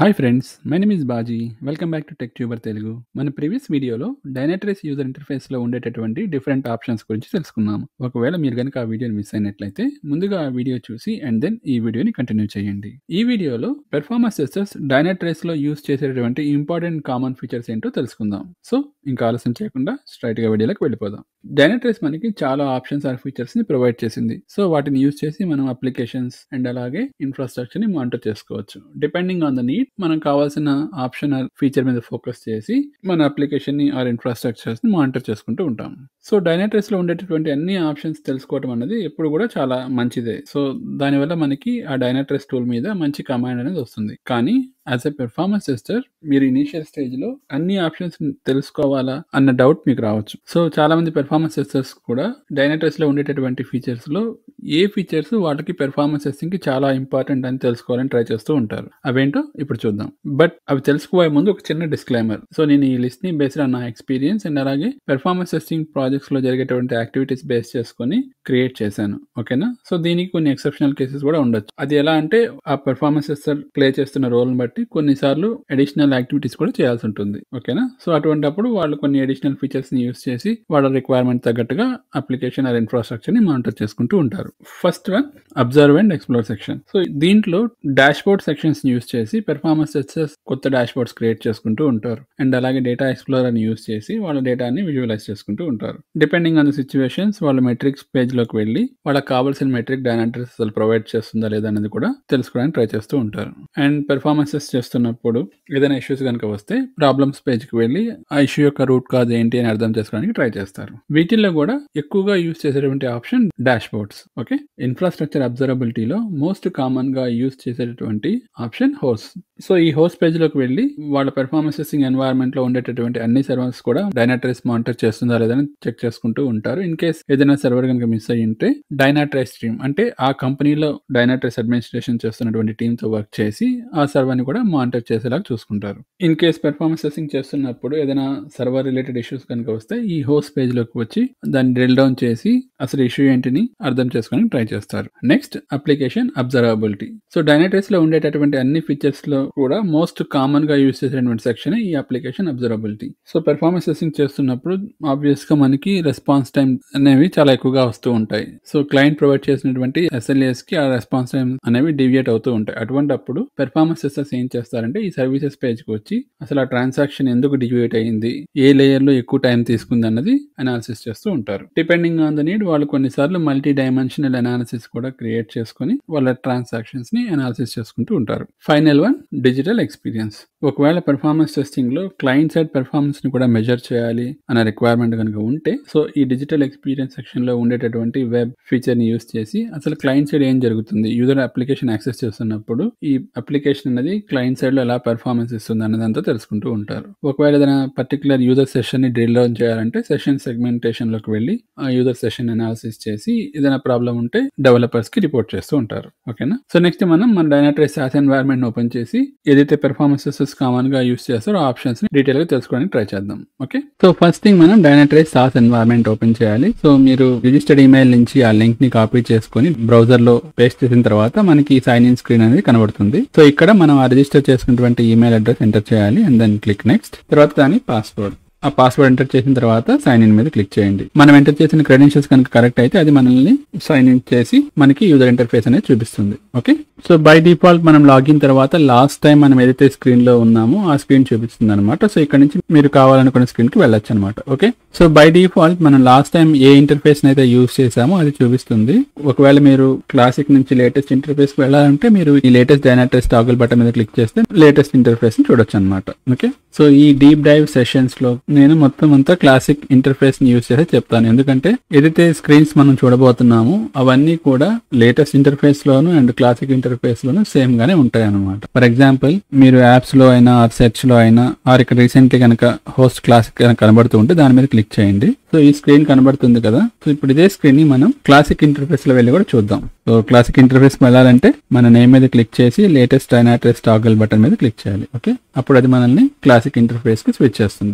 Hi friends my name is Baji welcome back to tech tuber Telugu మన previous వీడియోలో Dynatrace user interface లో ఉండేటటువంటి different options గురించి తెలుసుకున్నాము ఒకవేళ మీరు కనుక ఆ వీడియోని మిస్ అయినట్లయితే ముందుగా ఆ వీడియో చూసి అండ్ దెన్ ఈ వీడియోని కంటిన్యూ చేయండి ఈ వీడియోలో పెర్ఫార్మెన్స్ టెస్టర్స్ డైనాట్రేస్ లో యూజ్ చేసేటటువంటి ఇంపార్టెంట్ కామన్ ఫీచర్స్ ఏంటో తెలుసుకుందాం సో ఇంకా ఆలస్యం చేయకుండా స్ట్రైట్ గా వీడియోలోకి వెళ్ళిపోదాం డైనాట్రేస్ మనకి చాలా ఆప్షన్స్ ఆర్ ఫీచర్స్ ని ప్రొవైడ్ చేసింది సో వాటిని యూజ్ చేసి మనం అప్లికేషన్స్ అండ్ అలాగే ఇన్ఫ్రాస్ట్రక్చర్ ని మానిటర్ చేసుకోవచ్చు డిపెండింగ్ ఆన్ ద నీడ్ మనం కావాల్సిన ఆప్షన్ ఆర్ ఫీచర్ మీద ఫోకస్ చేసి మన అప్లికేషన్ ని ఆర్ ఇన్ఫ్రాస్ట్రక్చర్స్ ని మానిటర్ చేసుకుంటూ ఉంటాం సో డైనాట్రేస్ లో ఉండేటటువంటి అన్ని ఆప్షన్స్ తెలుసుకోవడం అనేది ఎప్పుడు కూడా చాలా మంచిదే సో దానివల్ల మనకి ఆ డైనాట్రేస్ టూల్ మీద మంచి కమాండ్ అనేది వస్తుంది కానీ యాజ్ ఎ పెర్ఫార్మెన్స్ టెస్టర్ మీరు ఇనీషియల్ స్టేజ్ లో అన్ని ఆప్షన్స్ తెలుసుకోవాలా అన్న డౌట్ మీకు రావచ్చు సో చాలా మంది పెర్ఫార్మెన్స్ టెస్టర్స్ కూడా డైనాట్రెస్ లో ఉండేటటువంటి ఫీచర్స్ లో ఏ ఫీచర్స్ వాళ్ళకి పెర్ఫార్మెన్స్ టెస్టింగ్ కి చాలా ఇంపార్టెంట్ అని తెలుసుకోవాలని ట్రై చేస్తూ ఉంటారు అవేంటో ఇప్పుడు చూద్దాం బట్ అవి తెలుసుకోబోయే ముందు ఒక చిన్న డిస్క్లైమర్ సో నేను ఈ లిస్ట్ ని బేస్డ్ ఆన్ నా ఎక్స్పీరియన్స్ అండ్ అలాగే పెర్ఫార్మెన్స్ టెస్టింగ్ ప్రాజెక్ట్స్ లో జరిగేటువంటి యాక్టివిటీస్ బేస్ చేసుకొని క్రియేట్ చేశాను ఓకేనా సో దీనికి కొన్ని ఎక్సెప్షనల్ కేసెస్ కూడా ఉండొచ్చు అది ఎలా అంటే ఆ పెర్ఫార్మెన్స్ టెస్టర్ ప్లే చేస్తున్న రోల్ బట్టి కొన్నిసార్లు అడిషనల్ యాక్టివిటీస్ కూడా చేయాల్సి ఉంటుంది ఓకేనా సో అటువంటిప్పుడు వాళ్ళు కొన్ని అడిషనల్ ఫీచర్స్ ని యూస్ చేసి వాళ్ళ రిక్వైర్మెంట్ తగ్గట్టుగా అప్లికేషన్ ఆర్ ఇన్ఫ్రాస్ట్రక్చర్ ని మానిటర్ చేసుకుంటూ ఉంటారు first one observe and explore section so దీంట్లో డాష్ బోర్డ్ సెక్షన్స్ యూస్ చేసి పెర్ఫార్మెన్స్ టెస్టర్స్ కొత్త డాష్ బోర్డ్స్ క్రియేట్ చేసుకుంటూ ఉంటారు అండ్ అలాగే డేటా ఎక్స్ప్లోర్ అని యూస్ చేసి వాళ్ళ డేటాని విజువలైజ్ చేసుకుంటూ ఉంటారు డిపెండింగ్ ఆన్ ద సిచ్యువేషన్స్ వాళ్ళ మెట్రిక్స్ పేజ్ లోకి వెళ్ళి వాళ్ళకి కావాల్సిన మెట్రిక్ డైనాట్రిక్స్ అసలు ప్రొవైడ్ చేస్తుందా లేదా అనేది కూడా తెలుసుకోవడానికి ట్రై చేస్తూ ఉంటారు అండ్ పెర్ఫార్మెన్సెస్ చేస్తున్నప్పుడు ఏదైనా ఇష్యూస్ కనుక వస్తే ప్రాబ్లమ్స్ పేజ్కి వెళ్ళి ఆ ఇష్యూ యొక్క రూట్ కాజ్ ఏంటి అని అర్థం చేసుకోవడానికి ట్రై చేస్తారు వీటిల్లో కూడా ఎక్కువగా యూస్ చేసేటువంటి option dashboard okay infrastructure అబ్జర్వబిలిటీలో మోస్ట్ కామన్ గా యూస్ చేసేటటువంటి ఆప్షన్ హోస్ సో ఈ హోస్ట్ పేజ్ లోకి వెళ్ళి వాళ్ళ పెర్ఫార్మెన్స్ టెస్టింగ్ ఎన్వైరన్మెంట్ లో ఉండేటటువంటి అన్ని సర్వర్స్ కూడా డైనాట్రేస్ మానిటర్ చేస్తుందా లేదని చెక్ చేసుకుంటూ ఉంటారు ఇన్ కేస్ ఏదైనా సర్వర్ కనుక మిస్ అయ్యి ఉంటే డైనాట్రేస్ టీమ్ అంటే ఆ కంపెనీలో డైనాట్రేస్ అడ్మినిస్ట్రేషన్ చేస్తున్నటువంటి టీమ్ తో వర్క్ చేసి ఆ సర్వర్ ని కూడా మానిటర్ చేసేలాగా చూసుకుంటారు ఇన్ కేస్ పెర్ఫార్మెన్స్ టెస్టింగ్ చేస్తున్నప్పుడు ఏదైనా సర్వర్ రిలేటెడ్ ఇష్యూస్ కనుక వస్తే ఈ హోస్ట్ పేజ్ లోకి వచ్చి దాన్ని డ్రిల్ డౌన్ చేసి అసలు ఇష్యూ ఏంటిని అర్థం చేసుకోవడానికి ట్రై చేస్తారు next application observability so Dynatrace లో ఉండేటటువంటి అన్ని ఫీచర్స్ లో కూడా మోస్ట్ కామన్ గా యూస్ చేసేటువంటి సెక్షన్ ఈ application observability so performance testing చేస్తున్నప్పుడు ఆబ్వియస్ గా మనకి రెస్పాన్స్ టైం అనేవి చాలా ఎక్కువగా వస్తూ ఉంటాయి సో క్లయింట్ ప్రొవైడ్ చేసినటువంటి ఎస్ఎల్ఏస్ కి ఆ రెస్పాన్స్ టైం అనేవి డివియేట్ అవుతూ ఉంటాయి అటువంటి అప్పుడు పెర్ఫార్మెన్స్ టెస్టర్స్ ఏం చేస్తారంటే ఈ సర్వీసెస్ పేజ్ కి వచ్చి అసలు ఆ ట్రాన్సాక్షన్ ఎందుకు డివియేట్ అయ్యింది ఏ లేయర్ లో ఎక్కువ టైం తీసుకుంది అన్నది అనాలిసిస్ చేస్తూ ఉంటారు డిపెండింగ్ ఆన్ ద నీడ్ వాళ్ళు కొన్నిసార్లు మల్టీ డైమెన్షనల్ అనాలిసిస్ కూడా క్రియేట్ చేసుకుని వాళ్ళ ట్రాన్సాక్షన్స్ ని అనాలిసిస్ చేసుకుంటూ ఉంటారు ఫైనల్ వన్ డిజిటల్ ఎక్స్పీరియన్స్ ఒకవేళ పెర్ఫార్మెన్స్ టెస్టింగ్ లో క్లయింట్ సైడ్ పెర్ఫార్మెన్స్ ని కూడా మెజర్ చేయాలి అనే రిక్వైర్మెంట్ కనుక ఉంటే సో ఈ డిజిటల్ ఎక్స్పీరియన్స్ సెక్షన్ లో ఉండేటటువంటి వెబ్ ఫీచర్ ని యూస్ చేసి అసలు క్లయింట్ సైడ్ ఏం జరుగుతుంది యూజర్ అప్లికేషన్ యాక్సెస్ చేస్తున్నప్పుడు ఈ అప్లికేషన్ అనేది క్లయింట్ సైడ్ లో ఎలా పెర్ఫార్మెన్స్ ఇస్తుంది అన్నదంతా తెలుసుకుంటూ ఉంటారు ఒకవేళ ఏదైనా పర్టికులర్ యూజర్ సెషన్ ని డ్రిల్ డౌన్ చేయాలంటే సెషన్ సెగ్మెంటేషన్ లోకి వెళ్ళి ఆ యూజర్ సెషన్ అనాలిసిస్ చేసి ఏదైనా ప్రాబ్లం ఉంటే డెవలపర్స్ కి రిపోర్ట్ చేస్తూ ఉంటారు ఓకేనా సో నెక్స్ట్ మనం మన డైనాట్రైస్ సాస్ ఎన్వైర్మెంట్ ఓపెన్ చేసి ఏదైతే పెర్ఫార్మెన్సెస్ కామన్ గా యూస్ చేస్తారో ఆ ఆప్షన్స్ ని డీటెయిల్ గా తెలుసుకోవడానికి ట్రై చేద్దాం ఓకే సో ఫస్ట్ థింగ్ మనం డైనాట్రైస్ సాస్ ఎన్వైర్మెంట్ ఓపెన్ చేయాలి సో మీరు రిజిస్టర్డ్ ఈమెయిల్ నుంచి ఆ లింక్ ని కాపీ చేసుకొని బ్రౌజర్ లో పేస్ట్ చేసిన తర్వాత మనకి సైన్ ఇన్ స్క్రీన్ అనేది కనబడుతుంది సో ఇక్కడ మనం ఆ రిజిస్టర్ చేసుకున్నటువంటి ఈమెయిల్ అడ్రస్ ఎంటర్ చేయాలి అండ్ దెన్ క్లిక్ నెక్స్ట్ తర్వాత దాని పాస్వర్డ్ ఆ పాస్వర్డ్ ఎంటర్ చేసిన తర్వాత సైన్ ఇన్ మీద క్లిక్ చేయండి మనం ఎంటర్ చేసిన క్రెడెన్షియల్స్ కనుక కరెక్ట్ అయితే అది మనల్ని సైన్ ఇన్ చేసి మనకి యూజర్ ఇంటర్ఫేస్ అనేది చూపిస్తుంది ఓకే సో బై డిఫాల్ట్ మనం లాగిన్ తర్వాత లాస్ట్ టైం మనం ఏదైతే స్క్రీన్ లో ఉన్నామో ఆ స్క్రీన్ చూపిస్తుంది అనమాట సో ఇక్కడ నుంచి మీరు కావాలనుకున్న స్క్రీన్ కి వెళ్ళొచ్చు అనమాట ఓకే సో బై డిఫాల్ట్ మనం లాస్ట్ టైం ఏ ఇంటర్ఫేస్ అయితే యూస్ చేసామో అది చూపిస్తుంది ఒకవేళ మీరు క్లాసిక్ నుంచి లేటెస్ట్ ఇంటర్ఫేస్ కి వెళ్ళాలంటే మీరు ఈ లేటెస్ట్ డైనాటెస్ టాగుల్ బటన్ మీద క్లిక్ చేస్తే లేటెస్ట్ ఇంటర్ఫేస్ ని చూడొచ్చు అనమాట ఓకే సో ఈ డీప్ డైవ్ సెషన్స్ లో నేను మొత్తం అంతా క్లాసిక్ ఇంటర్ఫేస్ ని యూస్ చేసి చెప్తాను ఎందుకంటే ఏదైతే స్క్రీన్స్ మనం చూడబోతున్నామో అవన్నీ కూడా లేటెస్ట్ ఇంటర్ఫేస్ లోను అండ్ క్లాసిక్ ఇంటర్ఫేస్ లోను సేమ్ గానే ఉంటాయి అనమాట ఫర్ ఎగ్జాంపుల్ మీరు యాప్స్ లో అయినా ఆర్ సెర్చ్ లో అయినా ఆర్ ఇక్కడ రీసెంట్లీ కనుక హోస్ట్ క్లాసిక్ కనబడుతూ ఉంటే దాని మీద క్లిక్ చేయండి సో ఈ స్క్రీన్ కనబడుతుంది కదా సో ఇప్పుడు ఇదే స్క్రీన్ ని మనం క్లాసిక్ ఇంటర్ఫేస్ లో వెళ్ళి కూడా చూద్దాం సో క్లాసిక్ ఇంటర్ఫేస్ వెళ్ళాలంటే మన నేమ్ మీద క్లిక్ చేసి లేటెస్ట్ డైనాట్రెస్ టాగల్ బటన్ మీద క్లిక్ చేయాలి ఓకే అప్పుడు అది మనల్ని క్లాసిక్ ఇంటర్ఫేస్ కి స్విచ్ చేస్తుంది సో ఇక్కడ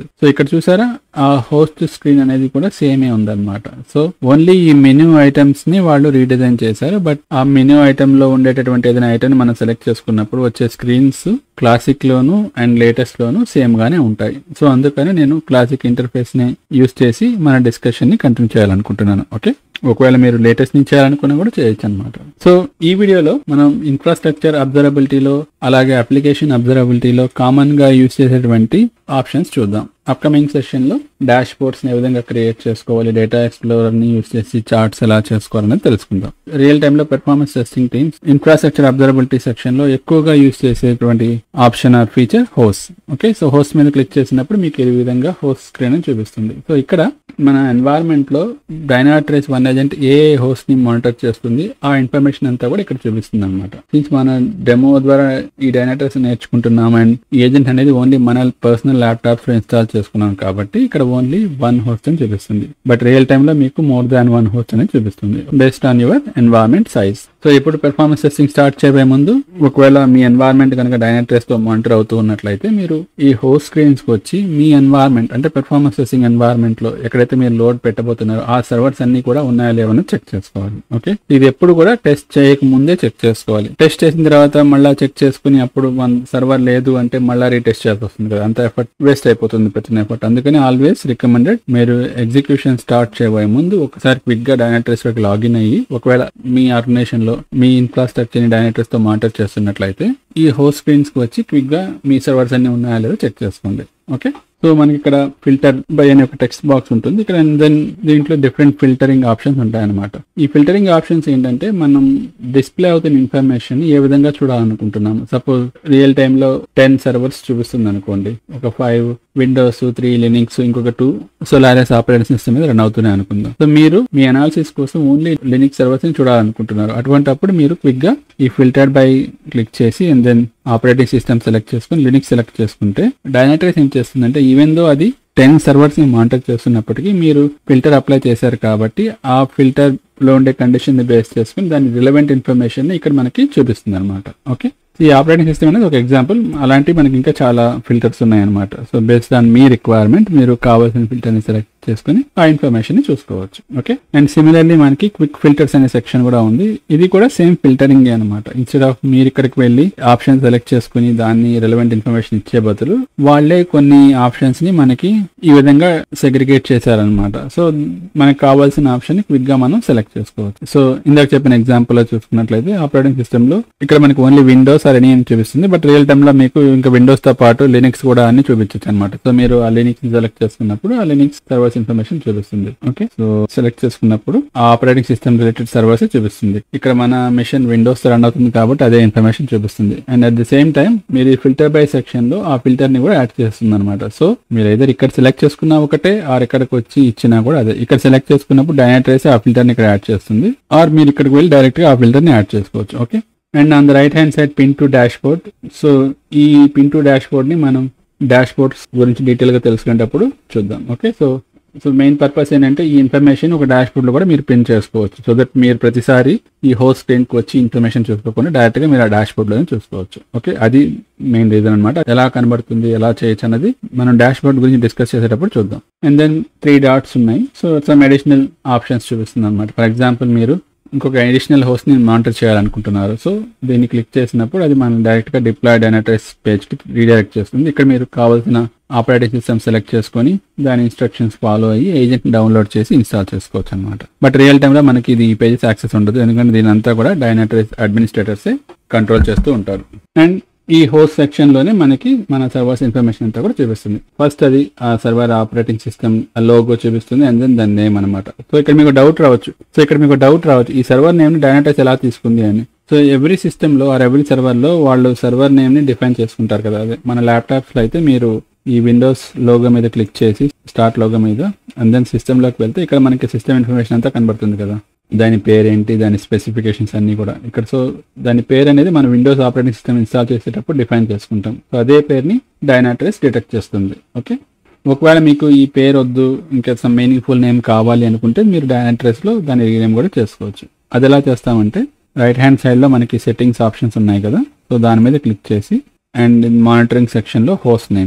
ఇక్కడ చూసారా ఆ హోస్ట్ స్క్రీన్ అనేది కూడా సేమే ఉందన్నమాట సో ఓన్లీ ఈ మెనూ ఐటమ్స్ ని వాళ్ళు రీడిజైన్ చేశారు బట్ ఆ మెనూ ఐటమ్ లో ఉండేటటువంటి ఏదైనా ఐటమ్ మనం సెలెక్ట్ చేసుకున్నప్పుడు వచ్చే స్క్రీన్స్ క్లాసిక్ లోను అండ్ లేటెస్ట్ లోను సేమ్ గానే ఉంటాయి సో అందుకని నేను క్లాసిక్ ఇంటర్ఫేస్ ని యూస్ చేసి మన డిస్కషన్ ని కంటిన్యూ చేయాలనుకుంటున్నాను ఓకే ఒకవేళ మీరు లేటెస్ట్ నుంచి చేయాలనుకున్నా కూడా చేయొచ్చు అనమాట సో ఈ వీడియోలో మనం ఇన్ఫ్రాస్ట్రక్చర్ అబ్జర్వబిలిటీలో అలాగే అప్లికేషన్ అబ్జర్వబిలిటీలో కామన్ గా యూస్ చేసేటువంటి ఆప్షన్స్ చూద్దాం అప్కమింగ్ సెషన్ లో డాష్ బోర్డ్స్ ని ఏ విధంగా క్రియేట్ చేసుకోవాలి డేటా ఎక్స్ప్లోరర్ ని యూస్ చేసి చార్ట్స్ ఎలా చేసుకోవాలని తెలుసుకుందాం రియల్ టైమ్ లో performance testing teams infrastructure observability section లో ఎక్కువగా యూస్ చేసేటువంటి option or feature host okay so host మీద క్లిక్ చేసినప్పుడు మీకు ఈ విధంగా హోస్ట్ స్క్రీన్ అని చూపిస్తుంది సో ఇక్కడ మన ఎన్వైరన్మెంట్ లో డైనాట్రేస్ వన్ ఏజెంట్ ఏ హోస్ట్ ని మానిటర్ చేస్తుంది ఆ ఇన్ఫర్మేషన్ అంతా కూడా ఇక్కడ చూపిస్తుంది అనమాట సిన్స్ మన డెమో ద్వారా ఈ డైనాట్రేస్ నేర్చుకుంటున్నాం అండ్ ఈ ఏజెంట్ అనేది ఓన్లీ మన పర్సనల్ ల్యాప్టాప్స్ లో ఇన్స్టాల్ చేసుకున్నాం కాబట్టి ఇక్కడ ఓన్లీ వన్ హోస్ట్ అని చూపిస్తుంది బట్ రియల్ టైమ్ లో మీకు మోర్ దాన్ వన్ హోస్ట్ అనేది చూపిస్తుంది based on your environment size so ఇప్పుడు పెర్ఫార్మెన్స్ టెస్టింగ్ స్టార్ట్ చేయబోయే ముందు ఒకవేళ మీ ఎన్వైరన్మెంట్ కనుక డైనాట్రేస్ తో మానిటర్ అవుతూ ఉన్నట్లయితే మీరు ఈ హోస్ట్ స్క్రీన్స్ కి వచ్చి మీ ఎన్వైరన్మెంట్ అంటే పెర్ఫార్మెన్స్ టెస్టింగ్ ఎన్వైరన్మెంట్ లో ఎక్కడైతే మీరు లోడ్ పెట్టబోతున్నారో ఆ సర్వర్స్ అన్ని కూడా ఉన్నాయా లేవని చెక్ చేసుకోవాలి ఓకే ఇది ఎప్పుడు కూడా టెస్ట్ చేయక ముందే చెక్ చేసుకోవాలి టెస్ట్ చేసిన తర్వాత మళ్ళీ చెక్ చేసుకుని అప్పుడు మన సర్వర్ లేదు అంటే మళ్ళీ రీటెస్ట్ చేయాల్సి వస్తుంది కదా అంత ఎఫర్ట్ వేస్ట్ అయిపోతుంది పెట్టిన ఎఫర్ట్ అందుకని ఆల్వేస్ రికమెండెడ్ మీరు ఎగ్జిక్యూషన్ స్టార్ట్ చేయబోయే ముందు ఒకసారి క్విక్ గా డైనాట్రేస్ లోకి లాగిన్ అయ్యి ఒకవేళ మీ ఆర్గనైజేషన్ లో మీ ఇన్ఫ్రాస్ట్రక్చర్ ని డైనాట్రేస్ తో మానిటర్ చేస్తున్నట్లయితే ఈ హోస్ట్ స్క్రీన్స్ కి వచ్చి క్విక్ గా మీ సర్వర్స్ అన్ని ఉన్నాయా లేదో చెక్ చేసుకోండి ఓకే సో మనకి ఇక్కడ ఫిల్టర్ బై అనే ఒక టెక్స్ట్ బాక్స్ ఉంటుంది ఇక్కడ దెన్ దీంట్లో డిఫరెంట్ ఫిల్టరింగ్ ఆప్షన్స్ ఉంటాయన్నమాట ఈ ఫిల్టరింగ్ ఆప్షన్స్ ఏంటంటే మనం డిస్ప్లే అవుతున్న ఇన్ఫర్మేషన్ ఏ విధంగా చూడాలనుకుంటున్నాము సపోజ్ రియల్ టైమ్ లో టెన్ సర్వర్స్ చూపిస్తుంది అనుకోండి ఒక ఫైవ్ విండోస్ త్రీ లినిక్స్ ఇంకొక టూ సోలారస్ ఆపరేటింగ్ సిస్టమ్ మీద రన్ అవుతున్నాయి అనుకుందాం సో మీరు మీ అనాలిసిస్ కోసం ఓన్లీ లినిక్స్ సర్వర్స్ ని చూడాలనుకుంటున్నారు అటువంటప్పుడు మీరు క్విక్ గా ఈ ఫిల్టర్ బై క్లిక్ చేసి and then operating system select చేసుకుని లినిక్స్ సెలెక్ట్ చేసుకుంటే డైనాట్రేస్ ఏం చేస్తుందంటే ఈవెన్ దో అది టెన్ సర్వర్స్ ని మానిటర్ చేస్తున్నప్పటికీ మీరు ఫిల్టర్ అప్లై చేశారు కాబట్టి ఆ ఫిల్టర్ లో ఉండే కండిషన్ ని బేస్ చేసుకుని దాని రిలవెంట్ ఇన్ఫర్మేషన్ ని ఇక్కడ మనకి చూపిస్తుంది అనమాట ఓకే ఈ ఆపరేటింగ్ సిస్టమ్ అనేది ఒక ఎగ్జాంపుల్ అలాంటి మనకి ఇంకా చాలా ఫిల్టర్స్ ఉన్నాయన్నమాట సో బేస్డ్ ఆన్ మీ రిక్వైర్మెంట్ మీరు కావాల్సిన ఫిల్టర్ ని సెలెక్ట్ చేసుకుని ఆ ఇన్ఫర్మేషన్ ని చూసుకోవచ్చు ఓకే అండ్ సిమిలర్లీ మనకి క్విక్ ఫిల్టర్స్ అనే సెక్షన్ కూడా ఉంది ఇది కూడా సేమ్ ఫిల్టరింగ్ అనమాట ఇన్స్టెడ్ ఆఫ్ మీరు ఇక్కడికి వెళ్ళి ఆప్షన్ సెలెక్ట్ చేసుకుని దాన్ని రిలవెంట్ ఇన్ఫర్మేషన్ ఇచ్చే బదులు వాళ్ళే కొన్ని ఆప్షన్స్ ని మనకి ఈ విధంగా సెగ్రిగేట్ చేశారనమాట సో మనకి కావాల్సిన ఆప్షన్ ని క్విక్ గా మనం సెలెక్ట్ చేసుకోవచ్చు సో ఇందాక చెప్పిన ఎగ్జాంపుల్ లో చూసుకున్నట్లయితే ఆపరేటింగ్ సిస్టమ్ లో ఇక్కడ మనకి ఓన్లీ విండోస్ ఆర్ ఎనీ అని చూపిస్తుంది బట్ రియల్ టైమ్ లో మీకు ఇంకా విండోస్ తో పాటు లినిక్స్ కూడా అన్ని చూపించచ్చు అనమాట సో మీరు ఆ లినిక్స్ సెలెక్ట్ చేసుకున్నప్పుడు ఆ లినిక్స్ సర్వర్స్ ఇన్ఫర్మేషన్ చూపిస్తుంది ఓకే సో సెలెక్ట్ చేసుకున్నప్పుడు ఆ ఆపరేటింగ్ సిస్టమ్ రిలేటెడ్ సర్వర్స్ చూపిస్తుంది ఇక్కడ మన మిషన్ విండోస్ రన్ అవుతుంది కాబట్టి అదే ఇన్ఫర్మేషన్ చూపిస్తుంది and at the same time మీరు ఈ ఫిల్టర్ బై సెక్షన్ లో ఆ ఫిల్టర్ ని కూడా యాడ్ చేస్తుంది అనమాట సో మీరు ఏదైతే ఇక్కడ సెలెక్ట్ చేసుకున్నా ఒకటే ఆర్ ఇక్కడికి వచ్చి ఇచ్చినా కూడా అదే ఇక్కడ సెలెక్ట్ చేసుకున్నప్పుడు డైనాట్రేస్ ఆ ఫిల్టర్ ని ఇక్కడ యాడ్ చేస్తుంది ఆర్ మీరు ఇక్కడికి వెళ్ళి డైరెక్ట్ గా ఆ ఫిల్టర్ ని యాడ్ చేసుకోవచ్చు okay and on the right hand side pin to dashboard so ఈ పిన్ టు డాష్ బోర్డ్ ని మనం డాష్ బోర్డ్స్ గురించి డీటెయిల్ గా తెలుసుకునేటప్పుడు చూద్దాం okay so so main purpose ఏంటంటే ఈ ఇన్ఫర్మేషన్ ఒక డాష్ బోర్డ్ లో కూడా మీరు పిన్ చేసుకోవచ్చు సో దట్ మీరు ప్రతిసారి ఈ హోస్ట్ స్క్రీన్ కి వచ్చి ఇన్ఫర్మేషన్ చూసుకోకుండా డైరెక్ట్ గా మీరు ఆ డాష్ బోర్డ్ లోనే చూసుకోవచ్చు ఓకే అది మెయిన్ రీజన్ అనమాట ఎలా కనబడుతుంది ఎలా చేయొచ్చు అన్నది మనం డాష్ బోర్డ్ గురించి డిస్కస్ చేసేటప్పుడు చూద్దాం అండ్ దెన్ త్రీ డాట్స్ ఉన్నాయి సో సమ్ అడిషనల్ ఆప్షన్స్ చూపిస్తుంది అనమాట ఫర్ ఎగ్జాంపుల్ మీరు ఇంకొక అడిషనల్ హోస్ట్ ని మానిటర్ చేయాలనుకుంటున్నారు సో దీన్ని క్లిక్ చేసినప్పుడు అది మనం డైరెక్ట్ గా డిప్లాయిడ్ అడ్రస్ పేజ్ కి రీడైరెక్ట్ చేస్తుంది ఇక్కడ మీరు కావాల్సిన ఆపరేటింగ్ సిస్టమ్ సెలెక్ట్ చేసుకొని దాని ఇన్స్ట్రక్షన్స్ ఫాలో అయ్యి ఏజెంట్ డౌన్లోడ్ చేసి ఇన్స్టాల్ చేసుకోవచ్చు అనమాట బట్ రియల్ టైమ్ లో మనకి ఇది ఈ పేజెస్ యాక్సెస్ ఉండదు ఎందుకంటే దీని అంతా కూడా డైనాట్రేస్ అడ్మినిస్ట్రేటర్సే కంట్రోల్ చేస్తూ ఉంటారు అండ్ ఈ హోస్ట్ సెక్షన్ లోనే మనకి మన సర్వర్స్ ఇన్ఫర్మేషన్ అంతా కూడా చూపిస్తుంది ఫస్ట్ అది ఆ సర్వర్ ఆపరేటింగ్ సిస్టమ్ లోగో చూపిస్తుంది అండ్ దెన్ దాని నేమ్ అనమాట సో ఇక్కడ మీకు డౌట్ రావచ్చు సో ఇక్కడ మీకు డౌట్ రావచ్చు ఈ సర్వర్ నేమ్ ని డైనాటైస్ ఎలా తీసుకుంది అని సో ఎవ్రీ సిస్టమ్ లో ఆర్ ఎవ్రీ సర్వర్ లో వాళ్ళు సర్వర్ నేమ్ ని డిఫైన్ చేసుకుంటారు కదా అదే మన ల్యాప్టాప్స్ లో అయితే మీరు ఈ విండోస్ లోగో మీద క్లిక్ చేసి స్టార్ట్ లోగో మీద అండ్ దెన్ సిస్టమ్ లోకి వెళ్తే ఇక్కడ మనకి సిస్టమ్ ఇన్ఫర్మేషన్ అంతా కనబడుతుంది కదా దాని పేరేంటి దాని స్పెసిఫికేషన్స్ అన్ని కూడా ఇక్కడ సో దాని పేరు అనేది మన విండోస్ ఆపరేటింగ్ సిస్టమ్ ఇన్స్టాల్ చేసేటప్పుడు డిఫైన్ చేసుకుంటాం సో అదే పేరుని డైనాట్రేస్ డిటెక్ట్ చేస్తుంది ఓకే ఒకవేళ మీకు ఈ పేరు వద్దు ఇంకా సమ్ మీనింగ్ఫుల్ నేమ్ కావాలి అనుకుంటే మీరు డైనాట్రేస్ లో దాని రీనేమ్ కూడా చేసుకోవచ్చు అది ఎలా చేస్తామంటే రైట్ హ్యాండ్ సైడ్ లో మనకి సెట్టింగ్స్ ఆప్షన్స్ ఉన్నాయి కదా సో దాని మీద క్లిక్ చేసి అండ్ మానిటరింగ్ సెక్షన్ లో హోస్ట్ నేమ్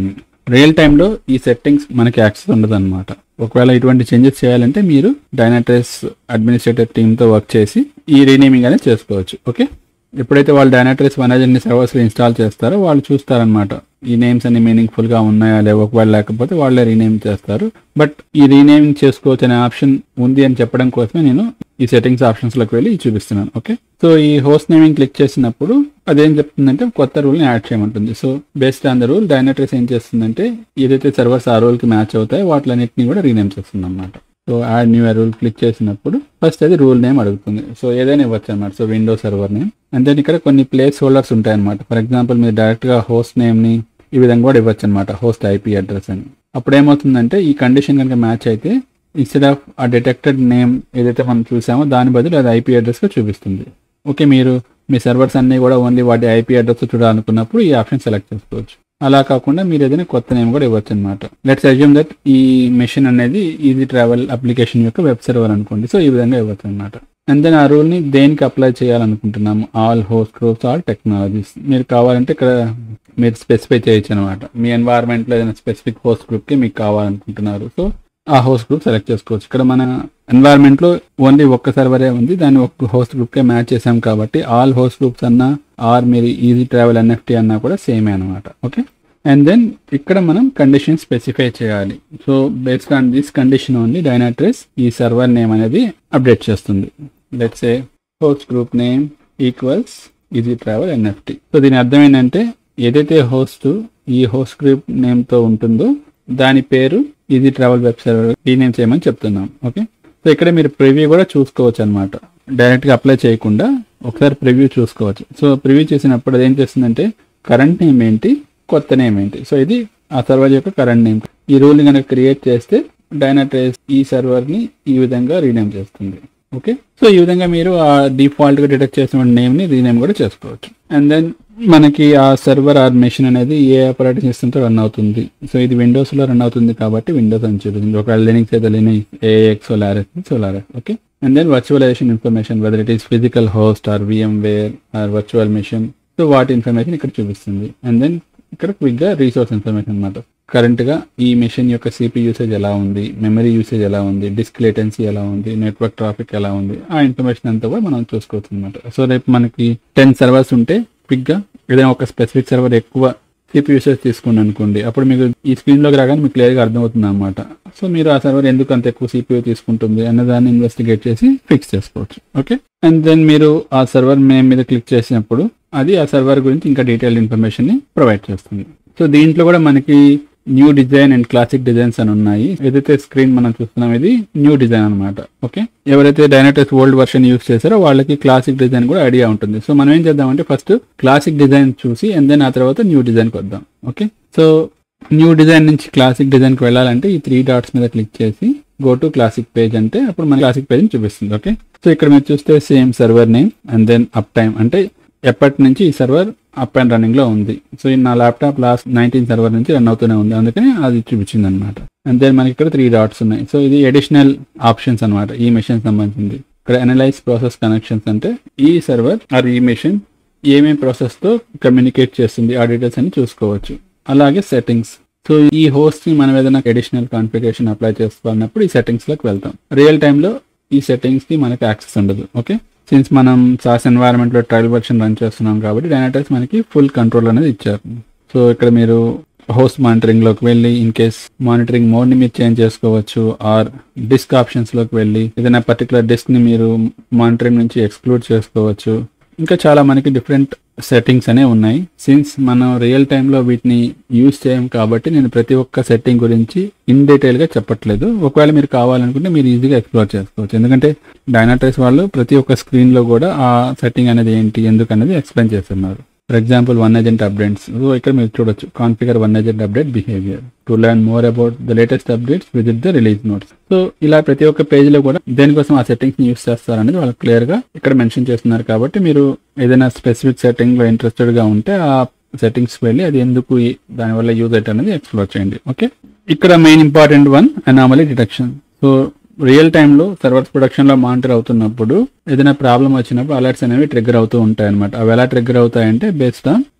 రియల్ టైంలో ఈ సెట్టింగ్స్ మనకి యాక్సెస్ ఉండదు అనమాట ఒకవేళ ఇటువంటి చేంజెస్ చేయాలంటే మీరు డైనాట్రేస్ అడ్మినిస్ట్రేటర్ టీమ్తో వర్క్ చేసి ఈ రీనేమింగ్ అనేది చేసుకోవచ్చు ఓకే ఎప్పుడైతే వాళ్ళు డైనాట్రేస్ వన్ ఏజెంట్ని సర్వర్స్ ఇన్స్టాల్ చేస్తారో వాళ్ళు చూస్తారనమాట ఈ నేమ్స్ అన్ని మీనింగ్ఫుల్ గా ఉన్నాయా లేవో ఒకవేళ లేకపోతే వాళ్ళే రీనేమ్ చేస్తారు బట్ ఈ రీనేమింగ్ చేసుకోవచ్చు అనే ఆప్షన్ ఉంది అని చెప్పడం కోసమే నేను ఈ సెట్టింగ్స్ ఆప్షన్స్ లోకి వెళ్ళి ఇది చూపిస్తున్నాను ఓకే సో ఈ హోస్ట్ నేమింగ్ క్లిక్ చేసినప్పుడు అదేం చెప్తుందంటే కొత్త రూల్ ని యాడ్ చేయమంటుంది so based on the rule Dynatrace ఏం చేస్తుందంటే ఏదైతే సర్వర్స్ ఆ రూల్ కి మ్యాచ్ అవుతాయో వాటిలన్నింటినీ కూడా రీనేమ్ చేస్తుంది అనమాట so add new rule click చేసినప్పుడు ఫస్ట్ అది రూల్ నేమ్ అడుగుతుంది సో ఏదైనా ఇవ్వచ్చు అనమాట so window server name and then ఇక్కడ కొన్ని ప్లేస్ హోల్డర్స్ ఉంటాయి అనమాట ఫర్ ఎగ్జాంపుల్ మీరు డైరెక్ట్ గా హోస్ట్ నేమ్ ని ఈ విధంగా కూడా ఇవ్వచ్చు అనమాట హోస్ట్ ఐపీ అడ్రస్ అని అప్పుడు ఏమవుతుందంటే ఈ కండిషన్ కనుక మ్యాచ్ అయితే ఇన్స్టెడ్ ఆఫ్ ఆ డిటెక్టెడ్ నేమ్ ఏదైతే మనం చూసామో దాని బదులు అది ఐపీ అడ్రస్ గా చూపిస్తుంది ఓకే మీరు మీ సర్వర్స్ అన్ని కూడా ఓన్లీ వాటి ఐపీ అడ్రస్ చూడాలనుకున్నప్పుడు ఈ ఆప్షన్ సెలెక్ట్ చేసుకోవచ్చు అలా కాకుండా మీరు ఏదైనా కొత్త నేమ్ కూడా ఇవ్వచ్చు అనమాట లెట్స్ అజ్యూమ్ దట్ ఈ మెషిన్ అనేది ఈజీ ట్రావెల్ అప్లికేషన్ యొక్క వెబ్ సర్వర్ అనుకోండి సో ఈ విధంగా ఇవ్వచ్చు అనమాట అండ్ దెన్ ఆ రూల్ ని దేనికి అప్లై చేయాలనుకుంటున్నాము all host groups all technologies మీరు కావాలంటే ఇక్కడ మీరు స్పెసిఫై చేయొచ్చు అనమాట మీ ఎన్వైర్న్మెంట్ లో ఏదైనా స్పెసిఫిక్ హోస్ట్ గ్రూప్ కి మీకు కావాలనుకుంటున్నారు సో ఆ హోస్ట్ గ్రూప్ సెలెక్ట్ చేసుకోవచ్చు ఇక్కడ మన ఎన్వైర్న్మెంట్ లో ఓన్లీ ఒక్క సర్వరే ఉంది దాన్ని ఒక్క హోస్ట్ గ్రూప్ కే మ్యాచ్ చేసాం కాబట్టి ఆల్ హోస్ట్ గ్రూప్స్ అన్నా ఆర్ మీరు ఈజీ ట్రావెల్ ఎన్ఎఫ్టీ అన్నా కూడా సేమే అనమాట ఓకే అండ్ దెన్ ఇక్కడ మనం కండిషన్ స్పెసిఫై చేయాలి so based on this condition only Dynatrace ఈ సర్వర్ నేమ్ అనేది అప్డేట్ చేస్తుంది let's a host group name equals easy travel NFT so దీని అర్థం ఏంటంటే ఏదైతే హోస్ట్ ఈ హోస్ట్ గ్రూప్ నేమ్ తో ఉంటుందో దాని పేరు easy travel web server rename చేయమని చెప్తున్నాం ఓకే సో ఇక్కడ మీరు ప్రివ్యూ కూడా చూసుకోవచ్చు అనమాట డైరెక్ట్ గా అప్లై చేయకుండా ఒకసారి ప్రివ్యూ చూసుకోవచ్చు సో ప్రివ్యూ చేసినప్పుడు అది ఏం చేస్తుందంటే కరెంట్ నేమ్ ఏంటి కొత్త నేమ్ ఏంటి సో ఇది ఆ సర్వర్ యొక్క కరెంట్ నేమ్ ఈ రూల్ ని కనుక క్రియేట్ చేస్తే డైనాట్రేస్ ఈ సర్వర్ ని ఈ విధంగా రీనేమ్ చేస్తుంది ఓకే సో ఈ విధంగా మీరు ఆ డిఫాల్ట్ గా డిటెక్ట్ చేసిన నేమ్ ని రీనేమ్ కూడా చేసుకోవచ్చు అండ్ దెన్ మనకి ఆ సర్వర్ ఆర్ మెషిన్ అనేది ఏ ఆపరేటింగ్ సిస్టమ్ తో రన్ అవుతుంది సో ఇది విండోస్ లో రన్ అవుతుంది కాబట్టి విండోస్ అని చూపిస్తుంది ఒకవేళ లినిక్స్ అయితే Linux AIX Solaris Solaris okay and then virtualization information whether it is physical host or VMware or virtual machine so వాటి ఇన్ఫర్మేషన్ ఇక్కడ చూపిస్తుంది అండ్ దెన్ ఇక్కడ క్విక్ గా రీసోర్స్ ఇన్ఫర్మేషన్ అనమాట కరెంట్ గా ఈ మెషిన్ యొక్క సిపి యూసేజ్ ఎలా ఉంది మెమరీ యూసేజ్ ఎలా ఉంది డిస్క్ లేటెన్సీ ఎలా ఉంది నెట్వర్క్ ట్రాఫిక్ ఎలా ఉంది ఆ ఇన్ఫర్మేషన్ అంతా కూడా మనం చూసుకోవచ్చు అనమాట సో రేపు మనకి టెన్ సర్వర్స్ ఉంటే క్విక్ గా ఏదైనా ఒక స్పెసిఫిక్ సర్వర్ ఎక్కువ సిపి యూసేజ్ తీసుకోండి అనుకోండి అప్పుడు మీకు ఈ స్క్రీన్ లోకి రాగానే మీకు క్లియర్ గా అర్థమవుతుంది అనమాట సో మీరు ఆ సర్వర్ ఎందుకు అంత ఎక్కువ సిపియూ తీసుకుంటుంది అనే దాన్ని ఇన్వెస్టిగేట్ చేసి ఫిక్స్ చేసుకోవచ్చు ఓకే అండ్ దెన్ మీరు ఆ సర్వర్ నేమ్ మీద క్లిక్ చేసినప్పుడు అది ఆ సర్వర్ గురించి ఇంకా డీటెయిల్ ఇన్ఫర్మేషన్ ని ప్రొవైడ్ చేస్తుంది సో దీంట్లో కూడా మనకి new design and classic designs అని ఉన్నాయి ఏదైతే స్క్రీన్ మనం చూస్తున్నాం ఇది న్యూ డిజైన్ అనమాట ఓకే ఎవరైతే డైనాటెస్ ఓల్డ్ వర్షన్ యూస్ చేశారో వాళ్ళకి క్లాసిక్ డిజైన్ కూడా ఐడియా ఉంటుంది సో మనం ఏం చేద్దామంటే ఫస్ట్ క్లాసిక్ డిజైన్ చూసి అండ్ దెన్ ఆ తర్వాత న్యూ డిజైన్ కి వద్దాం ఓకే సో న్యూ డిజైన్ నుంచి క్లాసిక్ డిజైన్ కి వెళ్ళాలంటే ఈ త్రీ డాట్స్ మీద క్లిక్ చేసి గో టు క్లాసిక్ పేజ్ అంటే అప్పుడు మన క్లాసిక్ పేజ్ చూపిస్తుంది ఓకే సో ఇక్కడ మీరు చూస్తే same server name and then uptime అంటే ఎప్పటి నుంచి ఈ సర్వర్ అప్ అండ్ రన్నింగ్ లో ఉంది సో ఈ నా ల్యాప్టాప్ లాస్ట్ నైన్టీన్ సర్వర్ నుంచి రన్ అవుతూనే ఉంది అందుకని అది చూపించింది అనమాట అండ్ దెన్ మనకి ఇక్కడ త్రీ డాట్స్ ఉన్నాయి సో ఇది అడిషనల్ ఆప్షన్స్ అనమాట ఈ మెషిన్ సంబంధించింది ఇక్కడ అనలైజ్ ప్రాసెస్ కనెక్షన్స్ అంటే ఈ సర్వర్ ఆర్ ఈ మెషిన్ ఏమేం ప్రాసెస్ తో కమ్యూనికేట్ చేస్తుంది ఆ డీటెయిల్స్ అని చూసుకోవచ్చు అలాగే సెట్టింగ్స్ సో ఈ హోస్ట్ ని మనం ఏదైనా అడిషనల్ కాన్ఫిగరేషన్ అప్లై చేసుకోవాలన్నప్పుడు ఈ సెట్టింగ్స్ లోకి వెళ్తాం రియల్ టైంలో ఈ సెట్టింగ్స్ కి మనకి యాక్సెస్ ఉండదు ఓకే సిన్స్ మనం సాస్ ఎన్వైరన్మెంట్ లో ట్రయల్ వర్షన్ రన్ చేస్తున్నాం కాబట్టి డైనాటెక్స్ మనకి ఫుల్ కంట్రోల్ అనేది ఇచ్చారు సో ఇక్కడ మీరు హోస్ట్ మానిటరింగ్ లోకి వెళ్ళి ఇన్ కేస్ మానిటరింగ్ మోడ్ ని మీరు చేంజ్ చేసుకోవచ్చు ఆర్ డిస్క్ ఆప్షన్స్ లోకి వెళ్ళి ఏదైనా పర్టికులర్ డిస్క్ ని మీరు మానిటరింగ్ నుంచి ఎక్స్క్లూడ్ చేసుకోవచ్చు ఇంకా చాలా మనకి డిఫరెంట్ సెట్టింగ్స్ అనే ఉన్నాయి సిన్స్ మనం రియల్ టైంలో వీటిని యూజ్ చేయం కాబట్టి నేను ప్రతి ఒక్క సెట్టింగ్ గురించి ఇన్ డీటెయిల్ గా చెప్పట్లేదు ఒకవేళ మీరు కావాలనుకుంటే మీరు ఈజీగా ఎక్స్ప్లోర్ చేసుకోవచ్చు ఎందుకంటే డైనాట్రైస్ వాళ్ళు ప్రతి ఒక్క స్క్రీన్ లో కూడా ఆ సెట్టింగ్ అనేది ఏంటి ఎందుకు అనేది ఎక్స్ప్లెయిన్ చేస్తున్నారు for example one agent updates so ఇక్కడ మీరు చూడొచ్చు configure one agent update behaviour to learn more about the latest updates with the release notes so ఇలా ప్రతి ఒక్క పేజ్ లో కూడా దేనికోసం ఆ సెట్టింగ్స్ ని యూస్ చేస్తారనేది వాళ్ళు క్లియర్ గా ఇక్కడ మెన్షన్ చేస్తున్నారు కాబట్టి మీరు ఏదైనా స్పెసిఫిక్ సెట్టింగ్ లో ఇంట్రెస్టెడ్ గా ఉంటే ఆ సెట్టింగ్స్ వెళ్ళి అది ఎందుకు ఈ- దానివల్ల యూజ్ అయితే అనేది ఎక్స్ప్లోర్ చేయండి ఓకే ఇక్కడ main important one anomaly detection so real టైంలో సర్వర్స్ ప్రొడక్షన్ లో మానిటర్ అవుతున్నప్పుడు ఏదైనా ప్రాబ్లం వచ్చినప్పుడు అలర్ట్స్ అనేవి ట్రిగ్గర్ అవుతూ ఉంటాయి అనమాట అవి ఎలా ట్రిగ్గర్ అవుతాయంటే బేస్డ్ ఆన్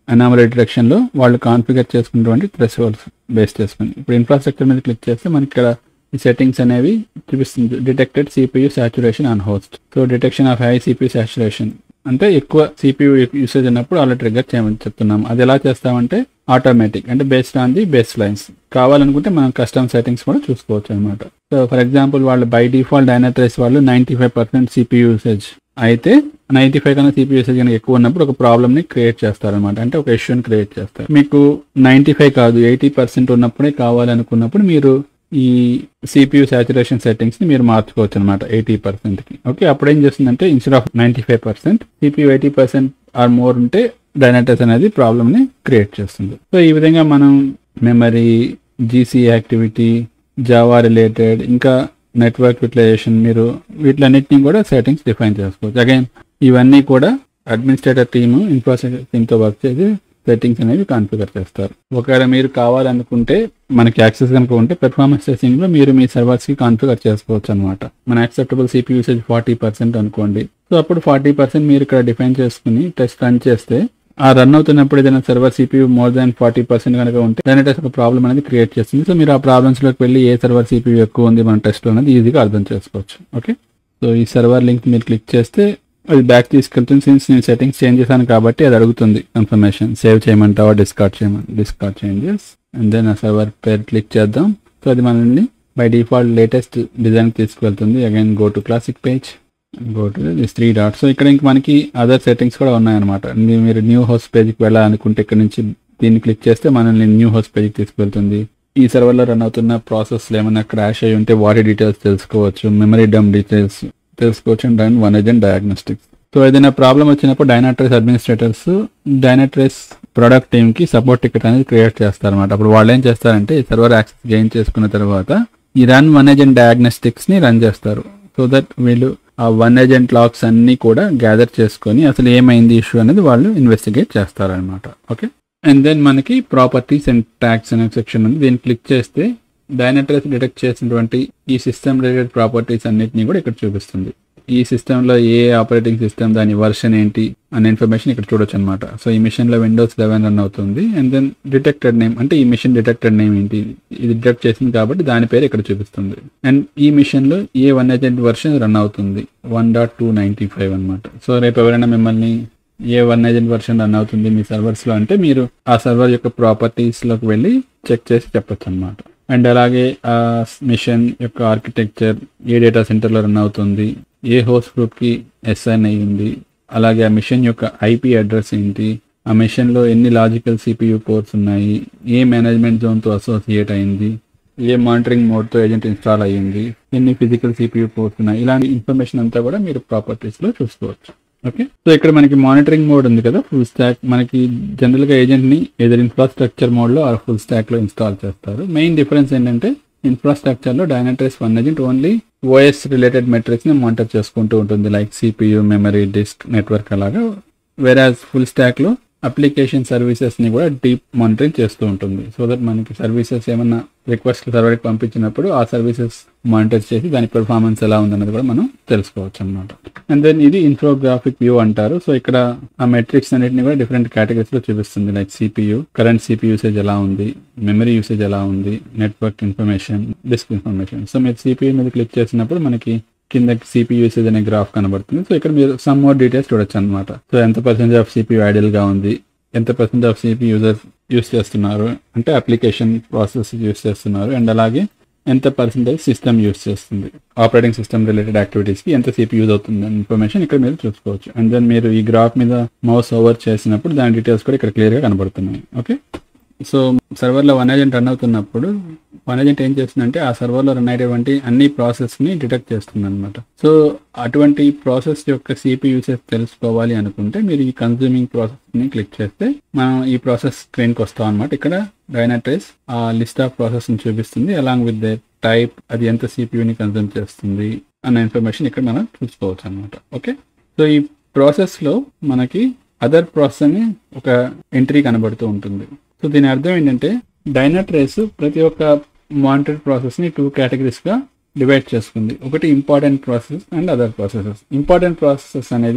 అనామలీ డిటెక్షన్లో వాళ్ళు కాన్ఫిగర్ చేసుకున్నటువంటి థ్రెష్ హోల్డ్స్ బేస్ చేసుకుని ఇప్పుడు ఇన్ఫ్రాస్ట్రక్చర్ మీద క్లిక్ చేస్తే మనకి ఇక్కడ ఈ సెట్టింగ్స్ అనేవి చూపిస్తుంది detected CPU saturation on host so detection of high CPU saturation అంటే ఎక్కువ సిపియు యూసేజ్ ఉన్నప్పుడు అలా ట్రిగ్గర్ చేయమని చెప్తున్నాం అది ఎలా చేస్తామంటే ఆటోమేటిక్ అంటే based on the base lines కావాలనుకుంటే మనం కస్టమ్ సెట్టింగ్స్ కూడా చూసుకోవచ్చు అనమాట సో ఫర్ ఎగ్జాంపుల్ వాళ్ళు బై డిఫాల్ట్ డైనట్రైస్ వాళ్ళు ninety five percent CPU usage అయితే నైంటీ ఫైవ్ కన్నా సిపి యూసేజ్ కనుక ఎక్కువ ఉన్నప్పుడు ఒక ప్రాబ్లమ్ ని క్రియేట్ చేస్తారు అనమాట అంటే ఒక ఇష్యూని క్రియేట్ చేస్తారు మీకు నైంటీ ఫైవ్ కాదు ఎయిటీ పర్సెంట్ ఉన్నప్పుడే కావాలనుకున్నప్పుడు మీరు ఈ సిపియు సాచురేషన్ సెట్టింగ్స్ ని మీరు మార్చుకోవచ్చు అనమాట ఎయిటీ పర్సెంట్ కి ఓకే అప్పుడు ఏం చేస్తుందంటే instead of ninety five percent CPU eighty percent or more ఉంటే డైనటస్ అనేది ప్రాబ్లమ్ ని క్రియేట్ చేస్తుంది సో ఈ విధంగా మనం memory GC activity Java related ఇంకా నెట్వర్క్ యూటిలైజేషన్ మీరు వీటిలన్నిటిని కూడా సెట్టింగ్స్ డిఫైన్ చేసుకోవచ్చు అగైన్ ఇవన్నీ కూడా అడ్మినిస్ట్రేటర్ టీమ్ ఇన్ఫ్రాస్ట్రక్చర్ టీమ్తో వర్క్ చేసి సెట్టింగ్స్ అనేవి కాన్ఫిగర్ చేస్తారు ఒకవేళ మీరు కావాలనుకుంటే మనకి యాక్సెస్ కనుక ఉంటే పెర్ఫార్మెన్స్ టెస్టింగ్ లో మీరు మీ సర్వర్స్ కి కాన్ఫిగర్ చేసుకోవచ్చు అనమాట మన acceptable CPU usage forty percent అనుకోండి సో అప్పుడు ఫార్టీ పర్సెంట్ మీరు ఇక్కడ డిఫైన్ చేసుకుని టెస్ట్ రన్ చేస్తే ఆ రన్ అవుతున్నప్పుడు ఏదైనా server CPU more than forty percent కనుక ఉంటే దాని టెస్ట్ ఒక ప్రాబ్లం అనేది క్రియేట్ చేస్తుంది సో మీరు ఆ ప్రాబ్లమ్స్ లోకి వెళ్ళి ఏ సర్వర్ సిపియూ ఎక్కువ ఉంది మన టెస్ట్ అనేది ఈజీగా అర్థం చేసుకోవచ్చు ఓకే సో ఈ సర్వర్ లింక్ మీరు క్లిక్ చేస్తే అది బ్యాక్ తీసుకెళ్తుంది సిన్స్ నేను సెట్టింగ్స్ చేంజ్ చేశాను కాబట్టి అది అడుగుతుంది కన్ఫర్మేషన్ సేవ్ చేయమంటావా డిస్కార్డ్ చేయమని డిస్కార్డ్ చేంజెస్ అండ్ దెన్ ఆ సర్వర్ పేరు క్లిక్ చేద్దాం సో అది మనల్ని బై డిఫాల్ట్ లేటెస్ట్ డిజైన్ తీసుకెళ్తుంది again go to classic page go to this three dot so ఇక్కడ ఇంక మనకి అదర్ సెట్టింగ్స్ కూడా ఉన్నాయన్నమాట మీ- మీరు న్యూ హౌస్ పేజ్కి వెళ్ళాలనుకుంటే ఇక్కడ నుంచి దీన్ని క్లిక్ చేస్తే మనల్ని న్యూ హౌస్ పేజ్కి తీసుకెళ్తుంది ఈ సర్వర్లో రన్ అవుతున్న ప్రాసెస్ ఏమైనా క్రాష్ అయ్యి ఉంటే వాటి డీటెయిల్స్ తెలుసుకోవచ్చు మెమరీ డమ్ డీటెయిల్స్ తెలుసుకోవచ్చు అండ్ దాని వన్ ఏజెంట్ డయాగ్నోస్టిక్స్ సో ఏదైనా ప్రాబ్లం వచ్చినప్పుడు Dynatrace administrators Dynatrace product team కి సపోర్ట్ టికెట్ అనేది క్రియేట్ చేస్తారు అనమాట అప్పుడు వాళ్ళు ఏం చేస్తారంటే ఈ సర్వర్ యాక్సెస్ గెయిన్ చేసుకున్న తర్వాత ఈ రన్ వన్ ఏజెంట్ డయాగ్నోస్టిక్స్ ని రన్ చేస్తారు సో దట్ వీళ్ళు ఆ వన్ ఏజెంట్ లాక్స్ అన్ని కూడా గ్యాదర్ చేసుకొని అసలు ఏమైంది ఇష్యూ అనేది వాళ్ళు ఇన్వెస్టిగేట్ చేస్తారనమాట ఓకే అండ్ దెన్ మనకి ప్రాపర్టీస్ అండ్ ట్యాక్స్ అనే సెక్షన్ ఉంది దీన్ని క్లిక్ చేస్తే డైనట్రెస్ డిటెక్ట్ చేసినటువంటి ఈ సిస్టమ్ రిలేటెడ్ ప్రాపర్టీస్ అన్నిటిని కూడా ఇక్కడ చూపిస్తుంది ఈ సిస్టమ్ లో ఏ ఆపరేటింగ్ సిస్టమ్ దాని వర్షన్ ఏంటి అనే ఇన్ఫర్మేషన్ ఇక్కడ చూడొచ్చు అనమాట సో ఈ మిషన్ లో విండోస్ లెవెన్ రన్ అవుతుంది అండ్ దెన్ డిటెక్టెడ్ నేమ్ అంటే ఈ మిషన్ డిటెక్టెడ్ నేమ్ ఏంటి ఇది డిటెక్ట్ చేసింది కాబట్టి దాని పేరు ఇక్కడ చూపిస్తుంది అండ్ ఈ మిషన్ లో ఏ వన్ ఏజెంట్ వర్షన్ రన్ అవుతుంది one dot two ninety five అనమాట సో రేపు ఎవరైనా మిమ్మల్ని ఏ వన్ ఏజెంట్ వర్షన్ రన్ అవుతుంది మీ సర్వర్స్ లో అంటే మీరు ఆ సర్వర్ యొక్క ప్రాపర్టీస్ లోకి వెళ్ళి చెక్ చేసి చెప్పొచ్చు అనమాట అండ్ అలాగే ఆ మిషన్ యొక్క ఆర్కిటెక్చర్ ఏ డేటా సెంటర్ లో రన్ అవుతుంది ఏ హోస్ట్ గ్రూప్ కి ఎస్ఐన్ అయ్యింది అలాగే ఆ మిషన్ యొక్క ఐపీ అడ్రస్ ఏంటి ఆ మిషన్ లో ఎన్ని లాజికల్ సిపియు కోర్స్ ఉన్నాయి ఏ మేనేజ్మెంట్ జోన్ తో అసోసియేట్ అయింది ఏ మానిటరింగ్ మోడ్ తో ఏజెంట్ ఇన్స్టాల్ అయ్యింది ఎన్ని ఫిజికల్ సిపియు కోర్స్ ఉన్నాయి ఇలాంటి ఇన్ఫర్మేషన్ అంతా కూడా మీరు ప్రాపర్టీస్ లో చూసుకోవచ్చు ఓకే సో ఇక్కడ మనకి మానిటరింగ్ మోడ్ ఉంది కదా ఫుల్ స్టాక్ మనకి జనరల్ గా ఏజెంట్ ని ఏదైనా ఇన్ఫ్రాస్ట్రక్చర్ మోడ్ లో ఆర్ ఫుల్ స్టాక్ లో ఇన్స్టాల్ చేస్తారు మెయిన్ డిఫరెన్స్ ఏంటంటే ఇన్ఫ్రాస్ట్రక్చర్ లో Dynatrace one agent only OS related metrics ని మానిటర్ చేసుకుంటూ ఉంటుంది like CPU memory disk network అలాగా వెరాజ్ ఫుల్ స్టాక్ లో అప్లికేషన్ సర్వీసెస్ ని కూడా డీప్ మానిటరింగ్ చేస్తూ ఉంటుంది సో దట్ మనకి సర్వీసెస్ ఏమన్నా రిక్వెస్ట్ సర్వర్ కి పంపించినప్పుడు ఆ సర్వీసెస్ మానిటర్ చేసి దాని పెర్ఫార్మెన్స్ ఎలా ఉందన్నది కూడా మనం తెలుసుకోవచ్చు అనమాట అండ్ దెన్ ఇది ఇన్ఫోగ్రాఫిక్ వ్యూ అంటారు సో ఇక్కడ ఆ మెట్రిక్స్ అన్నిటిని కూడా డిఫరెంట్ కేటగిరీస్ లో చూపిస్తుంది like CPU current CPU usage ఎలా ఉంది మెమరీ యూసేజ్ ఎలా ఉంది network information disk information so మీరు సిపియు మీద క్లిక్ చేసినప్పుడు మనకి కింద సిపి యూసేజ్ అనే గ్రాఫ్ కనబడుతుంది సో ఇక్కడ మీరు సమ్ మోర్ డీటెయిల్స్ చూడొచ్చు అనమాట సో ఎంత పర్సెంటేజ్ ఆఫ్ సిపి ఐడియల్ గా ఉంది ఎంత percent of CPU users use చేస్తున్నారు అంటే అప్లికేషన్ ప్రాసెస్ యూస్ చేస్తున్నారు అండ్ అలాగే ఎంత పర్సెంటేజ్ సిస్టమ్ యూస్ చేస్తుంది ఆపరేటింగ్ సిస్టమ్ రిలేటెడ్ యాక్టివిటీస్ కి ఎంత సిపి యూజ్ అవుతుంది అనే ఇన్ఫర్మేషన్ ఇక్కడ మీరు చూసుకోవచ్చు అండ్ దెన్ మీరు ఈ గ్రాఫ్ మీద మౌస్ ఓవర్ చేసినప్పుడు దాని డీటెయిల్స్ కూడా ఇక్కడ క్లియర్ గా కనబడుతున్నాయి ఓకే సో సర్వర్లో వన్ ఏజెంట్ రన్ అవుతున్నప్పుడు వన్ ఏజెంట్ ఏం చేస్తుందంటే ఆ సర్వర్లో రన్ అయ్యేటువంటి అన్ని ప్రాసెస్ ని డిటెక్ట్ చేస్తుంది అనమాట సో అటువంటి ప్రాసెస్ యొక్క సిపి యూసేజ్ తెలుసుకోవాలి అనుకుంటే మీరు ఈ కన్స్యూమింగ్ ప్రాసెస్ ని క్లిక్ చేస్తే మనం ఈ ప్రాసెస్ స్క్రీన్ కి వస్తాం అనమాట ఇక్కడ డైనాట్రేస్ ఆ లిస్ట్ ఆఫ్ ప్రాసెస్ ని చూపిస్తుంది అలాంగ్ విత్ ద టైప్ అది ఎంత సిపియూని కన్స్యూమ్ చేస్తుంది అన్న ఇన్ఫర్మేషన్ ఇక్కడ మనం చూసుకోవచ్చు అనమాట ఓకే సో ఈ ప్రాసెస్ లో మనకి అదర్ ప్రాసెస్ అని ఒక ఎంట్రీ కనబడుతూ ఉంటుంది సో దీని అర్థం ఏంటంటే డైనాట్రేస్ ప్రతి ఒక్క మానిటర్ ప్రాసెస్ ని టూ కేటగిరీస్ గా డివైడ్ చేసుకుంది ఒకటి important process and other processes important processes అనేది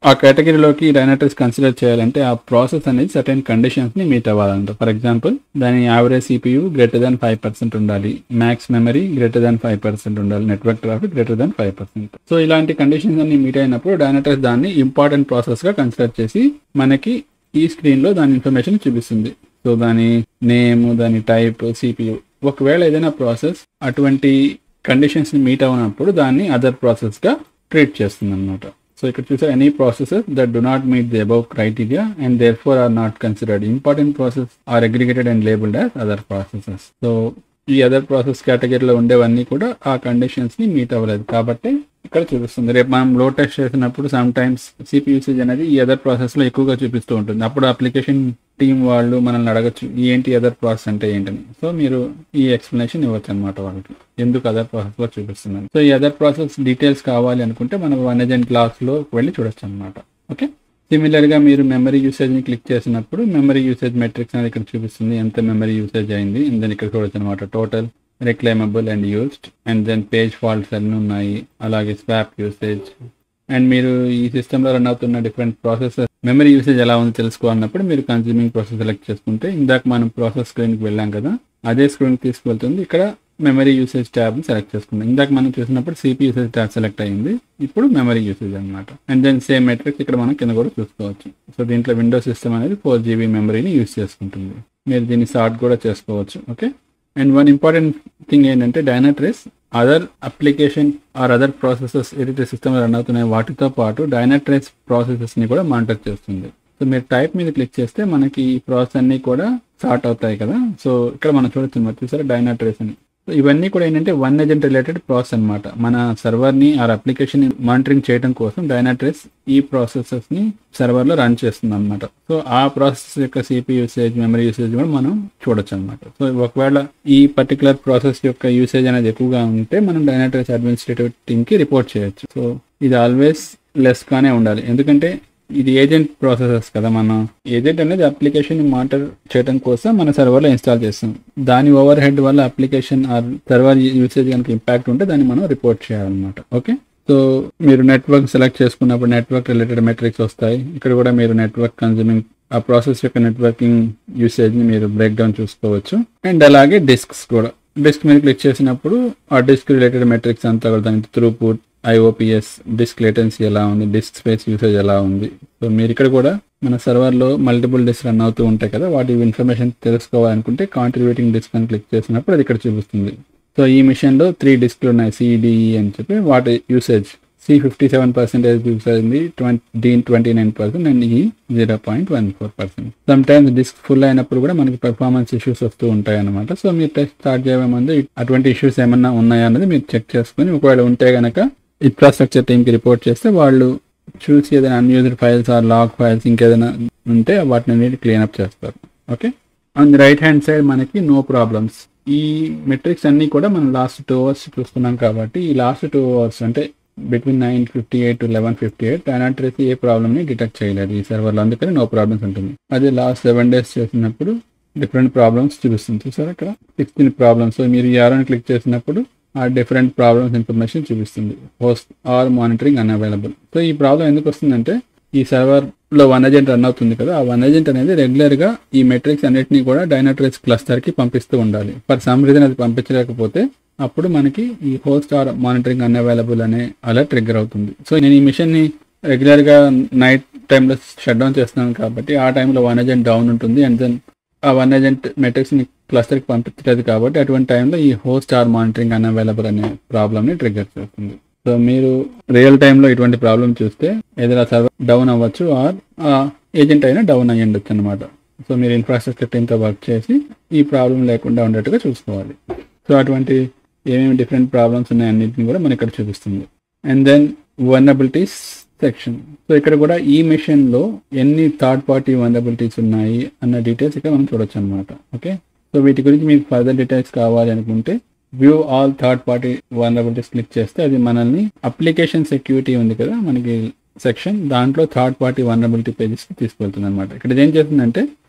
ఆ కేటగిరీలోకి డైనాట్రిస్ కన్సిడర్ చేయాలంటే ఆ ప్రాసెస్ అనేది సర్టెన్ కండిషన్స్ ని మీట్ అవ్వాలంట ఫర్ ఎగ్జాంపుల్ దాని average CPU greater than five percent ఉండాలి max memory greater than five percent ఉండాలి network traffic greater than five percent so ఇలాంటి కండిషన్స్ అన్ని మీట్ అయినప్పుడు డైనాట్రిస్ దాన్ని ఇంపార్టెంట్ ప్రాసెస్ గా కన్సిడర్ చేసి మనకి ఈ స్క్రీన్ లో దాని ఇన్ఫర్మేషన్ చూపిస్తుంది సో దాని నేమ్ దాని టైప్ సిపియు ఒకవేళ ఏదైనా ప్రాసెస్ అటువంటి కండిషన్స్ ని మీట్ అవునప్పుడు దాన్ని అదర్ ప్రాసెస్ గా ట్రీట్ చేస్తుంది అనమాట సో ఇక్కడ చూసారు any processes that do not meet the above criteria and therefore are not considered important process are aggregated and labelled as other processes so ఈ other process కేటగిరీలో ఉండేవన్నీ కూడా ఆ కండిషన్స్ ని మీట్ అవ్వలేదు కాబట్టి ఇక్కడ చూపిస్తుంది రేపు మనం లో టెస్ట్ చేసినప్పుడు సమ్ టైమ్స్ సిపి యూసేజ్ అనేది ఈ అదర్ ప్రాసెస్ లో ఎక్కువగా చూపిస్తూ ఉంటుంది అప్పుడు అప్లికేషన్ టీం వాళ్ళు మనల్ని అడగచ్చు ఏంటి అదర్ ప్రాసెస్ అంటే ఏంటని సో మీరు ఈ ఎక్స్ప్లెనేషన్ ఇవ్వచ్చు అనమాట వాళ్ళకి ఎందుకు అదర్ ప్రాసెస్ లో చూపిస్తున్నాను సో ఈ అదర్ ప్రాసెస్ డీటెయిల్స్ కావాలి అనుకుంటే మనం వన్ ఏజెంట్ క్లాస్ లో వెళ్ళి చూడొచ్చు అనమాట ఓకే సిమిలర్ గా మీరు మెమరీ యూసేజ్ ని క్లిక్ చేసినప్పుడు మెమరీ యూసేజ్ మెట్రిక్స్ అనేది ఇక్కడ చూపిస్తుంది ఎంత మెమరీ యూసేజ్ అయింది అండ్ దెన్ ఇక్కడ చూడొచ్చు అనమాట total reclaimable and used and then page faults అన్నీ ఉన్నాయి అలాగే స్వాప్ యూసేజ్ అండ్ మీరు ఈ సిస్టంలో రన్ అవుతున్న డిఫరెంట్ ప్రాసెసెస్ మెమరీ యూసేజ్ ఎలా ఉందో తెలుసుకోవాలన్నప్పుడు మీరు కన్స్యూమింగ్ ప్రాసెస్ సెలెక్ట్ చేసుకుంటే ఇందాక మనం ప్రాసెస్ స్క్రీన్కి వెళ్ళాం కదా అదే స్క్రీన్కి తీసుకువెళ్తుంది ఇక్కడ మెమరీ యూసేజ్ ట్యాబ్ సెలెక్ట్ చేసుకున్నాం ఇందాక మనం చూసినప్పుడు సిపి యూసేజ్ ట్యాబ్ సెలెక్ట్ అయ్యింది ఇప్పుడు మెమరీ యూసేజ్ అనమాట అండ్ దెన్ సేమ్ మెట్రిక్స్ ఇక్కడ మనం కింద కూడా చూసుకోవచ్చు సో దీంట్లో విండో సిస్టమ్ అనేది ఫోర్ జీబీ మెమరీని యూస్ చేసుకుంటుంది మీరు దీన్ని సార్ట్ కూడా చేసుకోవచ్చు okay and one important thing ఏంటంటే Dynatrace other application or other processes ఏదైతే సిస్టమ్ రన్ అవుతున్నాయో వాటితో పాటు డైనాట్రేస్ ప్రాసెసెస్ ని కూడా మానిటర్ చేస్తుంది సో మీరు టైప్ మీద క్లిక్ చేస్తే మనకి ఈ ప్రాసెస్ అన్ని కూడా స్టార్ట్ అవుతాయి కదా సో ఇక్కడ మనం చూడొచ్చు మరి చూసారా డైనాట్రేస్ అని సో ఇవన్నీ కూడా ఏంటంటే వన్ ఏజెంట్ రిలేటెడ్ ప్రాసెస్ అనమాట మన సర్వర్ ని ఆ అప్లికేషన్ మానిటరింగ్ చేయడం కోసం డైనాట్రేస్ ఈ ప్రాసెసెస్ ని సర్వర్ లో రన్ చేస్తుంది అనమాట సో ఆ ప్రాసెస్ యొక్క సిపి యూసేజ్ మెమరీ యూసేజ్ కూడా మనం చూడొచ్చు అనమాట సో ఒకవేళ ఈ పర్టికులర్ ప్రాసెస్ యొక్క యూసేజ్ అనేది ఎక్కువగా ఉంటే మనం డైనాట్రేస్ అడ్మినిస్ట్రేటివ్ టీమ్ కి రిపోర్ట్ చేయొచ్చు సో ఇది ఆల్వేస్ లెస్ గానే ఉండాలి ఎందుకంటే ఇది ఏజెంట్ ప్రాసెసెస్ కదా మనం ఏజెంట్ అనేది అప్లికేషన్ మానిటర్ చేయడం కోసం మన సర్వర్లో ఇన్స్టాల్ చేస్తాం దాని ఓవర్ హెడ్ వల్ల అప్లికేషన్ ఆర్ సర్వర్ యూసేజ్ కనుక ఇంపాక్ట్ ఉంటే దాన్ని మనం రిపోర్ట్ చేయాలన్నమాట ఓకే సో మీరు నెట్వర్క్ సెలెక్ట్ చేసుకున్నప్పుడు నెట్వర్క్ రిలేటెడ్ మెట్రిక్స్ వస్తాయి ఇక్కడ కూడా మీరు నెట్వర్క్ కన్జ్యూమింగ్ ఆ ప్రాసెస్ యొక్క నెట్వర్కింగ్ యూసేజ్ ని మీరు బ్రేక్ డౌన్ చూసుకోవచ్చు అండ్ అలాగే డిస్క్స్ కూడా డిస్క్ మీద క్లిక్ చేసినప్పుడు ఆ డిస్క్ రిలేటెడ్ మెట్రిక్స్ అంతా కూడా దానికి త్రూపుట్ ఐఓపిఎస్ డిస్క్ లేటెన్సీ ఎలా ఉంది డిస్క్ స్పేస్ యూసేజ్ ఎలా ఉంది సో మీరు ఇక్కడ కూడా మన సర్వర్లో మల్టిపుల్ డిస్క్ రన్ అవుతూ ఉంటాయి కదా వాటి ఇన్ఫర్మేషన్ తెలుసుకోవాలనుకుంటే కాంట్రిబ్యూటింగ్ డిస్క్ అని క్లిక్ చేసినప్పుడు అది ఇక్కడ చూపిస్తుంది సో ఈ మిషన్లో త్రీ డిస్క్లు ఉన్నాయి సిడిఈ అని చెప్పి వాటి usage C fifty seven percentage use అయింది twenty D twenty nine percent and E zero point one four percent sometimes disk full అయినప్పుడు కూడా మనకి పెర్ఫార్మెన్స్ ఇష్యూస్ వస్తూ ఉంటాయి అనమాట సో మీరు టెస్ట్ స్టార్ట్ చేయడం ముందు అటువంటి ఇష్యూస్ ఏమన్నా ఉన్నాయా అనేది మీరు చెక్ చేసుకుని ఒకవేళ ఉంటే గనక ఇన్ఫ్రాస్ట్రక్చర్ టీమ్కి రిపోర్ట్ చేస్తే వాళ్ళు చూసి ఏదైనా unused files or log files ఇంకేదైనా ఉంటే వాటిని అన్నిటి క్లీన్ అప్ చేస్తారు okay on the right hand side మనకి నో ప్రాబ్లమ్స్ ఈ మెట్రిక్స్ అన్ని కూడా మనం లాస్ట్ టూ అవర్స్ చూస్తున్నాం కాబట్టి ఈ లాస్ట్ టూ అవర్స్ అంటే between nine fifty eight to eleven fifty eight Dynatrace ఏ ప్రాబ్లమ్ ని డిటెక్ట్ చేయలేదు ఈ సర్వర్లో అందుకని నో ప్రాబ్లమ్స్ ఉంటుంది అదే లాస్ట్ సెవెన్ డేస్ చేసినప్పుడు డిఫరెంట్ ప్రాబ్లమ్స్ చూపిస్తుంది చూసారా ఇక్కడ సిక్స్టీన్ ప్రాబ్లమ్స్ సో మీరు ఈ ఆరోని క్లిక్ చేసినప్పుడు ఆ డిఫరెంట్ ప్రాబ్లమ్స్ ఇన్ఫర్మేషన్ చూపిస్తుంది host or monitoring unavailable so ఈ ప్రాబ్లం ఎందుకు వస్తుందంటే ఈ సర్వర్ లో వన్ ఏజెంట్ రన్ అవుతుంది కదా ఆ వన్ ఏజెంట్ అనేది రెగ్యులర్ గా ఈ మెట్రిక్స్ అన్నిటిని కూడా డైనాట్రేస్ క్లస్టర్ కి పంపిస్తూ ఉండాలి ఫర్ సమ్ రీజన్ అది పంపించలేకపోతే అప్పుడు మనకి ఈ హోస్ట్ ఆర్ మానిటరింగ్ అన్అవైలబుల్ అనే అలర్ట్ ట్రిగ్గర్ అవుతుంది సో నేను ఈ మిషన్ ని రెగ్యులర్ గా నైట్ టైంలో షట్ డౌన్ చేస్తున్నాను కాబట్టి ఆ టైంలో వన్ ఏజెంట్ డౌన్ ఉంటుంది అండ్ దెన్ ఆ వన్ ఏజెంట్ మెట్రిక్స్ ని క్లస్టర్ కి పంపించలేదు కాబట్టి అటువంటి టైంలో ఈ హోస్ట్ ఆర్ మానిటరింగ్ అన్అవైలబుల్ అనే ప్రాబ్లమ్ ని ట్రిగ్గర్ చేస్తుంది సో మీరు రియల్ టైంలో ఇటువంటి ప్రాబ్లం చూస్తే ఏదైనా సర్వర్ డౌన్ అవ్వచ్చు ఆర్ ఏజెంట్ అయినా డౌన్ అయ్యి ఉండొచ్చు అనమాట సో మీరు ఇన్ఫ్రాస్ట్రక్చర్ టీంతో వర్క్ చేసి ఈ ప్రాబ్లం లేకుండా ఉండేట్టుగా చూసుకోవాలి సో అటువంటి ఏమేమి డిఫరెంట్ ప్రాబ్లమ్స్ ఉన్నాయి అన్నింటిని కూడా మనకి ఇక్కడ చూపిస్తుంది and then vulnerabilities section so ఇక్కడ కూడా ఈ మెషిన్ లో ఎన్ని థర్డ్ పార్టీ వనబిలిటీస్ ఉన్నాయి అన్న డీటెయిల్స్ ఇక్కడ మనం చూడొచ్చు అనమాట ఓకే సో వీటి గురించి మీకు ఫర్దర్ డీటెయిల్స్ కావాలి అనుకుంటే view all third party vulnerabilities click చేస్తే అది మనల్ని అప్లికేషన్ సెక్యూరిటీ ఉంది కదా మనకి సెక్షన్ దాంట్లో థర్డ్ పార్టీ వనరబిలిటీ పేజెస్ కి తీసుకెళ్తుంది అనమాట ఇక్కడ ఏం చేస్తుందంటే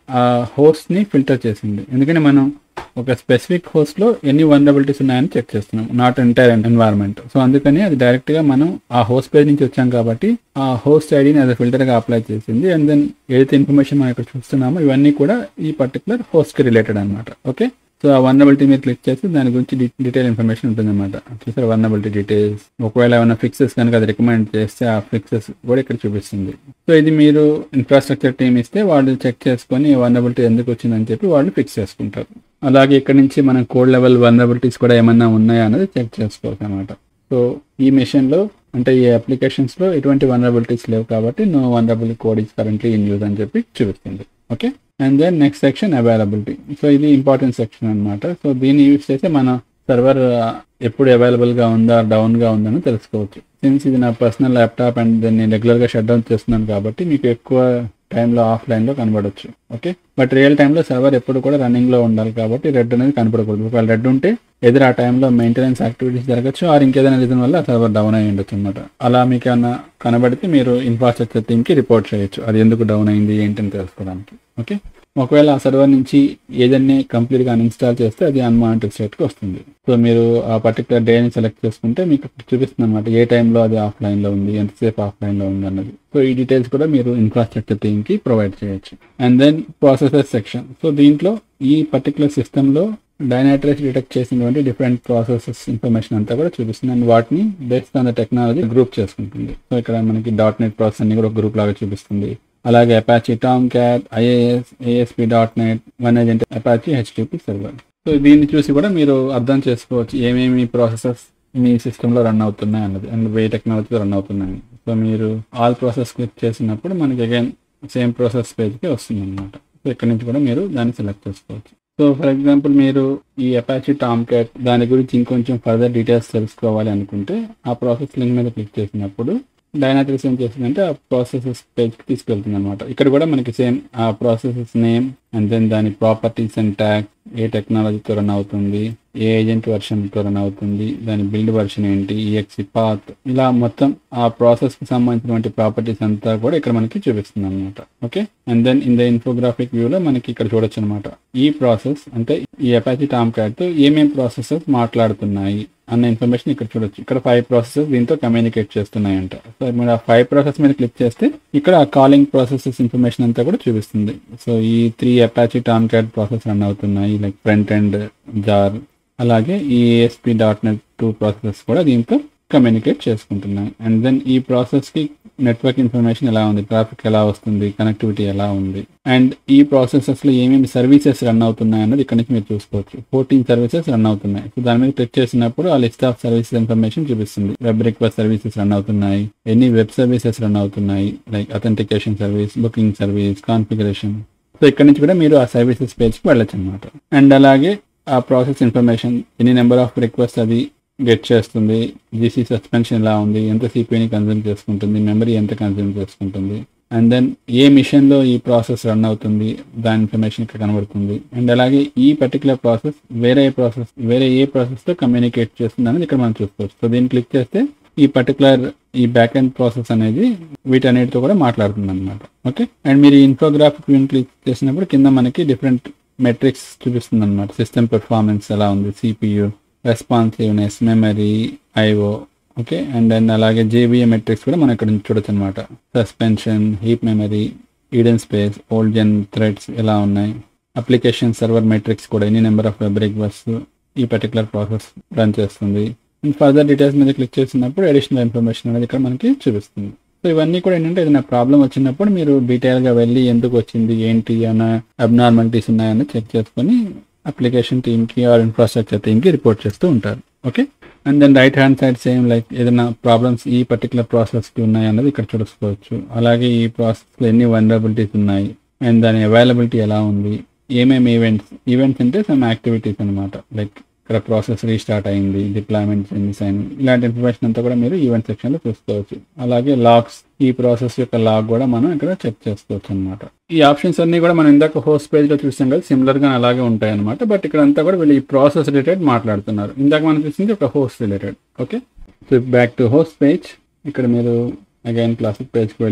ఆ హోస్ట్ని ఫిల్టర్ చేసింది ఎందుకంటే మనం ఒక స్పెసిఫిక్ హోస్ట్లో ఎన్ని వనరబిలిటీస్ ఉన్నాయని చెక్ చేస్తున్నాం నాట్ ఎంటైర్ ఎన్వైర్న్మెంట్ సో అందుకని అది డైరెక్ట్గా మనం ఆ హోస్ట్ పేజ్ నుంచి వచ్చాం కాబట్టి ఆ హోస్ట్ ఐడిని అది ఫిల్టర్గా అప్లై చేసింది అండ్ దెన్ ఏదైతే ఇన్ఫర్మేషన్ మనం ఇక్కడ చూస్తున్నామో ఇవన్నీ కూడా ఈ పర్టికులర్ హోస్ట్కి రిలేటెడ్ అనమాట ఓకే సో ఆ వనరబిలిటీ మీరు క్లిక్ చేసి దాని గురించి డీటెయిల్ ఇన్ఫర్మేషన్ ఉంటుందన్నమాట చూసారు వనరబిలిటీ డీటెయిల్స్ ఒకవేళ ఏమైనా ఫిక్సెస్ కనుక అది రికమెండ్ చేస్తే ఆ ఫిక్సెస్ కూడా ఇక్కడ చూపిస్తుంది సో ఇది మీరు ఇన్ఫ్రాస్ట్రక్చర్ టీమ్ ఇస్తే వాళ్ళు చెక్ చేసుకొని వనరబిలిటీ ఎందుకు వచ్చిందని చెప్పి వాళ్ళు ఫిక్స్ చేసుకుంటారు అలాగే ఇక్కడ నుంచి మనం కోడ్ లెవెల్ వనరబిలిటీస్ కూడా ఏమన్నా ఉన్నాయా అన్నది చెక్ చేసుకోవచ్చు అనమాట సో ఈ మిషన్లో అంటే ఈ అప్లికేషన్స్లో ఎటువంటి వనరబిలిటీస్ లేవు కాబట్టి no vulnerable code is currently in use అని చెప్పి చూపిస్తుంది okay and then next section availability so ఇది ఇంపార్టెంట్ సెక్షన్ అనమాట సో దీన్ని యూజ్ చేస్తే మన సర్వర్ ఎప్పుడు అవైలబుల్గా ఉందా డౌన్గా ఉందని తెలుసుకోవచ్చు సిన్స్ ఇది నా పర్సనల్ ల్యాప్టాప్ అండ్ నేను రెగ్యులర్గా షట్ డౌన్ చేస్తున్నాను కాబట్టి మీకు ఎక్కువ టైంలో ఆఫ్లైన్లో కనబడవచ్చు ఓకే బట్ రియల్ టైంలో సర్వర్ ఎప్పుడు కూడా రన్నింగ్లో ఉండాలి కాబట్టి రెడ్ అనేది కనపడకూడదు ఒకవేళ రెడ్ ఉంటే ఎదురు ఆ టైంలో మెయింటెనెన్స్ యాక్టివిటీస్ జరగచ్చు ఆర్ ఇంకేదైనా రీజన్ వల్ల సర్వర్ డౌన్ అయ్యి ఉండొచ్చు అనమాట అలా మీకు ఏమైనా కనబడితే మీరు ఇన్ఫ్రాస్ట్రక్చర్ టీమ్కి రిపోర్ట్ చేయొచ్చు అది ఎందుకు డౌన్ అయింది ఏంటని తెలుసుకోవడానికి ఓకే ఒకవేళ ఆ సర్వర్ నుంచి ఏదైనా కంప్లీట్గా అన్ఇన్స్టాల్ చేస్తే అది అన్మానిటర్ స్టేట్కి వస్తుంది సో మీరు ఆ పర్టికులర్ డేని సెలెక్ట్ చేసుకుంటే మీకు చూపిస్తుంది అనమాట ఏ టైంలో అది ఆఫ్లైన్లో ఉంది ఎంతసేపు ఆఫ్లైన్లో ఉంది అన్నది సో ఈ డీటెయిల్స్ కూడా మీరు ఇన్ఫ్రాస్ట్రక్చర్ టీమ్కి ప్రొవైడ్ చేయొచ్చు and then processor section so దీంట్లో ఈ పర్టికులర్ సిస్టంలో డైనాట్రేస్ డిటెక్ట్ చేసినటువంటి డిఫరెంట్ ప్రాసెసెస్ ఇన్ఫర్మేషన్ అంతా కూడా చూపిస్తుంది అండ్ వాటిని based on the technology group చేసుకుంటుంది సో ఇక్కడ మనకి డాట్ నెట్ ప్రాసెస్ అన్ని కూడా ఒక గ్రూప్ లాగా చూపిస్తుంది అలాగే Apache Tomcat IAS ASP dot net one agent Apache HTTP server so దీన్ని చూసి కూడా మీరు అర్థం చేసుకోవచ్చు ఏమేమి ప్రాసెసెస్ మీ సిస్టంలో రన్ అవుతున్నాయి అన్నది అండ్ వే టెక్నాలజీతో రన్ అవుతున్నాయి సో మీరు ఆల్ ప్రాసెస్ క్లిక్ చేసినప్పుడు మనకి అగైన్ సేమ్ ప్రాసెస్ పేజ్కి వస్తుంది అనమాట సో ఇక్కడ నుంచి కూడా మీరు దాన్ని సెలెక్ట్ చేసుకోవచ్చు సో ఫర్ ఎగ్జాంపుల్ మీరు ఈ అపాచీ టామ్ క్యాట్ దాని గురించి ఇంకొంచెం ఫర్దర్ డీటెయిల్స్ తెలుసుకోవాలి అనుకుంటే ఆ ప్రాసెస్ లింక్ మీద క్లిక్ చేసినప్పుడు డైనాట్రిక్స్ ఏం చేస్తుందంటే ఆ ప్రాసెసెస్ పేజ్కి తీసుకెళ్తుంది అనమాట ఇక్కడ కూడా మనకి సేమ్ ఆ ప్రాసెసెస్ నేమ్ అండ్ దెన్ దాని ప్రాపర్టీస్ అండ్ ట్యాక్స్ ఏ టెక్నాలజీతో రన్ అవుతుంది ఏ ఏజెంట్ వర్షన్తో రన్ అవుతుంది దాని బిల్డ్ వర్షన్ ఏంటి ఈఎక్సి పాత్ ఇలా మొత్తం ఆ ప్రాసెస్ కి సంబంధించినటువంటి ప్రాపర్టీస్ అంతా కూడా ఇక్కడ మనకి చూపిస్తుంది అనమాట okay and then in the infographic వ్యూలో మనకి ఇక్కడ చూడొచ్చు అనమాట ఈ ప్రాసెస్ అంటే ఈ అపాచీ టామ్ క్యాట్ తో ఏమేం ప్రాసెసెస్ మాట్లాడుతున్నాయి అన్న ఇన్ఫర్మేషన్ ఇక్కడ చూడొచ్చు ఇక్కడ ఫైవ్ ప్రాసెసెస్ దీంతో కమ్యూనికేట్ చేస్తున్నాయంట సో మీరు ఆ ఫైవ్ ప్రాసెస్ మీద క్లిక్ చేస్తే ఇక్కడ ఆ కాలింగ్ ప్రాసెసెస్ ఇన్ఫర్మేషన్ అంతా కూడా చూపిస్తుంది సో ఈ three Apache Tomcat process run అవుతున్నాయి లైక్ ఫ్రంట్ అండ్ జార్ అలాగే ఈ ASP dot net two processes కూడా దీంతో కమ్యూనికేట్ చేసుకుంటున్నాయి అండ్ దెన్ ఈ ప్రాసెస్ కి నెట్వర్క్ ఇన్ఫర్మేషన్ ఎలా ఉంది ట్రాఫిక్ ఎలా వస్తుంది కనెక్టివిటీ ఎలా ఉంది అండ్ ఈ ప్రాసెసెస్ లో ఏమేమి సర్వీసెస్ రన్ అవుతున్నాయి అన్నది ఇక్కడ నుంచి మీరు చూసుకోవచ్చు ఫోర్టీన్ సర్వీసెస్ రన్ అవుతున్నాయి సో దాని మీద క్లిక్ చేసినప్పుడు ఆ లిస్ట్ ఆఫ్ సర్వీసెస్ ఇన్ఫర్మేషన్ చూపిస్తుంది వెబ్ రిక్వెస్ట్ సర్వీసెస్ రన్ అవుతున్నాయి ఎన్ని వెబ్ సర్వీసెస్ రన్ అవుతున్నాయి like authentication service booking service configuration so ఇక్కడ నుంచి కూడా మీరు ఆ సర్వీసెస్ పేజ్కి వెళ్ళొచ్చు అనమాట అండ్ అలాగే ఆ ప్రాసెస్ ఇన్ఫర్మేషన్ ఎన్ని నెంబర్ ఆఫ్ రిక్వెస్ట్ అది గెట్ చేస్తుంది జీసీ సస్పెన్షన్ ఎలా ఉంది ఎంత సిపిని కన్జ్యూమ్ చేసుకుంటుంది మెమరీ ఎంత కన్జ్యూమ్ చేసుకుంటుంది అండ్ దెన్ ఏ మిషన్లో ఈ ప్రాసెస్ రన్ అవుతుంది దాని ఇన్ఫర్మేషన్ ఇక్కడ కనబడుతుంది అండ్ అలాగే ఈ పర్టికులర్ ప్రాసెస్ వేరే ప్రాసెస్ వేరే ఏ ప్రాసెస్తో కమ్యూనికేట్ చేస్తుంది అనేది ఇక్కడ మనం చూసుకోవచ్చు సో దీన్ని క్లిక్ చేస్తే ఈ పర్టికులర్ ఈ బ్యాక్ ఎండ్ ప్రాసెస్ అనేది వీటన్నిటితో కూడా మాట్లాడుతుంది అనమాట ఓకే అండ్ మీరు ఇన్ఫోగ్రాఫిక్ వ్యూని క్లిక్ చేసినప్పుడు కింద మనకి డిఫరెంట్ మెట్రిక్స్ చూపిస్తుంది అనమాట సిస్టమ్ పెర్ఫార్మెన్స్ ఎలా ఉంది CPU responsiveness memory IO okay and then అలాగే జేబిఏ మెట్రిక్స్ కూడా మనం ఇక్కడ నుంచి చూడొచ్చు అనమాట suspension heap memory Eden space old gen threads ఎలా ఉన్నాయి అప్లికేషన్ సర్వర్ మెట్రిక్స్ కూడా ఎన్ని నెంబర్ ఆఫ్ వెబ్ రిక్వెస్ట్ ఈ పర్టికులర్ ప్రాసెస్ రన్ చేస్తుంది అండ్ ఫర్దర్ డీటెయిల్స్ మీద క్లిక్ చేసినప్పుడు అడిషనల్ ఇన్ఫర్మేషన్ అనేది ఇక్కడ మనకి చూపిస్తుంది సో ఇవన్నీ కూడా ఏంటంటే ఏదైనా ప్రాబ్లం వచ్చినప్పుడు మీరు డీటెయిల్గా వెళ్ళి ఎందుకు వచ్చింది ఏంటి అన్న అబ్నార్మాలిటీస్ ఉన్నాయని చెక్ చేసుకొని అప్లికేషన్ టీమ్కి ఆర్ ఇన్ఫ్రాస్ట్రక్చర్ టీమ్కి రిపోర్ట్ చేస్తూ ఉంటారు okay and then right hand side same like ఏదైనా ప్రాబ్లమ్స్ ఈ పర్టికులర్ ప్రాసెస్కి ఉన్నాయి అన్నది ఇక్కడ చూసుకోవచ్చు అలాగే ఈ ప్రాసెస్లో ఎన్ని వనరబిలిటీస్ ఉన్నాయి అండ్ దాని అవైలబిలిటీ ఎలా ఉంది ఏమేమి ఈవెంట్స్ ఈవెంట్స్ అంటే సమ్ యాక్టివిటీస్ అనమాట లైక్ ఇక్కడ ప్రాసెస్ రీస్టార్ట్ అయింది డిప్లాయ్మెంట్ మిస్ అయింది ఇలాంటి ఇన్ఫర్మేషన్ అంతా కూడా మీరు ఈవెంట్ సెక్షన్లో చూసుకోవచ్చు అలాగే లాగ్స్ ఈ ప్రాసెస్ యొక్క లాగ్ కూడా మనం ఇక్కడ చెక్ చేసుకోవచ్చు అనమాట ఈ ఆప్షన్స్ అన్ని కూడా మనం ఇందాక హోస్ట్ పేజ్ లో చూసాం కదా సిమిలర్ గా అలాగే ఉంటాయి అనమాట బట్ ఇక్కడ అంతా కూడా వీళ్ళు ఈ ప్రాసెస్ రిలేటెడ్ మాట్లాడుతున్నారు ఇందాక మనం చూసింది ఒక host related okay so back to host page ఇక్కడ మీరు అగైన్ క్లాసిక్ పేజ్కి వెళ్ళి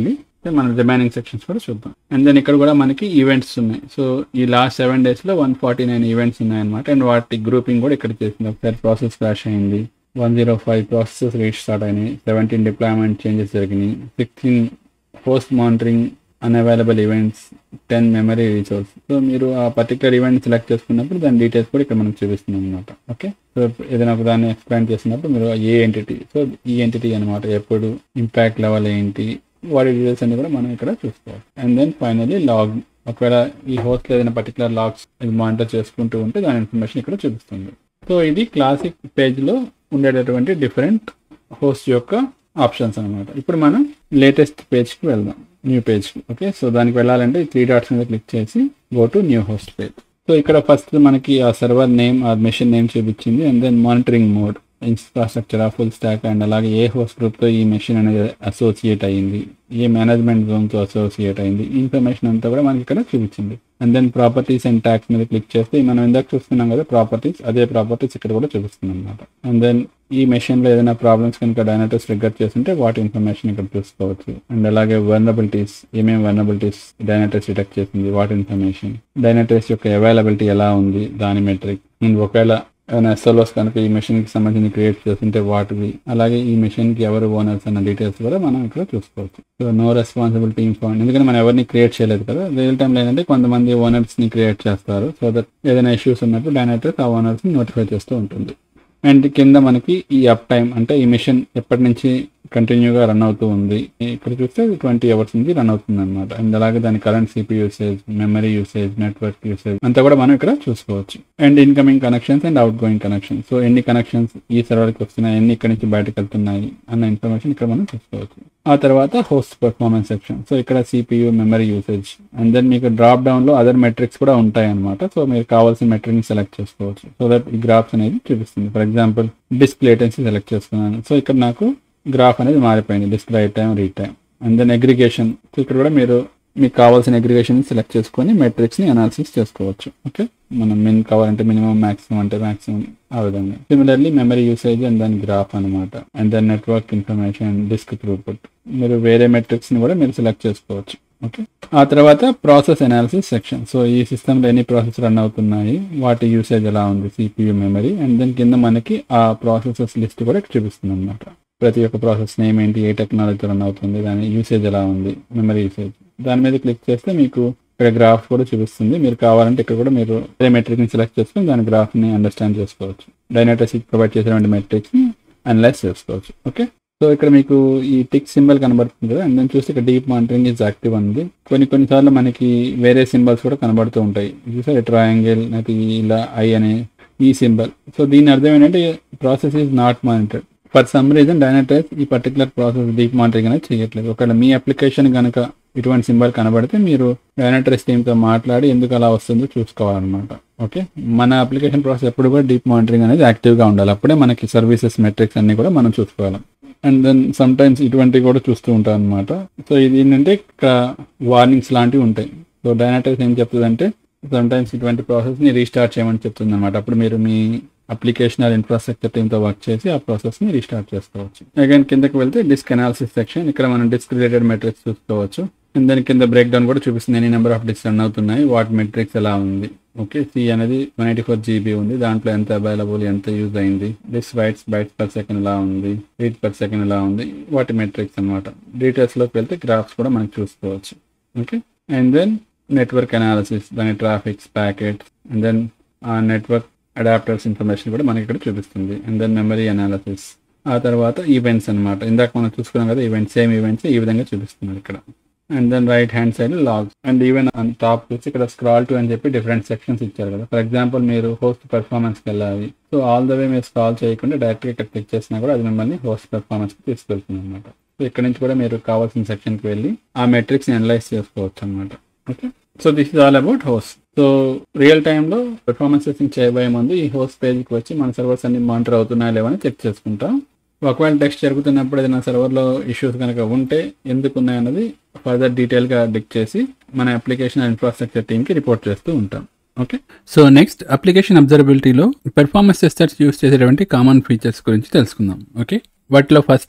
మన రిమైనింగ్ సెక్షన్స్ కూడా చూద్దాం అండ్ దెన్ ఇక్కడ కూడా మనకి ఈవెంట్స్ ఉన్నాయి సో ఈ లాస్ట్ సెవెన్ డేస్ లో వన్ ఫార్టీ నైన్ ఈవెంట్స్ ఉన్నాయన్నమాట అండ్ వాటి గ్రూపింగ్ కూడా ఇక్కడ చేసింది ఒకసారి ప్రాసెస్ క్రాష్ అయింది one zero five processes restart అయినాయి సెవెంటీన్ డిప్లాయ్మెంట్ చేంజెస్ జరిగినాయి sixteen host monitoring unavailable events ten memory resource so మీరు ఆ పర్టికులర్ ఈవెంట్ సెలెక్ట్ చేసుకున్నప్పుడు దాని డీటెయిల్స్ కూడా ఇక్కడ మనకు చూపిస్తుంది అనమాట ఓకే సో ఏదైనా ఒక దాన్ని ఎక్స్ప్లెయిన్ చేసినప్పుడు మీరు ఏ ఎంటిటీ సో ఈ ఎంటిటీ అనమాట ఎప్పుడు ఇంపాక్ట్ లెవెల్ ఏంటి వాటి డీటెయిల్స్ అన్ని కూడా మనం ఇక్కడ చూసుకోవాలి అండ్ దెన్ ఫైనల్లీ లాగ్ ఒకవేళ ఈ హోస్ట్ ఏదైనా పర్టికులర్ లాగ్స్ మానిటర్ చేసుకుంటూ ఉంటే దాని ఇన్ఫర్మేషన్ ఇక్కడ చూపిస్తుంది సో ఇది క్లాసిక్ పేజ్లో ఉండేటటువంటి డిఫరెంట్ హోస్ట్ యొక్క ఆప్షన్స్ అనమాట ఇప్పుడు మనం లేటెస్ట్ పేజ్కి వెళ్దాం న్యూ పేజ్కి ఓకే సో దానికి వెళ్ళాలంటే ఈ త్రీ డాట్స్ మీద క్లిక్ చేసి go to new host page so ఇక్కడ ఫస్ట్ మనకి ఆ సర్వర్ నేమ్ ఆ మెషిన్ నేమ్ చూపించింది and then monitoring mode infrastructure full stack and అలాగే ఏ హోస్ట్ గ్రూప్తో ఈ మెషిన్ అనేది అసోసియేట్ అయ్యింది ఏ మేనేజ్మెంట్ జోన్తో అసోసియేట్ అయింది ఈ ఇన్ఫర్మేషన్ అంతా కూడా మనకి ఇక్కడ చూపించింది and then properties and tags మీద క్లిక్ చేస్తే మనం ఇందాక చూస్తున్నాం కదా ప్రాపర్టీస్ అదే ప్రాపర్టీస్ ఇక్కడ కూడా చూపిస్తుంది అనమాట అండ్ దెన్ ఈ మెషిన్లో ఏదైనా ప్రాబ్లమ్స్ కనుక డైనటస్ ట్రిగ్గర్ చేస్తుంటే వాటి ఇన్ఫర్మేషన్ ఇక్కడ చూసుకోవచ్చు అండ్ అలాగే వర్నబిలిటీస్ ఏమేమి వర్నబిలిటీస్ డైనటస్ డిటెక్ట్ చేసింది వాటి ఇన్ఫర్మేషన్ డైనటస్ యొక్క అవైలబిలిటీ ఎలా ఉంది దాని మెట్రిక్ అండ్ ఒకవేళ ఏమైనా ఎస్ఎల్ఓస్ కనుక ఈ మెషిన్ కి సంబంధించి క్రియేట్ చేస్తుంటే వాటివి అలాగే ఈ మెషిన్ కి ఎవరు ఓనర్స్ అన్న డీటెయిల్స్ కూడా మనం ఇక్కడ చూసుకోవచ్చు సో నో రెస్పాన్సిబిలిటీ ఇన్ఫార్మ్ ఎందుకంటే మనం ఎవరిని క్రియేట్ చేయలేదు కదా రియల్ టైం ఏంటంటే కొంతమంది ఓనర్స్ ని క్రియేట్ చేస్తారు సో దట్ ఏదైనా ఇష్యూస్ ఉన్నప్పుడు డైనటర్స్ ఆ ఓనర్స్ ని నోటిఫై చేస్తూ ఉంటుంది అండ్ కింద మనకి ఈ అప్ టైం అంటే ఈ మిషన్ ఎప్పటి నుంచి కంటిన్యూగా రన్ అవుతూ ఉంది ఇక్కడ చూస్తే ట్వంటీ అవర్స్ నుంచి రన్ అవుతుంది అనమాట అండ్ అలాగే దాని current CPU usage memory usage network usage అంతా కూడా మనం ఇక్కడ చూసుకోవచ్చు and incoming connections and outgoing connections so ఎన్ని కనెక్షన్స్ ఈ సర్వర్కి వస్తున్నాయి ఎన్ని ఇక్కడ నుంచి బయటకు వెళ్తున్నాయి అన్న ఇన్ఫర్మేషన్ ఇక్కడ మనం చూసుకోవచ్చు ఆ తర్వాత హోస్ట్ పర్ఫార్మెన్స్ సెక్షన్ సో ఇక్కడ CPU memory usage and then మీకు డ్రాప్ డౌన్ లో అదర్ మెట్రిక్స్ కూడా ఉంటాయి అనమాట సో మీరు కావాల్సిన మెట్రిక్ ని సెలెక్ట్ చేసుకోవచ్చు సో దట్ ఈ గ్రాఫ్స్ అనేది చూపిస్తుంది for example disk latency select చేసుకున్నాను సో ఇక్కడ నాకు గ్రాఫ్ అనేది మారిపోయింది disk write time read time and then aggregation so ఇక్కడ కూడా మీరు మీకు కావాల్సిన అగ్రిగేషన్ సెలెక్ట్ చేసుకొని మెట్రిక్స్ ని అనాలిసిస్ చేసుకోవచ్చు ఓకే మనం మిన్ కావాలంటే మినిమం మాక్సిమం అంటే మాక్సిమం ఆ విధంగా సిమిలర్లీ మెమరీ యూసేజ్ అండ్ దాని గ్రాఫ్ అనమాట and then network information disk throughput మీరు వేరే మెట్రిక్స్ ని కూడా మీరు సెలెక్ట్ చేసుకోవచ్చు ఓకే ఆ తర్వాత ప్రాసెస్ అనాలిసిస్ సెక్షన్ సో ఈ సిస్టంలో ఎన్ని ప్రాసెస్ రన్ అవుతున్నాయి వాటి యూసేజ్ ఎలా ఉంది సిపియు మెమరీ అండ్ దెన్ కింద మనకి ఆ ప్రాసెసెస్ లిస్ట్ కూడా ఇక్కడ చూపిస్తుంది అనమాట ప్రతి ఒక్క ప్రాసెస్ నేమ్ ఏంటి ఏ టెక్నాలజీ రన్ అవుతుంది దాని యూసేజ్ ఎలా ఉంది మెమరీ యూసేజ్ దాని మీద క్లిక్ చేస్తే మీకు ఇక్కడ గ్రాఫ్ కూడా చూపిస్తుంది మీరు కావాలంటే ఇక్కడ కూడా మీరు ఏ మెట్రిక్ ని సెలెక్ట్ చేసుకుని దాని గ్రాఫ్ ని అండర్స్టాండ్ చేసుకోవచ్చు డైనాటస్ ప్రొవైడ్ చేసినటువంటి మెట్రిక్స్ ని అనలైజ్ చేసుకోవచ్చు ఓకే సో ఇక్కడ మీకు ఈ టిక్ సింబల్ కనబడుతుంది కదా అండ్ దాన్ని చూస్తే ఇక్కడ డీప్ మానిటరింగ్ ఇస్ యాక్టివ్ ఉంది కొన్ని కొన్నిసార్లు మనకి వేరే సింబల్స్ కూడా కనబడుతూ ఉంటాయి చూసారు ట్రయాంగిల్ నాకు ఇలా ఐ అనే ఈ సింబల్ సో దీని అర్థం ఏంటంటే process is not monitored for some reason Dynatrace ఈ పర్టికులర్ ప్రాసెస్ డీప్ మానిటరింగ్ అనేది చేయట్లేదు ఒకవేళ మీ అప్లికేషన్ కనుక ఇటువంటి సింబల్ కనబడితే మీరు డైనటైజ్ టీమ్తో మాట్లాడి ఎందుకు అలా వస్తుందో చూసుకోవాలన్నమాట ఓకే మన అప్లికేషన్ ప్రాసెస్ ఎప్పుడు కూడా డీప్ మానిటరింగ్ అనేది యాక్టివ్గా ఉండాలి అప్పుడే మనకి సర్వీసెస్ మెట్రిక్స్ అన్ని కూడా మనం చూసుకోవాలి అండ్ దెన్ సమ్ టైమ్స్ ఇటువంటివి కూడా చూస్తూ ఉంటాం అనమాట సో ఇది ఏంటంటే ఇక్కడ వార్నింగ్స్ లాంటివి ఉంటాయి సో డైనటైజ్ ఏం చెప్తుందంటే సమ్ టైమ్స్ ఇటువంటి ప్రాసెస్ని రీస్టార్ట్ చేయమని చెప్తుంది అనమాట అప్పుడు మీరు మీ అప్లికేషన్ ఆర్ ఇన్ఫ్రాస్ట్రక్చర్ టీమ్తో వర్క్ చేసి ఆ ప్రాసెస్ని రీస్టార్ట్ చేసుకోవచ్చు అగైన్ కిందకి వెళ్తే డిస్క్ అనాలిసిస్ సెక్షన్ ఇక్కడ మనం డిస్క్ రిలేటెడ్ మెట్రిక్స్ చూసుకోవచ్చు అండ్ దాని కింద బ్రేక్ డౌన్ కూడా చూపిస్తుంది ఎన్ని నెంబర్ ఆఫ్ డిస్క్ రన్ అవుతున్నాయి వాటి మెట్రిక్స్ ఎలా ఉంది ఓకే సి అనేది వన్ ఎయిటీ ఫోర్ జీబీ ఉంది దాంట్లో ఎంత అవైలబుల్ ఎంత యూజ్ అయింది disk bytes bytes per second ఎలా ఉంది రీడ్ పర్ సెకండ్ ఎలా ఉంది వాటి మెట్రిక్స్ అనమాట డీటెయిల్స్ లోకి వెళ్తే గ్రాఫ్స్ కూడా మనం చూసుకోవచ్చు okay and then network analysis దాని ట్రాఫిక్స్ ప్యాకెట్స్ అండ్ దెన్ ఆ నెట్వర్క్ అడాప్టర్స్ ఇన్ఫర్మేషన్ కూడా మనకి ఇక్కడ చూపిస్తుంది అండ్ దెన్ మెమరీ అనాలిసిస్ ఆ తర్వాత ఈవెంట్స్ అనమాట ఇందాక మనం చూసుకున్నాం కదా ఈవెంట్స్ సేమ్ ఈవెంట్స్ ఈ విధంగా చూపిస్తున్నారు ఇక్కడ and then right hand side logs and even top చూసి ఇక్కడ స్క్రాల్ టు అని చెప్పి డిఫరెంట్ సెక్షన్స్ ఇచ్చారు కదా ఫర్ ఎగ్జాంపుల్ మీరు హోస్ట్ పెర్ఫార్మెన్స్ కి వెళ్ళాలి సో ఆల్ ద వే మీరు స్క్రాల్ చేయకుండా డైరెక్ట్ గా ఇక్కడ క్లిక్ చేసినా కూడా అది మిమ్మల్ని హోస్ట్ పెర్ఫార్మెన్స్ కి తీసుకెళ్తుంది అనమాట సో ఇక్కడ నుంచి కూడా మీరు కావాల్సిన సెక్షన్ కి వెళ్ళి ఆ మెట్రిక్స్ ని అనలైజ్ చేసుకోవచ్చు అనమాట okay so this is all about host so real టైంలో పెర్ఫార్మెన్స్ టెస్టింగ్ చేయబోయే ముందు ఈ హోస్ట్ పేజ్కి వచ్చి మన సర్వర్స్ అన్ని మానిటర్ అవుతున్నాయా లేవని చెక్ చేసుకుంటాం ఒకవేళ టెక్స్ట్ జరుగుతున్నప్పుడు ఏదైనా సర్వర్లో ఇష్యూస్ కనుక ఉంటే ఎందుకు ఉన్నాయన్నది ఫర్దర్ డీటెయిల్గా డిక్ చేసి మన అప్లికేషన్ ఇన్ఫ్రాస్ట్రక్చర్ టీమ్కి రిపోర్ట్ చేస్తూ ఉంటాం ఓకే సో నెక్స్ట్ అప్లికేషన్ అబ్జర్వబిలిటీలో పెర్ఫార్మెన్స్ టెస్టర్స్ యూస్ చేసేటువంటి కామన్ ఫీచర్స్ గురించి తెలుసుకుందాం ఓకే వాటిలో ఫస్ట్ వన్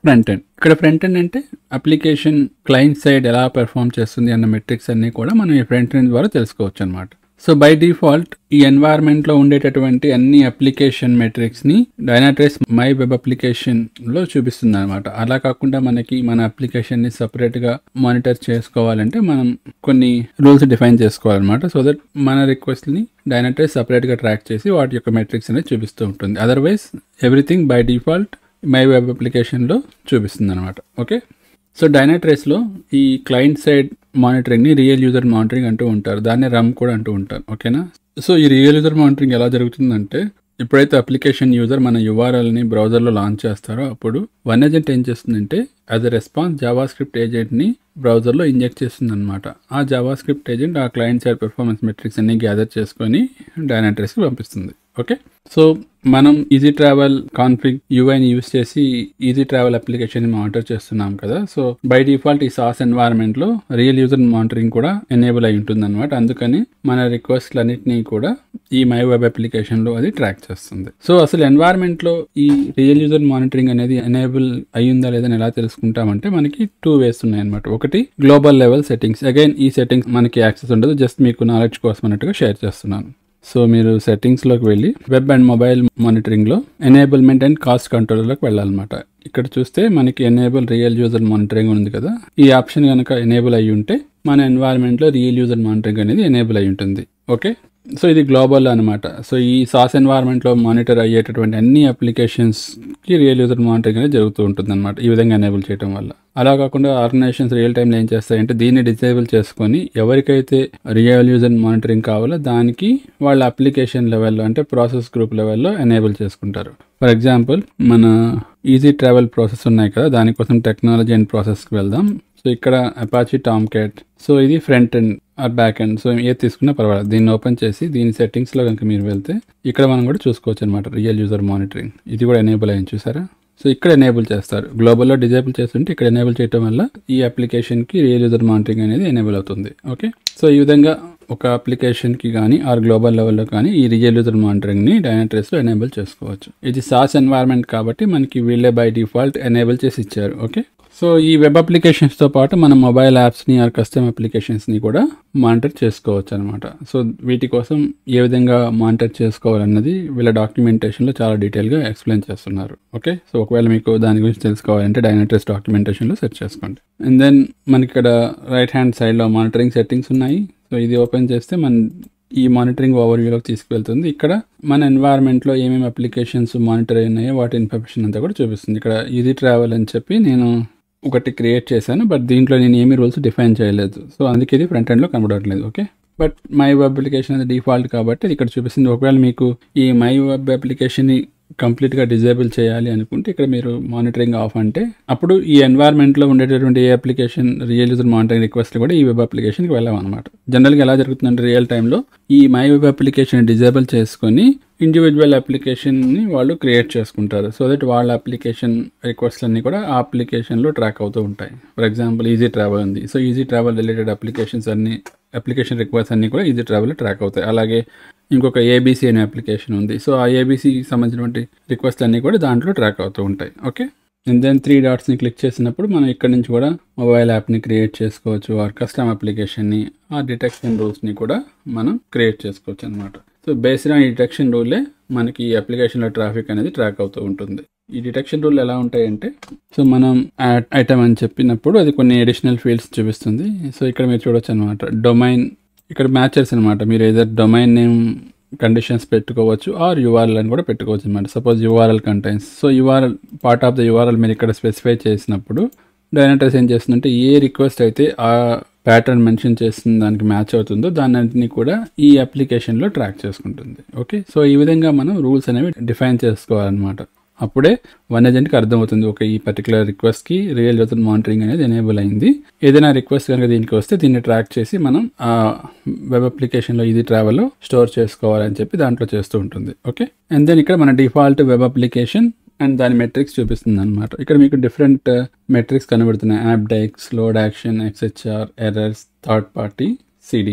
ఫ్రంట్ ఎండ్ ఇక్కడ ఫ్రంట్ ఎండ్ అంటే అప్లికేషన్ క్లయింట్ సైడ్ ఎలా పెర్ఫామ్ చేస్తుంది అన్న మెట్రిక్స్ అన్ని కూడా మనం ఈ ఫ్రంట్ ఎండ్ ద్వారా తెలుసుకోవచ్చు అనమాట సో బై డిఫాల్ట్ ఈ ఎన్వైర్న్మెంట్ లో ఉండేటటువంటి అన్ని అప్లికేషన్ మెట్రిక్స్ ని డైనాట్రేస్ మై వెబ్ అప్లికేషన్ లో చూపిస్తుంది అనమాట అలా కాకుండా మనకి మన అప్లికేషన్ ని సపరేట్ గా మానిటర్ చేసుకోవాలంటే మనం కొన్ని రూల్స్ డిఫైన్ చేసుకోవాలన్నమాట సో దట్ మన రిక్వెస్ట్ ని డైనాట్రేస్ సపరేట్ గా ట్రాక్ చేసి వాటి యొక్క మెట్రిక్స్ అనేది చూపిస్తూ ఉంటుంది otherwise everything by default my web అప్లికేషన్లో చూపిస్తుంది అనమాట ఓకే సో డైనాట్రేస్లో ఈ క్లయింట్ సైడ్ మానిటరింగ్ని రియల్ యూజర్ మానిటరింగ్ అంటూ ఉంటారు దాన్ని రమ్ కూడా అంటూ ఉంటారు ఓకేనా సో ఈ రియల్ యూజర్ మానిటరింగ్ ఎలా జరుగుతుందంటే ఎప్పుడైతే అప్లికేషన్ యూజర్ మన యుఆర్ఎల్ని బ్రౌజర్లో లాంచ్ చేస్తారో అప్పుడు వన్ ఏజెంట్ ఏం చేస్తుందంటే as a response JavaScript ఏజెంట్ని బ్రౌజర్లో ఇంజెక్ట్ చేస్తుంది అనమాట ఆ జావా స్క్రిప్ట్ ఏజెంట్ ఆ క్లయింట్ సైడ్ పెర్ఫార్మెన్స్ మెట్రిక్స్ అన్ని గ్యాదర్ చేసుకొని డైనాట్రేస్కి పంపిస్తుంది ఓకే సో మనం ఈజీ ట్రావెల్ కాన్ఫిగ్ యూఐని యూస్ చేసి ఈజీ ట్రావెల్ అప్లికేషన్ మానిటర్ చేస్తున్నాం కదా సో బై డిఫాల్ట్ ఈ సాస్ ఎన్వైరన్మెంట్ లో రియల్ యూజర్ మానిటరింగ్ కూడా ఎనేబుల్ అయి ఉంటుంది అనమాట అందుకని మన రిక్వెస్ట్లన్నింటినీ కూడా ఈ మై వెబ్ అప్లికేషన్ లో అది ట్రాక్ చేస్తుంది సో అసలు ఎన్వైరన్మెంట్ లో ఈ రియల్ యూజర్ మానిటరింగ్ అనేది ఎనేబుల్ అయ్యిందా లేదని ఎలా తెలుసుకుంటామంటే మనకి టూ వేస్ ఉన్నాయి అనమాట ఒకటి గ్లోబల్ లెవెల్ సెట్టింగ్స్ అగైన్ ఈ సెట్టింగ్స్ మనకి యాక్సెస్ ఉండదు జస్ట్ మీకు నాలెడ్జ్ కోసం అన్నట్టుగా షేర్ చేస్తున్నాను సో మీరు సెట్టింగ్స్లోకి వెళ్ళి వెబ్ అండ్ మొబైల్ మానిటరింగ్లో ఎనేబుల్మెంట్ అండ్ కాస్ట్ కంట్రోల్లోకి వెళ్ళాలన్నమాట ఇక్కడ చూస్తే మనకి ఎనేబుల్ రియల్ యూజర్ మానిటరింగ్ ఉంది కదా ఈ ఆప్షన్ కనుక ఎనేబుల్ అయ్యి ఉంటే మన ఎన్వైరన్మెంట్లో రియల్ యూజర్ మానిటరింగ్ అనేది ఎనేబుల్ అయి ఉంటుంది ఓకే సో ఇది గ్లోబల్ అనమాట సో ఈ సాస్ ఎన్వైరన్మెంట్లో మానిటర్ అయ్యేటటువంటి అన్ని అప్లికేషన్స్కి రియల్ యూజర్ మానిటరింగ్ అనేది జరుగుతూ ఉంటుంది అనమాట ఈ విధంగా ఎనేబుల్ చేయడం వల్ల అలా కాకుండా ఆర్గనైజేషన్స్ రియల్ టైంలో ఏం చేస్తాయంటే దీన్ని డిజేబుల్ చేసుకొని ఎవరికైతే రియల్ యూజర్ మానిటరింగ్ కావాలో దానికి వాళ్ళ అప్లికేషన్ లెవెల్లో అంటే ప్రాసెస్ గ్రూప్ లెవెల్లో ఎనేబుల్ చేసుకుంటారు ఫర్ ఎగ్జాంపుల్ మన ఈజీ ట్రావెల్ ప్రాసెస్ ఉన్నాయి కదా దానికోసం టెక్నాలజీ అండ్ ప్రాసెస్కి వెళ్దాం సో ఇక్కడ అపాచీ టామ్ క్యాట్ సో ఇది front end or back end so ఏది తీసుకున్నా పర్వాలేదు దీన్ని ఓపెన్ చేసి దీని సెట్టింగ్స్లో కనుక మీరు వెళ్తే ఇక్కడ మనం కూడా చూసుకోవచ్చు అనమాట రియల్ యూజర్ మానిటరింగ్ ఇది కూడా ఎనేబుల్ అయ్యింది చూసారా సో ఇక్కడ ఎనేబుల్ చేస్తారు గ్లోబల్లో డిజేబుల్ చేస్తుంటే ఇక్కడ ఎనేబుల్ చేయడం వల్ల ఈ అప్లికేషన్కి రియల్ యూజర్ మానిటరింగ్ అనేది ఎనేబుల్ అవుతుంది ఓకే సో ఈ విధంగా ఒక అప్లికేషన్కి కానీ ఆర్ గ్లోబల్ లెవెల్లో కానీ ఈ రియల్ యూజర్ మానిటరింగ్ని డైనాట్రేస్లో ఎనేబుల్ చేసుకోవచ్చు ఇది సాస్ ఎన్వైర్న్మెంట్ కాబట్టి మనకి వీళ్ళే బై డిఫాల్ట్ ఎనేబుల్ చేసి ఇచ్చారు ఓకే సో ఈ వెబ్ అప్లికేషన్స్తో పాటు మన మొబైల్ యాప్స్ని ఆర్ కస్టమ్ అప్లికేషన్స్ని కూడా మానిటర్ చేసుకోవచ్చు అనమాట సో వీటి కోసం ఏ విధంగా మానిటర్ చేసుకోవాలన్నది వీళ్ళ డాక్యుమెంటేషన్లో చాలా డీటెయిల్గా ఎక్స్ప్లెయిన్ చేస్తున్నారు ఓకే సో ఒకవేళ మీకు దాని గురించి తెలుసుకోవాలంటే డైనాట్రెస్ డాక్యుమెంటేషన్లో సెర్చ్ చేసుకోండి అండ్ దెన్ మనకి ఇక్కడ రైట్ హ్యాండ్ సైడ్లో మానిటరింగ్ సెట్టింగ్స్ ఉన్నాయి సో ఇది ఓపెన్ చేస్తే మన ఈ మానిటరింగ్ ఓవర్వ్యూలోకి తీసుకువెళ్తుంది ఇక్కడ మన ఎన్వైర్న్మెంట్లో ఏమేమి అప్లికేషన్స్ మానిటర్ అయినాయో వాటి ఇన్ఫర్మేషన్ అంతా కూడా చూపిస్తుంది ఇక్కడ ఈజీ ట్రావెల్ అని చెప్పి నేను ఒకటి క్రియేట్ చేశాను బట్ దీంట్లో నేను ఏమీ రూల్స్ డిఫైన్ చేయలేదు సో అందుకే ఇది ఫ్రంట్ ఎండ్లో కనబడట్లేదు okay but my web application అది డిఫాల్ట్ కాబట్టి అది ఇక్కడ చూపిస్తుంది ఒకవేళ మీకు ఈ మై వెబ్ అప్లికేషన్ని కంప్లీట్గా డిజేబుల్ చేయాలి అనుకుంటే ఇక్కడ మీరు మానిటరింగ్ ఆఫ్ అంటే అప్పుడు ఈ ఎన్వైర్న్మెంట్లో ఉండేటటువంటి ఏ application real user monitoring request కూడా ఈ వెబ్ అప్లికేషన్కి వెళ్ళామన్నమాట జనరల్గా ఎలా జరుగుతుందంటే రియల్ టైంలో ఈ మై వెబ్ అప్లికేషన్ డిజేబుల్ చేసుకొని ఇండివిజువల్ అప్లికేషన్ని వాళ్ళు క్రియేట్ చేసుకుంటారు సో దట్ వాళ్ళ అప్లికేషన్ రిక్వెస్ట్లు అన్నీ కూడా ఆ అప్లికేషన్లో ట్రాక్ అవుతూ ఉంటాయి ఫర్ ఎగ్జాంపుల్ ఈజీ ట్రావెల్ ఉంది so easy travel related applications అన్ని అప్లికేషన్ రిక్వెస్ట్ అన్నీ కూడా ఈజీ ట్రావెల్ ట్రాక్ అవుతాయి అలాగే ఇంకొక ఏబీసీ అనే అప్లికేషన్ ఉంది సో ఆ ఏబీసీకి సంబంధించినటువంటి రిక్వెస్ట్లు అన్నీ కూడా దాంట్లో ట్రాక్ అవుతూ ఉంటాయి ఓకే అండ్ దెన్ త్రీ డాట్స్ని క్లిక్ చేసినప్పుడు మనం ఇక్కడ నుంచి కూడా మొబైల్ యాప్ని క్రియేట్ చేసుకోవచ్చు ఆర్ కస్టమ్ అప్లికేషన్ని ఆ డిటెక్షన్ రూల్స్ని కూడా మనం క్రియేట్ చేసుకోవచ్చు అనమాట సో బేస్డ్ ఆన్ ఈ డిటెక్షన్ రూలే మనకి ఈ అప్లికేషన్లో ట్రాఫిక్ అనేది ట్రాక్ అవుతూ ఉంటుంది ఈ డిటెక్షన్ రూల్ ఎలా ఉంటాయంటే సో మనం యాడ్ ఐటమ్ అని చెప్పినప్పుడు అది కొన్ని అడిషనల్ ఫీల్డ్స్ చూపిస్తుంది సో ఇక్కడ మీరు చూడొచ్చు అనమాట డొమైన్ ఇక్కడ మ్యాచెస్ అనమాట మీరు ఏదైతే డొమైన్ నేమ్ కండిషన్స్ పెట్టుకోవచ్చు ఆర్ యూఆర్ఎల్ అని కూడా పెట్టుకోవచ్చు అనమాట suppose URL contains so URL part of the URL మీరు ఇక్కడ స్పెసిఫై చేసినప్పుడు డైనటైస్ ఏం చేస్తుందంటే ఏ రిక్వెస్ట్ అయితే ఆ ప్యాటర్న్ మెన్షన్ చేస్తున్న దానికి మ్యాచ్ అవుతుందో దాన్ని కూడా ఈ అప్లికేషన్లో ట్రాక్ చేసుకుంటుంది ఓకే సో ఈ విధంగా మనం రూల్స్ అనేవి డిఫైన్ చేసుకోవాలన్నమాట అప్పుడే వన్ ఏజెంట్కి అర్థమవుతుంది ఒక ఈ పర్టికులర్ రిక్వెస్ట్కి రియల్ యూజర్ మానిటరింగ్ అనేది ఎనేబుల్ అయింది ఏదైనా రిక్వెస్ట్ కనుక దీనికి వస్తే దీన్ని ట్రాక్ చేసి మనం ఆ వెబ్ అప్లికేషన్లో ఇది ట్రావెల్లో స్టోర్ చేసుకోవాలని చెప్పి దాంట్లో చేస్తూ ఉంటుంది ఓకే అండ్ దెన్ ఇక్కడ మన డిఫాల్ట్ వెబ్ అప్లికేషన్ అండ్ దాని మెట్రిక్స్ చూపిస్తుంది అనమాట ఇక్కడ మీకు డిఫరెంట్ మెట్రిక్స్ కనబడుతున్నాయి Apdex load action XHR errors third party CDN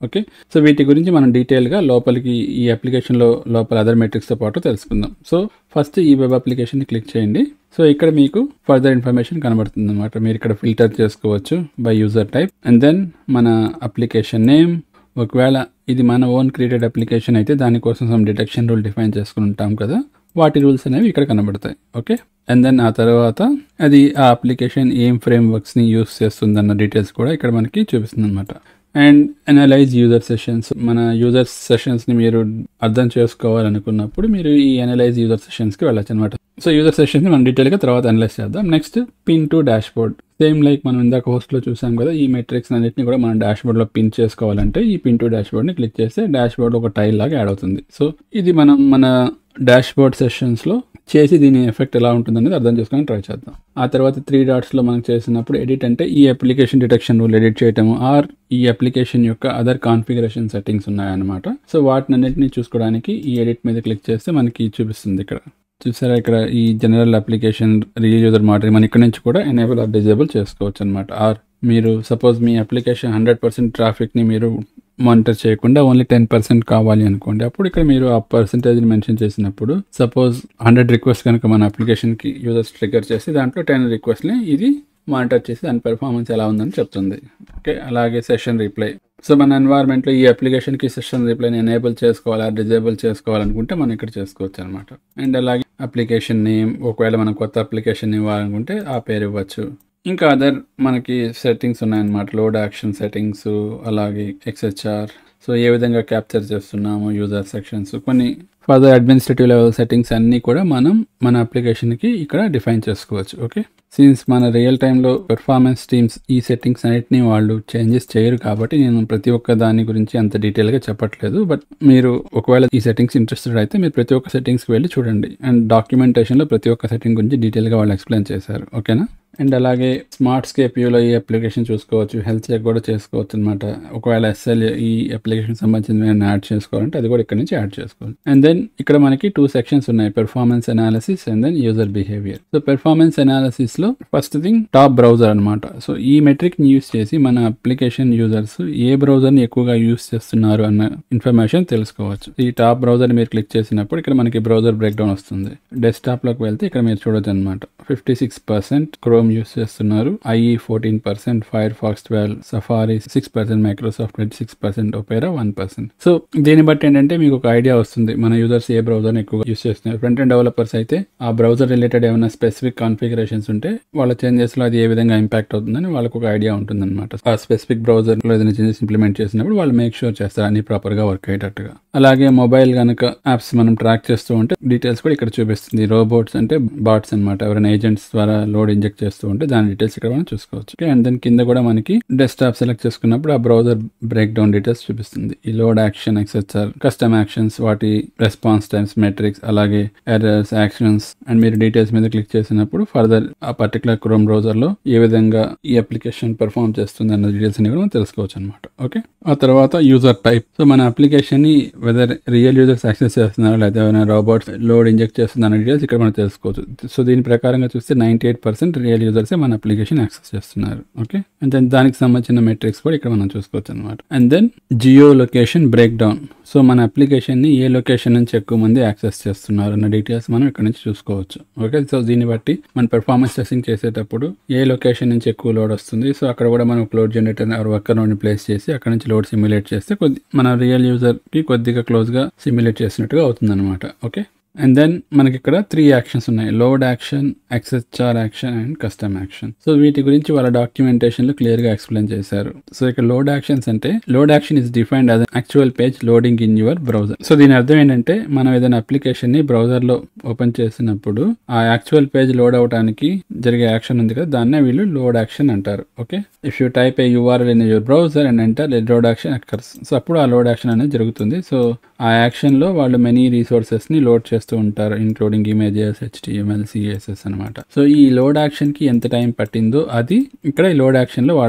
okay so వీటి గురించి మనం డీటెయిల్గా లోపలికి ఈ అప్లికేషన్లో లోపల అదర్ మెట్రిక్స్తో పాటు తెలుసుకుందాం సో ఫస్ట్ ఈ వెబ్ అప్లికేషన్ని క్లిక్ చేయండి సో ఇక్కడ మీకు ఫర్దర్ ఇన్ఫర్మేషన్ కనబడుతుంది అనమాట మీరు ఇక్కడ ఫిల్టర్ చేసుకోవచ్చు by user type and then మన అప్లికేషన్ నేమ్ ఒకవేళ ఇది మన ఓన్ క్రియేటెడ్ అప్లికేషన్ అయితే దానికోసం సమ్ డిటెక్షన్ రూల్ డిఫైన్ చేసుకుని ఉంటాం కదా వాటి రూల్స్ అనేవి ఇక్కడ కనబడతాయి ఓకే అండ్ దెన్ ఆ తర్వాత అది ఆ అప్లికేషన్ ఏం ఫ్రేమ్ వర్క్స్ని యూస్ చేస్తుందన్న డీటెయిల్స్ కూడా ఇక్కడ మనకి చూపిస్తుంది అనమాట అండ్ అనలైజ్ యూజర్ సెషన్స్ మన యూజర్ సెషన్స్ని మీరు అర్థం చేసుకోవాలనుకున్నప్పుడు మీరు ఈ అనలైజ్ యూజర్ సెషన్స్కి వెళ్ళచ్చు అనమాట సో యూజర్ సెషన్స్ని మనం డీటెయిల్గా తర్వాత అనలైజ్ చేద్దాం next pin to dashboard same like మనం ఇందాక హోస్ట్లో చూసాం కదా ఈ మెట్రిక్స్ అన్నింటినీ కూడా మనం డాష్ బోర్డ్లో పిన్ చేసుకోవాలంటే ఈ పిన్ టు డాష్ బోర్డ్ని క్లిక్ చేస్తే డాష్ బోర్డ్ ఒక టైల్ లాగా యాడ్ అవుతుంది సో ఇది మనం మన డాష్ బోర్డ్ సెషన్స్లో చేసి దీని ఎఫెక్ట్ ఎలా ఉంటుందనేది అర్థం చేసుకొని ట్రై చేద్దాం ఆ తర్వాత త్రీ డాట్స్లో మనం చేసినప్పుడు ఎడిట్ అంటే ఈ అప్లికేషన్ డిటెక్షన్ రూల్ ఎడిట్ చేయటము ఆర్ ఈ అప్లికేషన్ యొక్క అదర్ కాన్ఫిగరేషన్ సెట్టింగ్స్ ఉన్నాయన్నమాట సో వాటిని అన్నింటినీ చూసుకోవడానికి ఈ ఎడిట్ మీద క్లిక్ చేస్తే మనకి చూపిస్తుంది ఇక్కడ చూసారా ఇక్కడ ఈ జనరల్ అప్లికేషన్ రియల్ యూజర్ మాటర్ మనం ఇక్కడ నుంచి కూడా ఎనేబుల్ ఆర్ డిజేబుల్ చేసుకోవచ్చు అనమాట ఆర్ మీరు సపోజ్ మీ అప్లికేషన్ హండ్రెడ్ పర్సెంట్ ట్రాఫిక్ని మీరు మానిటర్ చేయకుండా ఓన్లీ టెన్ పర్సెంట్ కావాలి అనుకోండి అప్పుడు ఇక్కడ మీరు ఆ పర్సంటేజ్ని మెన్షన్ చేసినప్పుడు సపోజ్ హండ్రెడ్ రిక్వెస్ట్ కనుక మన అప్లికేషన్కి యూజర్స్ ట్రిగర్ చేసి దాంట్లో టెన్ రిక్వెస్ట్ని ఇది మానిటర్ చేసి దాని పెర్ఫార్మెన్స్ ఎలా ఉందని చెప్తుంది ఓకే అలాగే సెషన్ రీప్లై సో మన ఎన్వైర్న్మెంట్లో ఈ అప్లికేషన్కి సెషన్ రిప్లైని ఎనేబుల్ చేసుకోవాలా డిజేబుల్ చేసుకోవాలనుకుంటే మనం ఇక్కడ చేసుకోవచ్చు అనమాట అండ్ అలాగే అప్లికేషన్ నేమ్ ఒకవేళ మనం కొత్త అప్లికేషన్ ఇవ్వాలనుకుంటే ఆ పేరు ఇవ్వచ్చు ఇంకా అదర్ మనకి సెట్టింగ్స్ ఉన్నాయన్నమాట లోడ్ యాక్షన్ సెట్టింగ్స్ అలాగే ఎక్స్హెచ్ఆర్ సో ఏ విధంగా క్యాప్చర్ చేస్తున్నాము యూజర్ సెక్షన్స్ కొన్ని ఫర్దర్ అడ్మినిస్ట్రేటివ్ లెవెల్ సెట్టింగ్స్ అన్నీ కూడా మనం మన అప్లికేషన్కి ఇక్కడ డిఫైన్ చేసుకోవచ్చు ఓకే సిన్స్ మన రియల్ టైంలో పెర్ఫార్మెన్స్ టీమ్స్ ఈ సెట్టింగ్స్ అన్నిటిని వాళ్ళు చేంజెస్ చేయరు కాబట్టి నేను ప్రతి ఒక్క దాని గురించి అంత డీటెయిల్గా చెప్పట్లేదు బట్ మీరు ఒకవేళ ఈ సెట్టింగ్స్ ఇంట్రెస్టెడ్ అయితే మీరు ప్రతి ఒక్క సెట్టింగ్స్కి వెళ్ళి చూడండి అండ్ డాక్యుమెంటేషన్లో ప్రతి ఒక్క సెట్టింగ్ గురించి డీటెయిల్గా వాళ్ళు ఎక్స్ప్లెయిన్ చేశారు ఓకేనా అండ్ అలాగే స్మార్ట్ స్కేప్ వ్యూలో ఈ అప్లికేషన్ చూసుకోవచ్చు హెల్త్ చెక్ కూడా చేసుకోవచ్చు అనమాట ఒకవేళ ఎస్ఎల్ ఈ అప్లికేషన్ సంబంధించిన యాడ్ చేసుకోవాలంటే అది కూడా ఇక్కడ నుంచి యాడ్ చేసుకోవాలి అండ్ దెన్ ఇక్కడ మనకి టూ సెక్షన్స్ ఉన్నాయి performance analysis and then user behaviour so performance analysis లో ఫస్ట్ థింగ్ టాప్ బ్రౌజర్ అనమాట సో ఈ మెట్రిక్ ని యూస్ చేసి మన అప్లికేషన్ యూజర్స్ ఏ బ్రౌజర్ ని ఎక్కువగా యూస్ చేస్తున్నారు అన్న ఇన్ఫర్మేషన్ తెలుసుకోవచ్చు ఈ టాప్ బ్రౌజర్ మీరు క్లిక్ చేసినప్పుడు ఇక్కడ మనకి బ్రౌజర్ బ్రేక్ డౌన్ వస్తుంది డెస్క్టాప్ లోకి వెళ్తే ఇక్కడ మీరు చూడొచ్చు అనమాట fifty six percent Chrome use చేస్తున్నారు IE fourteen percent Firefox twelve Safari six percent Microsoft twenty six percent Opera one percent so దీన్ని బట్టి ఏంటంటే మీకు ఒక ఐడియా వస్తుంది మన యూజర్స్ ఏ బ్రౌజర్ ఎక్కువగా యూస్ చేస్తున్నారు ఫ్రంట్ అండ్ డెవలపర్స్ అయితే ఆ బ్రౌజర్ రిలేటెడ్ ఏమైనా స్పెసిఫిక్ కాన్ఫిగరేషన్స్ ఉంటే వాళ్ళ చేంజెస్ లో అది ఏ విధంగా ఇంపాక్ట్ అవుతుందని వాళ్ళకు ఒక ఐడియా ఉంటుంది అనమాట ఆ స్పెసిఫిక్ బ్రౌజర్ లో ఏదైనా చేంజెస్ ఇంప్లిమెంట్ చేసినప్పుడు వాళ్ళు మేక్ షూర్ చేస్తారు అన్ని ప్రాపర్ గా వర్క్ అయ్యేటట్టుగా అలాగే మొబైల్ కనుక యాప్స్ మనం ట్రాక్ చేస్తూ ఉంటే డీటెయిల్స్ కూడా ఇక్కడ చూపిస్తుంది రోబోట్స్ అంటే బాట్స్ అనమాట ఎవరైనా ఏజెంట్స్ ద్వారా లోడ్ ఇంజెక్ట్ చేస్తూ ఉంటే దాని డీటెయిల్స్ ఇక్కడ మనం చూసుకోవచ్చు అండ్ దెన్ కింద కూడా మనకి డెస్క్టాప్ సెలెక్ట్ చేసుకున్నప్పుడు ఆ బ్రౌజర్ బ్రేక్ డౌన్ డీటెయిల్స్ చూపిస్తుంది ఈ load action XHR custom actions వాటి రెస్పాన్స్ టైమ్స్ మెట్రిక్స్ అలాగే ఎర్రర్స్ యాక్షన్స్ అండ్ మీరు డీటెయిల్స్ మీద క్లిక్ చేసినప్పుడు ఫర్దర్ ఆ పర్టికులర్ క్రోమ్ బ్రౌజర్ లో ఏ విధంగా ఈ అప్లికేషన్ పెర్ఫామ్ చేస్తుంది అన్న డీటెయిల్స్ అని కూడా మనం తెలుసుకోవచ్చు అనమాట ఓకే ఆ తర్వాత యూజర్ టైప్ సో మన అప్లికేషన్ ని వెదర్ రియల్ యూజర్స్ యాక్సెస్ చేస్తున్నారా లేదా ఏమైనా రోబోట్స్ లోడ్ ఇంజెక్ట్ చేస్తున్న అన్న డీటెయిల్స్ ఇక్కడ మనం తెలుసుకోవచ్చు సో దీని ప్రకారంగా చూస్తే నైన్టీ ఎయిట్ పర్సెంట్ రియల్ యూజర్సే మన అప్లికేషన్ యాక్సెస్ చేస్తున్నారు ఓకే అండ్ దెన్ దానికి సంబంధించిన మెట్రిక్స్ కూడా ఇక్కడ మనం చూసుకోవచ్చు అనమాట and then geolocation break down so మన అప్లికేషన్ ని ఏ లొకేషన్ నుంచి ఎక్కువ మంది యాక్సెస్ చేస్తున్నారు అన్న డీటెయిల్స్ మనం ఇక్కడ నుంచి చూసుకోవచ్చు ఓకే సో దీన్ని బట్టి మన పెర్ఫార్మెన్స్ టెస్టింగ్ చేసేటప్పుడు ఏ లొకేషన్ నుంచి ఎక్కువ లోడ్ వస్తుంది సో అక్కడ కూడా మనం లోడ్ జనరేటర్ ఆర్ వర్కర్ నోడ్ని ప్లేస్ చేసి అక్కడ నుంచి లోడ్ సిమ్యులేట్ చేస్తే కొద్ది మన రియల్ యూజర్ కి కొద్దిగా క్లోజ్ గా సిమ్యులేట్ చేసినట్టుగా అవుతుంది అనమాట ఓకే అండ్ దెన్ మనకి ఇక్కడ త్రీ యాక్షన్స్ ఉన్నాయి load action XHR action and custom action so వీటి గురించి వాళ్ళ డాక్యుమెంటేషన్ లో క్లియర్ గా ఎక్స్ప్లెయిన్ చేశారు సో ఇక్కడ లోడ్ యాక్షన్స్ అంటే load action is defined as actual page loading in your browser so దీని అర్థం ఏంటంటే మనం ఏదైనా అప్లికేషన్ ని బ్రౌజర్ లో ఓపెన్ చేసినప్పుడు ఆ యాక్చువల్ పేజ్ లోడ్ అవడానికి జరిగే యాక్షన్ ఉంది కదా దాన్నే వీళ్ళు లోడ్ యాక్షన్ అంటారు okay if you type a URL in your browser and enter load action occurs so అప్పుడు ఆ లోడ్ యాక్షన్ అనేది జరుగుతుంది సో ఆ యాక్షన్ లో వాళ్ళు మెనీ రీసోర్సెస్ ని లోడ్ చేస్తూ ఉంటారు ఇంక్లూడింగ్ ఇమేజెస్ హెచ్టిఎంఎల్ సిఎస్ఎస్ అనమాట సో ఈ లోడ్ యాక్షన్ కి ఎంత టైం పట్టిందో అది ఇక్కడ ఈ లోడ్ యాక్షన్ లో వాళ్ళు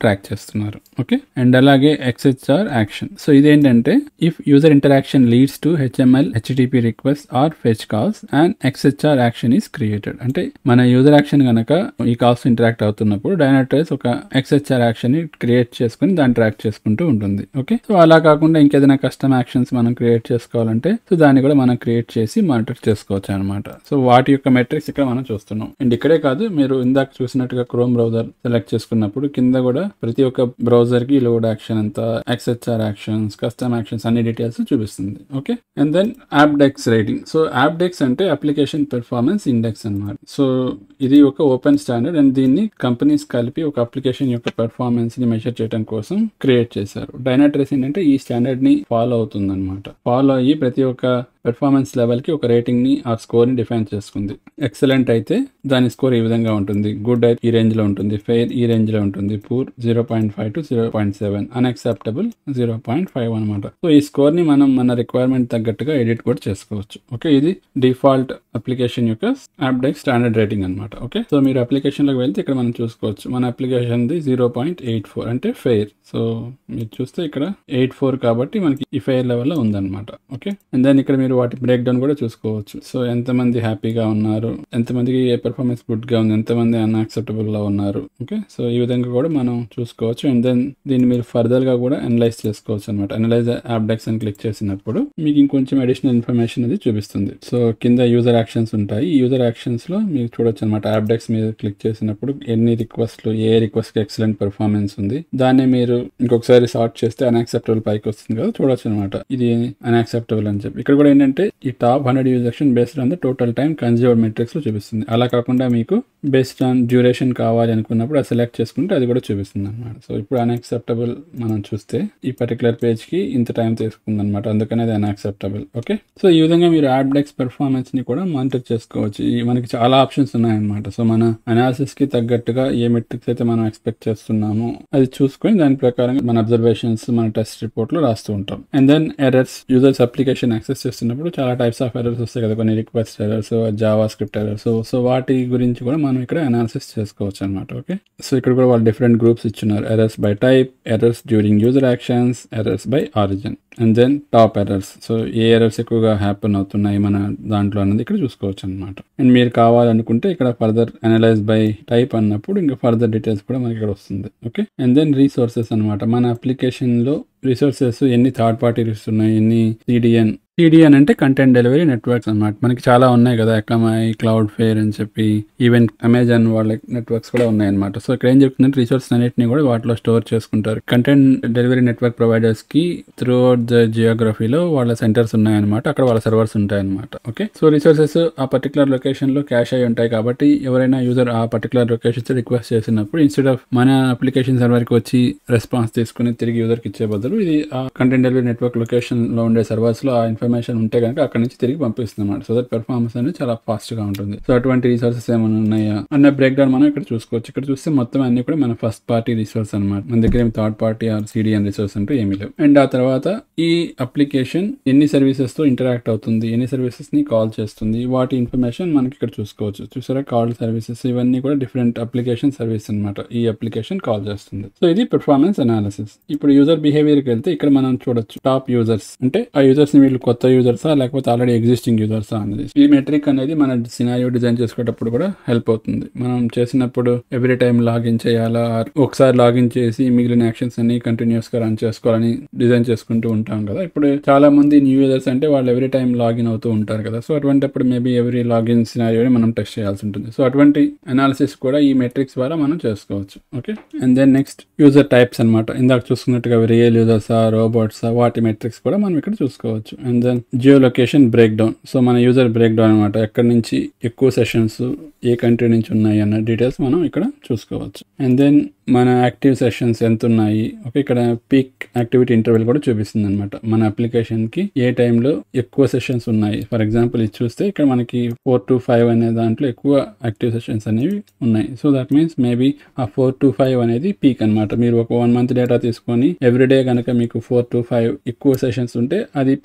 ట్రాక్ చేస్తున్నారు ఓకే అండ్ అలాగే ఎక్స్హెచ్ఆర్ యాక్షన్ సో ఇదేంటంటే if user interaction leads to XML HTTP request or fetch calls and XHR action is created అంటే మన యూజర్ యాక్షన్ కనుక ఈ కాల్స్ ఇంటరాక్ట్ అవుతున్నప్పుడు డైనాట్రేస్ ఒక ఎక్స్హెచ్ఆర్ యాక్షన్ ని క్రియేట్ చేసుకుని దాన్ని ట్రాక్ చేసుకుంటూ ఉంటుంది ఓకే సో అలా కాకుండా ఇంకేదైనా కస్టమ్ యాక్షన్స్ మనం క్రియేట్ చేసుకోవాలంటే సో దాన్ని కూడా మనం క్రియేట్ చేసి మానిటర్ చేసుకోవచ్చు అనమాట సో వాటి యొక్క మెట్రిక్స్ ఇక్కడ మనం చూస్తున్నాం అండ్ ఇక్కడే కాదు మీరు ఇందాక చూసినట్టుగా క్రోమ్ బ్రౌజర్ సెలెక్ట్ చేసుకున్నప్పుడు కింద కూడా ప్రతి ఒక్క బ్రౌజర్ కి లోడ్ యాక్షన్ ఎంత ఎక్స్హెచ్ఆర్ యాక్షన్స్ కస్టమ్ యాక్షన్స్ అన్ని డీటెయిల్స్ చూపిస్తుంది okay and then Apdex rating so Apdex అంటే అప్లికేషన్ పెర్ఫార్మెన్స్ ఇండెక్స్ అన్నమాట సో ఇది ఒక ఓపెన్ స్టాండర్డ్ అండ్ దీన్ని కంపెనీస్ కలిపి ఒక అప్లికేషన్ యొక్క పెర్ఫార్మెన్స్ ని మెజర్ చేయడం కోసం క్రియేట్ చేశారు డైనాట్రేస్ ఏంటంటే ఈ స్టాండర్డ్ ని ఫాలో అవుతుంది అనమాట ఫాలో అయ్యి ప్రతి ఒక్క పెర్ఫార్మెన్స్ లెవెల్కి ఒక రేటింగ్ని ఆ స్కోర్ని డిఫైన్ చేసుకుంది ఎక్సలెంట్ అయితే దాని స్కోర్ ఈ విధంగా ఉంటుంది గుడ్ అయితే ఈ రేంజ్లో ఉంటుంది ఫెయిర్ ఈ రేంజ్లో ఉంటుంది poor zero point five to zero point seven unacceptable zero point five అనమాట సో ఈ స్కోర్ని మనం మన రిక్వైర్మెంట్ తగ్గట్టుగా ఎడిట్ కూడా చేసుకోవచ్చు ఓకే ఇది డిఫాల్ట్ అప్లికేషన్ యొక్క యాప్ డెక్ స్టాండర్డ్ రేటింగ్ అనమాట ఓకే సో మీరు అప్లికేషన్లోకి వెళ్తే ఇక్కడ మనం చూసుకోవచ్చు మన అప్లికేషన్ది జీరో పాయింట్ ఎయిట్ ఫోర్ అంటే ఫెయిర్ సో మీరు చూస్తే ఇక్కడ ఎయిట్ ఫోర్ కాబట్టి మనకి ఈ ఫెయిర్ లెవెల్లో ఉందన్నమాట ఓకే అండ్ దెన్ ఇక్కడ మీరు వాటి బ్రేక్ డౌన్ కూడా చూసుకోవచ్చు సో ఎంతమంది హ్యాపీగా ఉన్నారు ఎంతమందికి ఏ పెర్ఫార్మెన్స్ గుడ్ గా ఉంది ఎంతమంది అన్అక్సెప్టబుల్ లో ఉన్నారు ఓకే సో ఈ విధంగా కూడా మనం చూసుకోవచ్చు అండ్ దెన్ దీన్ని మీరు ఫర్దర్ గా కూడా అనలైజ్ చేసుకోవచ్చు అనమాట అనలైజ్ యాప్ డెక్స్ అని క్లిక్ చేసినప్పుడు మీకు ఇంకొంచెం అడిషనల్ ఇన్ఫర్మేషన్ అది చూపిస్తుంది సో కింద యూజర్ యాక్షన్స్ ఉంటాయి ఈ యూజర్ యాక్షన్స్ లో మీరు చూడొచ్చు అనమాట యాప్ డెక్స్ మీద క్లిక్ చేసినప్పుడు ఎన్ని రిక్వెస్ట్లు ఏ రిక్వెస్ట్ కి ఎక్సలెంట్ పెర్ఫార్మెన్స్ ఉంది దాన్ని మీరు ఇంకొకసారి సార్ట్ చేస్తే అన్అక్సెప్టబుల్ పైకి వస్తుంది కదా చూడొచ్చు అనమాట ఇది అన్అక్సెప్టబుల్ అని చెప్పి ఇక్కడ కూడా ఏంటంటే ఈ top hundred user session based on the total time consumer metrics లో చూపిస్తుంది అలా కాకుండా మీకు బేస్డ్ ఆన్ డ్యూరేషన్ కావాలి అనుకున్నప్పుడు అది సెలెక్ట్ చేసుకుంటే అది కూడా చూపిస్తుంది అనమాట సో ఇప్పుడు అన్అక్సెప్టబుల్ మనం చూస్తే ఈ పర్టికులర్ పేజ్ కి ఇంత టైం తీసుకుంది అనమాట అందుకనే అది అన్అక్సెప్టబుల్ ఓకే సో ఈ విధంగా మీరు యాప్ డెక్స్ పెర్ఫార్మెన్స్ ని కూడా మానిటర్ చేసుకోవచ్చు ఈ మనకి చాలా ఆప్షన్స్ ఉన్నాయన్నమాట సో మన అనాలిసిస్ కి తగ్గట్టుగా ఏ మెట్రిక్స్ అయితే మనం ఎక్స్పెక్ట్ చేస్తున్నామో అది చూసుకొని దాని ప్రకారం మన అబ్జర్వేషన్స్ మన టెస్ట్ రిపోర్ట్ లో రాస్తూ ఉంటాం and then errors users application access చేస్తున్నప్పుడు చాలా టైప్స్ ఆఫ్ ఎర్రర్స్ వస్తాయి కదా కొన్ని request errors JavaScript errors so వాటి గురించి కూడా మనం ఇక్కడ అనాలిసిస్ చేసుకోవచ్చు అనమాట ఓకే సో ఇక్కడ కూడా వాళ్ళు డిఫరెంట్ గ్రూప్స్ ఇచ్చున్నారు errors by type errors during user actions errors by origin and then top errors so ఏ ఎర్రర్స్ ఎక్కువగా హ్యాపన్ అవుతున్నాయి మన దాంట్లో అన్నది ఇక్కడ చూసుకోవచ్చు అనమాట అండ్ మీరు కావాలనుకుంటే ఇక్కడ ఫర్దర్ అనలైజ్ బై టైప్ అన్నప్పుడు ఇంకా ఫర్దర్ డీటెయిల్స్ కూడా మనకి ఇక్కడ వస్తుంది ఓకే అండ్ దెన్ రీసోర్సెస్ అనమాట మన అప్లికేషన్లో రిసోర్సెస్ ఎన్ని థర్డ్ పార్టీ ఉన్నాయి ఎన్ని సిడిఎన్ సిడిఎన్ అంటే కంటెంట్ డెలివరీ నెట్వర్క్స్ అనమాట మనకి చాలా ఉన్నాయి కదా ఎకమై క్లౌడ్ ఫేర్ అని చెప్పి ఈవెన్ అమెజాన్ వాళ్ళ నెట్వర్క్స్ కూడా ఉన్నాయి అనమాట సో ఇక్కడ ఏం చెప్తుందంటే రిసోర్స్ అన్నిటిని కూడా వాటిలో స్టోర్ చేసుకుంటారు కంటెంట్ డెలివరీ నెట్వర్క్ ప్రొవైడర్స్ కి త్రూ అవుట్ ద జియోగ్రఫీలో వాళ్ళ సెంటర్స్ ఉన్నాయన్నమాట అక్కడ వాళ్ళ సర్వర్స్ ఉంటాయన్నమాట ఓకే సో రిసోర్సెస్ ఆ పర్టికులర్ లొకేషన్ లో క్యాష్ అయి ఉంటాయి కాబట్టి ఎవరైనా యూజర్ ఆ పర్టికులర్ లొకేషన్స్ రిక్వెస్ట్ చేసినప్పుడు ఇన్స్టెడ్ ఆఫ్ మన అప్లికేషన్ సర్వర్ కి వచ్చి రెస్పాన్స్ తీసుకుని తిరిగి యూజర్ కి ఇచ్చే బదులు ఇది ఆ కంటెంట్ డెలివరీ నెట్వర్క్ లొకేషన్ లో ఉండే సర్వర్స్ లో ఆ ఇన్ఫర్మేషన్ ఉంటే కనుక అక్కడ నుంచి తిరిగి పంపిస్తుంది అనమాట సో దట్ పెర్ఫార్మెన్స్ అనేది చాలా ఫాస్ట్ గా ఉంటుంది సో అటువంటి రిసోర్సెస్ ఏమైనా ఉన్నాయా అన్న బ్రేక్ డౌన్ మనం ఇక్కడ చూసుకోవచ్చు ఇక్కడ చూస్తే మొత్తం అన్ని కూడా మన ఫస్ట్ పార్టీ రిసోర్స్ అనమాట మన దగ్గర ఏమి third party or CDN resource అంటే ఏమీ లేవు అండ్ ఆ తర్వాత ఈ అప్లికేషన్ ఎన్ని సర్వీసెస్ తో ఇంటరాక్ట్ అవుతుంది ఎన్ని సర్వీసెస్ ని కాల్ చేస్తుంది వాటి ఇన్ఫర్మేషన్ మనకి ఇక్కడ చూసుకోవచ్చు చూసారా కాల్ సర్వీసెస్ ఇవన్నీ కూడా డిఫరెంట్ అప్లికేషన్ సర్వీస్ అనమాట ఈ అప్లికేషన్ కాల్ చేస్తుంది సో ఇది పెర్ఫార్మెన్స్ అనాలిసిస్ ఇప్పుడు యూజర్ బిహేవియర్ కి వెళ్తే ఇక్కడ మనం చూడొచ్చు టాప్ యూజర్స్ అంటే ఆ యూజర్స్ ని వీళ్ళు కొత్త యూజర్సా లేకపోతే ఆల్రెడీ ఎగ్జిస్టింగ్ యూజర్సా అనేది ఈ మెట్రిక్ అనేది మన సినారియో డిజైన్ చేసుకునేటప్పుడు కూడా హెల్ప్ అవుతుంది మనం చేసినప్పుడు ఎవ్రీ టైం లాగిన్ చేయాలా or ఒకసారి లాగిన్ చేసి మిగిలిన యాక్షన్స్ అన్ని కంటిన్యూస్ గా రన్ చేసుకోవాలని డిజైన్ చేసుకుంటూ ఉంటాం కదా ఇప్పుడు చాలా మంది న్యూ యూజర్స్ అంటే వాళ్ళు ఎవ్రీ టైం లాగిన్ అవుతూ ఉంటారు కదా సో అటువంటిప్పుడు మేబీ ఎవ్రీ లాగిన్ సినారియోని మనం టెస్ట్ చేయాల్సి ఉంటుంది సో అటువంటి అనాలిసిస్ కూడా ఈ మెట్రిక్స్ ద్వారా మనం చేసుకోవచ్చు okay and then next user types అనమాట ఇందాక చూసుకున్నట్టుగా రియల్ యూజర్సా రోబోట్సా వాటి మెట్రిక్స్ కూడా మనం ఇక్కడ చూసుకోవచ్చు and then geolocation break down so మన యూజర్ బ్రేక్ డౌన్ అనమాట ఎక్కడి నుంచి ఎక్కువ సెషన్స్ ఏ కంట్రీ నుంచి ఉన్నాయి అన్న డీటెయిల్స్ మనం ఇక్కడ చూసుకోవచ్చు అండ్ దెన్ మన యాక్టివ్ సెషన్స్ ఎంత ఉన్నాయి ఓకే ఇక్కడ పీక్ యాక్టివిటీ ఇంటర్వెల్ కూడా చూపిస్తుంది అనమాట మన అప్లికేషన్ కి ఏ టైంలో ఎక్కువ సెషన్స్ ఉన్నాయి ఫర్ ఎగ్జాంపుల్ ఇది చూస్తే ఇక్కడ మనకి ఫోర్ టు ఫైవ్ అనే దాంట్లో ఎక్కువ యాక్టివ్ సెషన్స్ అనేవి ఉన్నాయి సో దట్ మీన్స్ మేబీ ఆ ఫోర్ టు ఫైవ్ అనేది పీక్ అనమాట మీరు ఒక వన్ మంత్ డేటా తీసుకొని ఎవ్రీడే కనుక మీకు ఫోర్ టు ఫైవ్ ఎక్కువ సెషన్స్ ఉంటే అది పీక్ అవర్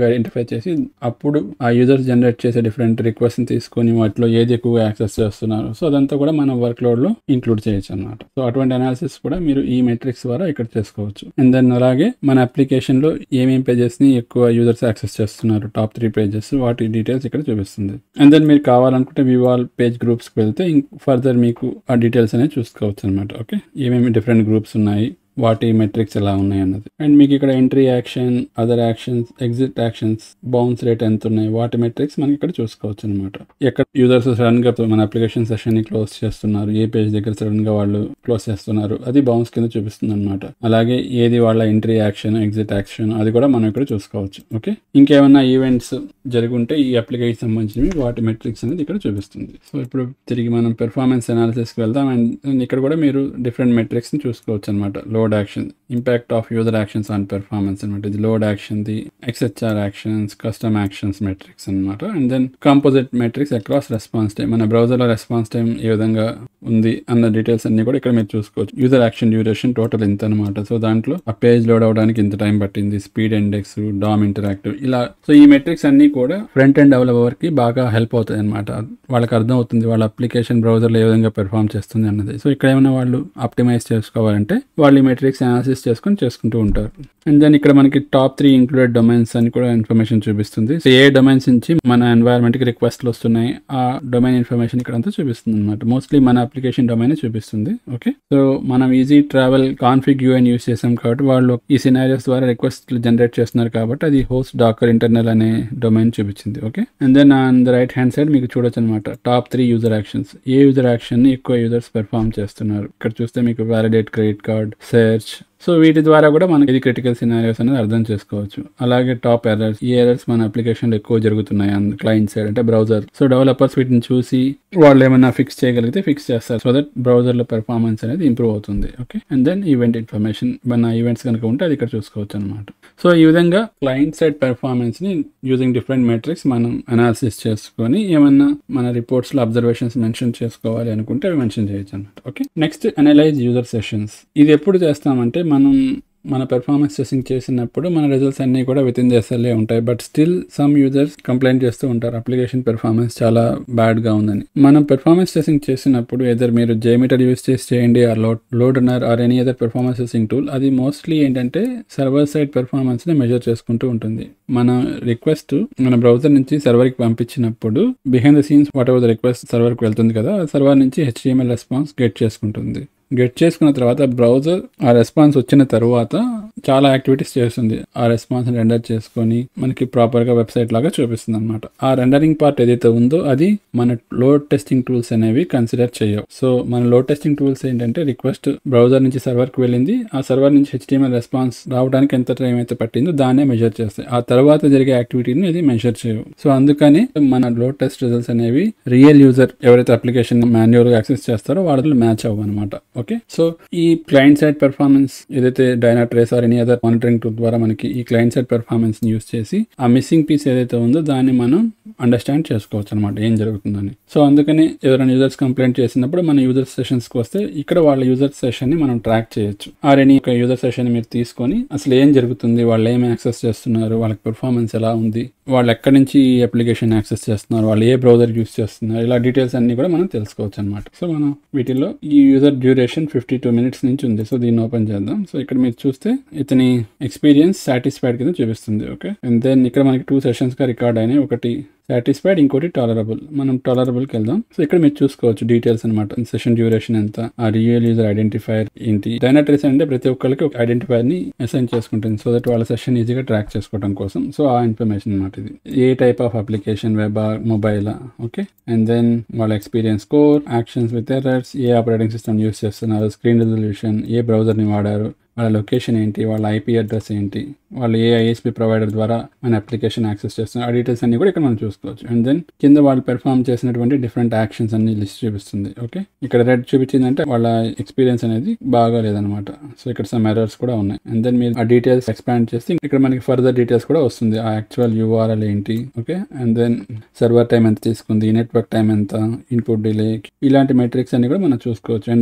బాగా ఐడెంటిఫై చేసి అప్పుడు ఆ యూజర్స్ జనరేట్ చేసే డిఫరెంట్ రిక్వెస్ట్ తీసుకొని వాటిలో ఏది ఎక్కువగా యాక్సెస్ చేస్తున్నారు సో అదంతా కూడా మన వర్క్ లోడ్ లో ఇంక్లూడ్ చేయొచ్చు అనమాట సో అటువంటి అనాలిసిస్ కూడా మీరు ఈ మెట్రిక్స్ ద్వారా ఇక్కడ చేసుకోవచ్చు అండ్ దెన్ అలాగే మన అప్లికేషన్ లో ఏమేం పేజెస్ ని ఎక్కువ యూజర్స్ యాక్సెస్ చేస్తున్నారు టాప్ త్రీ పేజెస్ వాటి డీటెయిల్స్ ఇక్కడ చూపిస్తుంది అండ్ దెన్ మీరు కావాలనుకుంటే వ్యూ ఆల్ పేజ్ గ్రూప్స్ కి వెళ్తే ఫర్దర్ మీకు ఆ డీటెయిల్స్ అనేవి చూసుకోవచ్చు అనమాట ఓకే ఏమేమి డిఫరెంట్ గ్రూప్స్ ఉన్నాయి వాటి మెట్రిక్స్ ఎలా ఉన్నాయి అన్నది అండ్ మీకు ఇక్కడ entry action other actions exit actions bounce rate ఎంత ఉన్నాయి వాటి మెట్రిక్స్ మనకి ఇక్కడ చూసుకోవచ్చు అనమాట ఎక్కడ యూజర్స్ సడన్ గా మన అప్లికేషన్ సెషన్ ని క్లోజ్ చేస్తున్నారు ఏ పేజ్ దగ్గర సడన్ గా వాళ్ళు క్లోజ్ చేస్తున్నారు అది బౌన్స్ కింద చూపిస్తుంది అనమాట అలాగే ఏది వాళ్ళ ఎంట్రీ యాక్షన్ ఎగ్జిట్ యాక్షన్ అది కూడా మనం ఇక్కడ చూసుకోవచ్చు ఓకే ఇంకేమైనా ఈవెంట్స్ జరుగుంటే ఈ అప్లికేషన్ సంబంధించినవి వాటి మెట్రిక్స్ అనేది ఇక్కడ చూపిస్తుంది సో ఇప్పుడు తిరిగి మనం పెర్ఫార్మెన్స్ అనాలిసిస్కి వెళ్దాం అండ్ ఇక్కడ కూడా మీరు డిఫరెంట్ మెట్రిక్స్ ని చూసుకోవచ్చు అనమాట load action impact of user actions on performance అనమాట ఇది load action the XHR actions custom actions metrics అనమాట and then composite metrics across response time మన బ్రౌజర్లో రెస్పాన్స్ టైం ఏ విధంగా ఉంది అన్న డీటెయిల్స్ అన్ని కూడా ఇక్కడ మీరు చూసుకోవచ్చు యూజర్ యాక్షన్ డ్యూరేషన్ టోటల్ ఇంత అనమాట సో దాంట్లో ఆ పేజ్ లోడ్ అవడానికి ఇంత టైం పట్టింది స్పీడ్ ఇండెక్స్ డామ్ ఇంటరాక్టివ్ ఇలా సో ఈ మెట్రిక్స్ అన్ని కూడా ఫ్రంట్ అండ్ డెవలపర్ కి బాగా హెల్ప్ అవుతాయి అనమాట వాళ్ళకి అర్థం అవుతుంది వాళ్ళ అప్లికేషన్ బ్రౌజర్లో ఏ విధంగా పెర్ఫామ్ చేస్తుంది అన్నది సో ఇక్కడ ఏమైనా వాళ్ళు ఆప్టిమైజ్ చేసుకోవాలంటే వాళ్ళు ఈ మెట్రిక్స్ అనాలిసిస్ చేసుకొని చేసుకుంటూ ఉంటారు అండ్ దెన్ ఇక్కడ మనకి టాప్ త్రీ ఇంక్లూడెడ్ డొమైన్స్ అని కూడా ఇన్ఫర్మేషన్ చూపిస్తుంది సో ఏ డొమైన్స్ నుంచి మన ఎన్వైరన్మెంట్ కి రిక్వెస్ట్లు వస్తున్నాయి ఆ డొమైన్ ఇన్ఫర్మేషన్ ఇక్కడ అంతా చూపిస్తుంది అనమాట మోస్ట్లీ మన అప్లికేషన్ డొమైన్ చూపిస్తుంది ఓకే సో మనం easy travel config UN use చేసాం కాబట్టి వాళ్ళు ఈ సినారియోస్ ద్వారా రిక్వెస్ట్ జనరేట్ చేస్తున్నారు కాబట్టి అది హోస్ట్ డాకర్ ఇంటర్నల్ అనే డొమైన్ చూపించింది okay and then on the right hand side మీకు చూడొచ్చు అనమాట టాప్ త్రీ యూజర్ యాక్షన్స్ ఏ యూజర్ యాక్షన్ ని ఎక్కువ యూజర్స్ పెర్ఫామ్ చేస్తున్నారు ఇక్కడ చూస్తే మీకు validate credit card search so వీటి ద్వారా కూడా మనకి ఇది క్రిటికల్ సినారియోస్ అనేది అర్థం చేసుకోవచ్చు అలాగే టాప్ ఎర్రర్స్ ఈ ఎర్రర్స్ మన అప్లికేషన్లో ఎక్కువ జరుగుతున్నాయి క్లయింట్ సైడ్ అంటే బ్రౌజర్ సో డెవలపర్స్ వీటిని చూసి వాళ్ళు ఏమైనా ఫిక్స్ చేయగలిగితే ఫిక్స్ చేస్తారు సో దట్ బ్రౌజర్ లో పెర్ఫార్మెన్స్ అనేది ఇంప్రూవ్ అవుతుంది okay and then event information మన ఈవెంట్స్ కనుక ఉంటే అది ఇక్కడ చూసుకోవచ్చు అనమాట సో ఈ విధంగా క్లయింట్ సైడ్ పెర్ఫార్మెన్స్ ని యూజింగ్ డిఫరెంట్ మెట్రిక్స్ మనం అనాలిసిస్ చేసుకొని ఏమన్నా మన రిపోర్ట్స్ లో అబ్జర్వేషన్స్ మెన్షన్ చేసుకోవాలి అనుకుంటే అవి మెన్షన్ చేయొచ్చు అనమాట okay next analyse user sessions ఇది ఎప్పుడు చేస్తామంటే మనం మన పెర్ఫార్మెన్స్ టెస్టింగ్ చేసినప్పుడు మన రిజల్ట్స్ అన్నీ కూడా విత్ ఇన్ ది ఎస్ఎల్ఏ ఉంటాయి but still some users complaint చేస్తూ ఉంటారు అప్లికేషన్ పెర్ఫార్మెన్స్ చాలా బ్యాడ్ గా ఉందని మనం పెర్ఫార్మెన్స్ టెస్టింగ్ చేసినప్పుడు ఎదర్ మీరు జేమీటర్ యూస్ చేసి చేయండి ఆ load LoadRunner or any other performance testing tool అది మోస్ట్లీ ఏంటంటే సర్వర్ సైడ్ పెర్ఫార్మెన్స్ ని మెజర్ చేసుకుంటూ ఉంటుంది మన రిక్వెస్ట్ మన బ్రౌజర్ నుంచి సర్వర్ కి పంపించినప్పుడు behind the scenes whatever the request server కి వెళ్తుంది కదా సర్వర్ నుంచి హెచ్డిఎంఎల్ రెస్పాన్స్ గెట్ చేసుకుంటుంది గెట్ చేసుకున్న తర్వాత బ్రౌజర్ ఆ రెస్పాన్స్ వచ్చిన తర్వాత చాలా యాక్టివిటీస్ చేస్తుంది ఆ రెస్పాన్స్ రెండర్ చేసుకొని మనకి ప్రాపర్ గా వెబ్సైట్ లాగా చూపిస్తుంది అనమాట ఆ రెండరింగ్ పార్ట్ ఏదైతే ఉందో అది మన లోడ్ టెస్టింగ్ టూల్స్ అనేవి కన్సిడర్ చేయవు సో మన లోడ్ టెస్టింగ్ టూల్స్ ఏంటంటే రిక్వెస్ట్ బ్రౌజర్ నుంచి సర్వర్ కి వెళ్ళింది ఆ సర్వర్ నుంచి హెచ్డిఎంఎల్ రెస్పాన్స్ రావడానికి ఎంత టైం అయితే పట్టిందో దాన్నే మెజర్ చేస్తాయి ఆ తర్వాత జరిగే యాక్టివిటీని అది మెజర్ చేయవు సో అందుకని మన లోడ్ టెస్ట్ రిజల్ట్స్ అనేవి రియల్ యూజర్ ఎవరైతే అప్లికేషన్ మాన్యువల్ గా యాక్సెస్ చేస్తారో వాళ్ళతో మ్యాచ్ అవ్వ అనమాట ఓకే సో ఈ క్లయింట్ సైడ్ పెర్ఫార్మెన్స్ ఏదైతే Dynatrace or any other monitoring tool ద్వారా మనకి ఈ క్లయింట్ సైడ్ పెర్ఫార్మెన్స్ ని యూస్ చేసి ఆ మిస్సింగ్ పీస్ ఏదైతే ఉందో దాన్ని మనం అండర్స్టాండ్ చేసుకోవచ్చు అనమాట ఏం జరుగుతుందని సో అందుకని ఎవరైనా యూజర్స్ కంప్లైంట్ చేసినప్పుడు మన యూజర్ సెషన్స్ కి వస్తే ఇక్కడ వాళ్ళ యూజర్ సెషన్ ని మనం ట్రాక్ చేయొచ్చు ఆర్ ఎనీ ఒక యూజర్ సెషన్ మీరు తీసుకొని అసలు ఏం జరుగుతుంది వాళ్ళు ఏం యాక్సెస్ చేస్తున్నారు వాళ్ళకి పెర్ఫార్మెన్స్ ఎలా ఉంది వాళ్ళు ఎక్కడి నుంచి ఈ అప్లికేషన్ యాక్సెస్ చేస్తున్నారు వాళ్ళు ఏ బ్రౌజర్ యూస్ చేస్తున్నారు ఇలా డీటెయిల్స్ అన్ని కూడా మనం తెలుసుకోవచ్చు అనమాట సో మనం వీటిలో ఈ user duration fifty two minutes నుంచి ఉంది సో దీన్ని ఓపెన్ చేద్దాం సో ఇక్కడ మీరు చూస్తే ఇతని ఎక్స్పీరియన్స్ సాటిస్ఫైడ్ కింద చూపిస్తుంది ఓకే అండ్ దెన్ ఇక్కడ మనకి టూ సెషన్స్ గా రికార్డ్ అయినాయి ఒకటి సాటిస్ఫైడ్ ఇంకోటి టాలరబుల్ మనం టాలరబుల్కి వెళ్దాం సో ఇక్కడ మీరు చూసుకోవచ్చు డీటెయిల్స్ అనమాట సెషన్ డ్యూరేషన్ ఎంత ఆ రియల్ యూజర్ ఐడెంటిఫైర్ ఏంటి డైనాట్రీస్ అంటే ప్రతి ఒక్కరికి ఒక ఐడెంటిఫైర్ ని అసైన్ చేసుకుంటుంది సో దట్ వాళ్ళ సెషన్ ఈజీగా ట్రాక్ చేసుకోవడం కోసం సో ఆ ఇన్ఫర్మేషన్ అనమాట ఇది ఏ type of application web mobile okay and then వాళ్ళ experience core actions with errors ఏ ఆపరేటింగ్ సిస్టమ్ యూస్ చేస్తున్నారు స్క్రీన్ రెజల్యూషన్ ఏ బ్రౌజర్ ని వాడారు వాళ్ళ లొకేషన్ ఏంటి వాళ్ళ ఐపీ అడ్రస్ ఏంటి వాళ్ళు ఏ ఐఎస్పి ప్రొవైడర్ ద్వారా మన అప్లికేషన్ యాక్సెస్ చేస్తున్నారు ఆ డీటెయిల్స్ అన్ని కూడా ఇక్కడ మనం చూసుకోవచ్చు అండ్ దెన్ కింద వాళ్ళు పెర్ఫామ్ చేసినటువంటి డిఫరెంట్ యాక్షన్స్ అన్ని లిస్ట్ చూపిస్తుంది ఓకే ఇక్కడ రెడ్ చూపించిందంటే వాళ్ళ ఎక్స్పీరియన్స్ అనేది బాగా లేదనమాట సో ఇక్కడ సమ్ ఎర్రర్స్ కూడా ఉన్నాయి అండ్ దెన్ మీరు ఆ డీటెయిల్స్ ఎక్స్పాండ్ చేస్తే ఇక్కడ మనకి ఫర్దర్ డీటెయిల్స్ కూడా వస్తుంది ఆ యాక్చువల్ యూఆర్ఎల్ ఏంటి okay and then server time ఎంత తీసుకుంది నెట్వర్క్ టైం ఎంత ఇన్పుట్ డిలే ఇలాంటి మెట్రిక్స్ అన్ని కూడా మనం చూసుకోవచ్చు అండ్ దెన్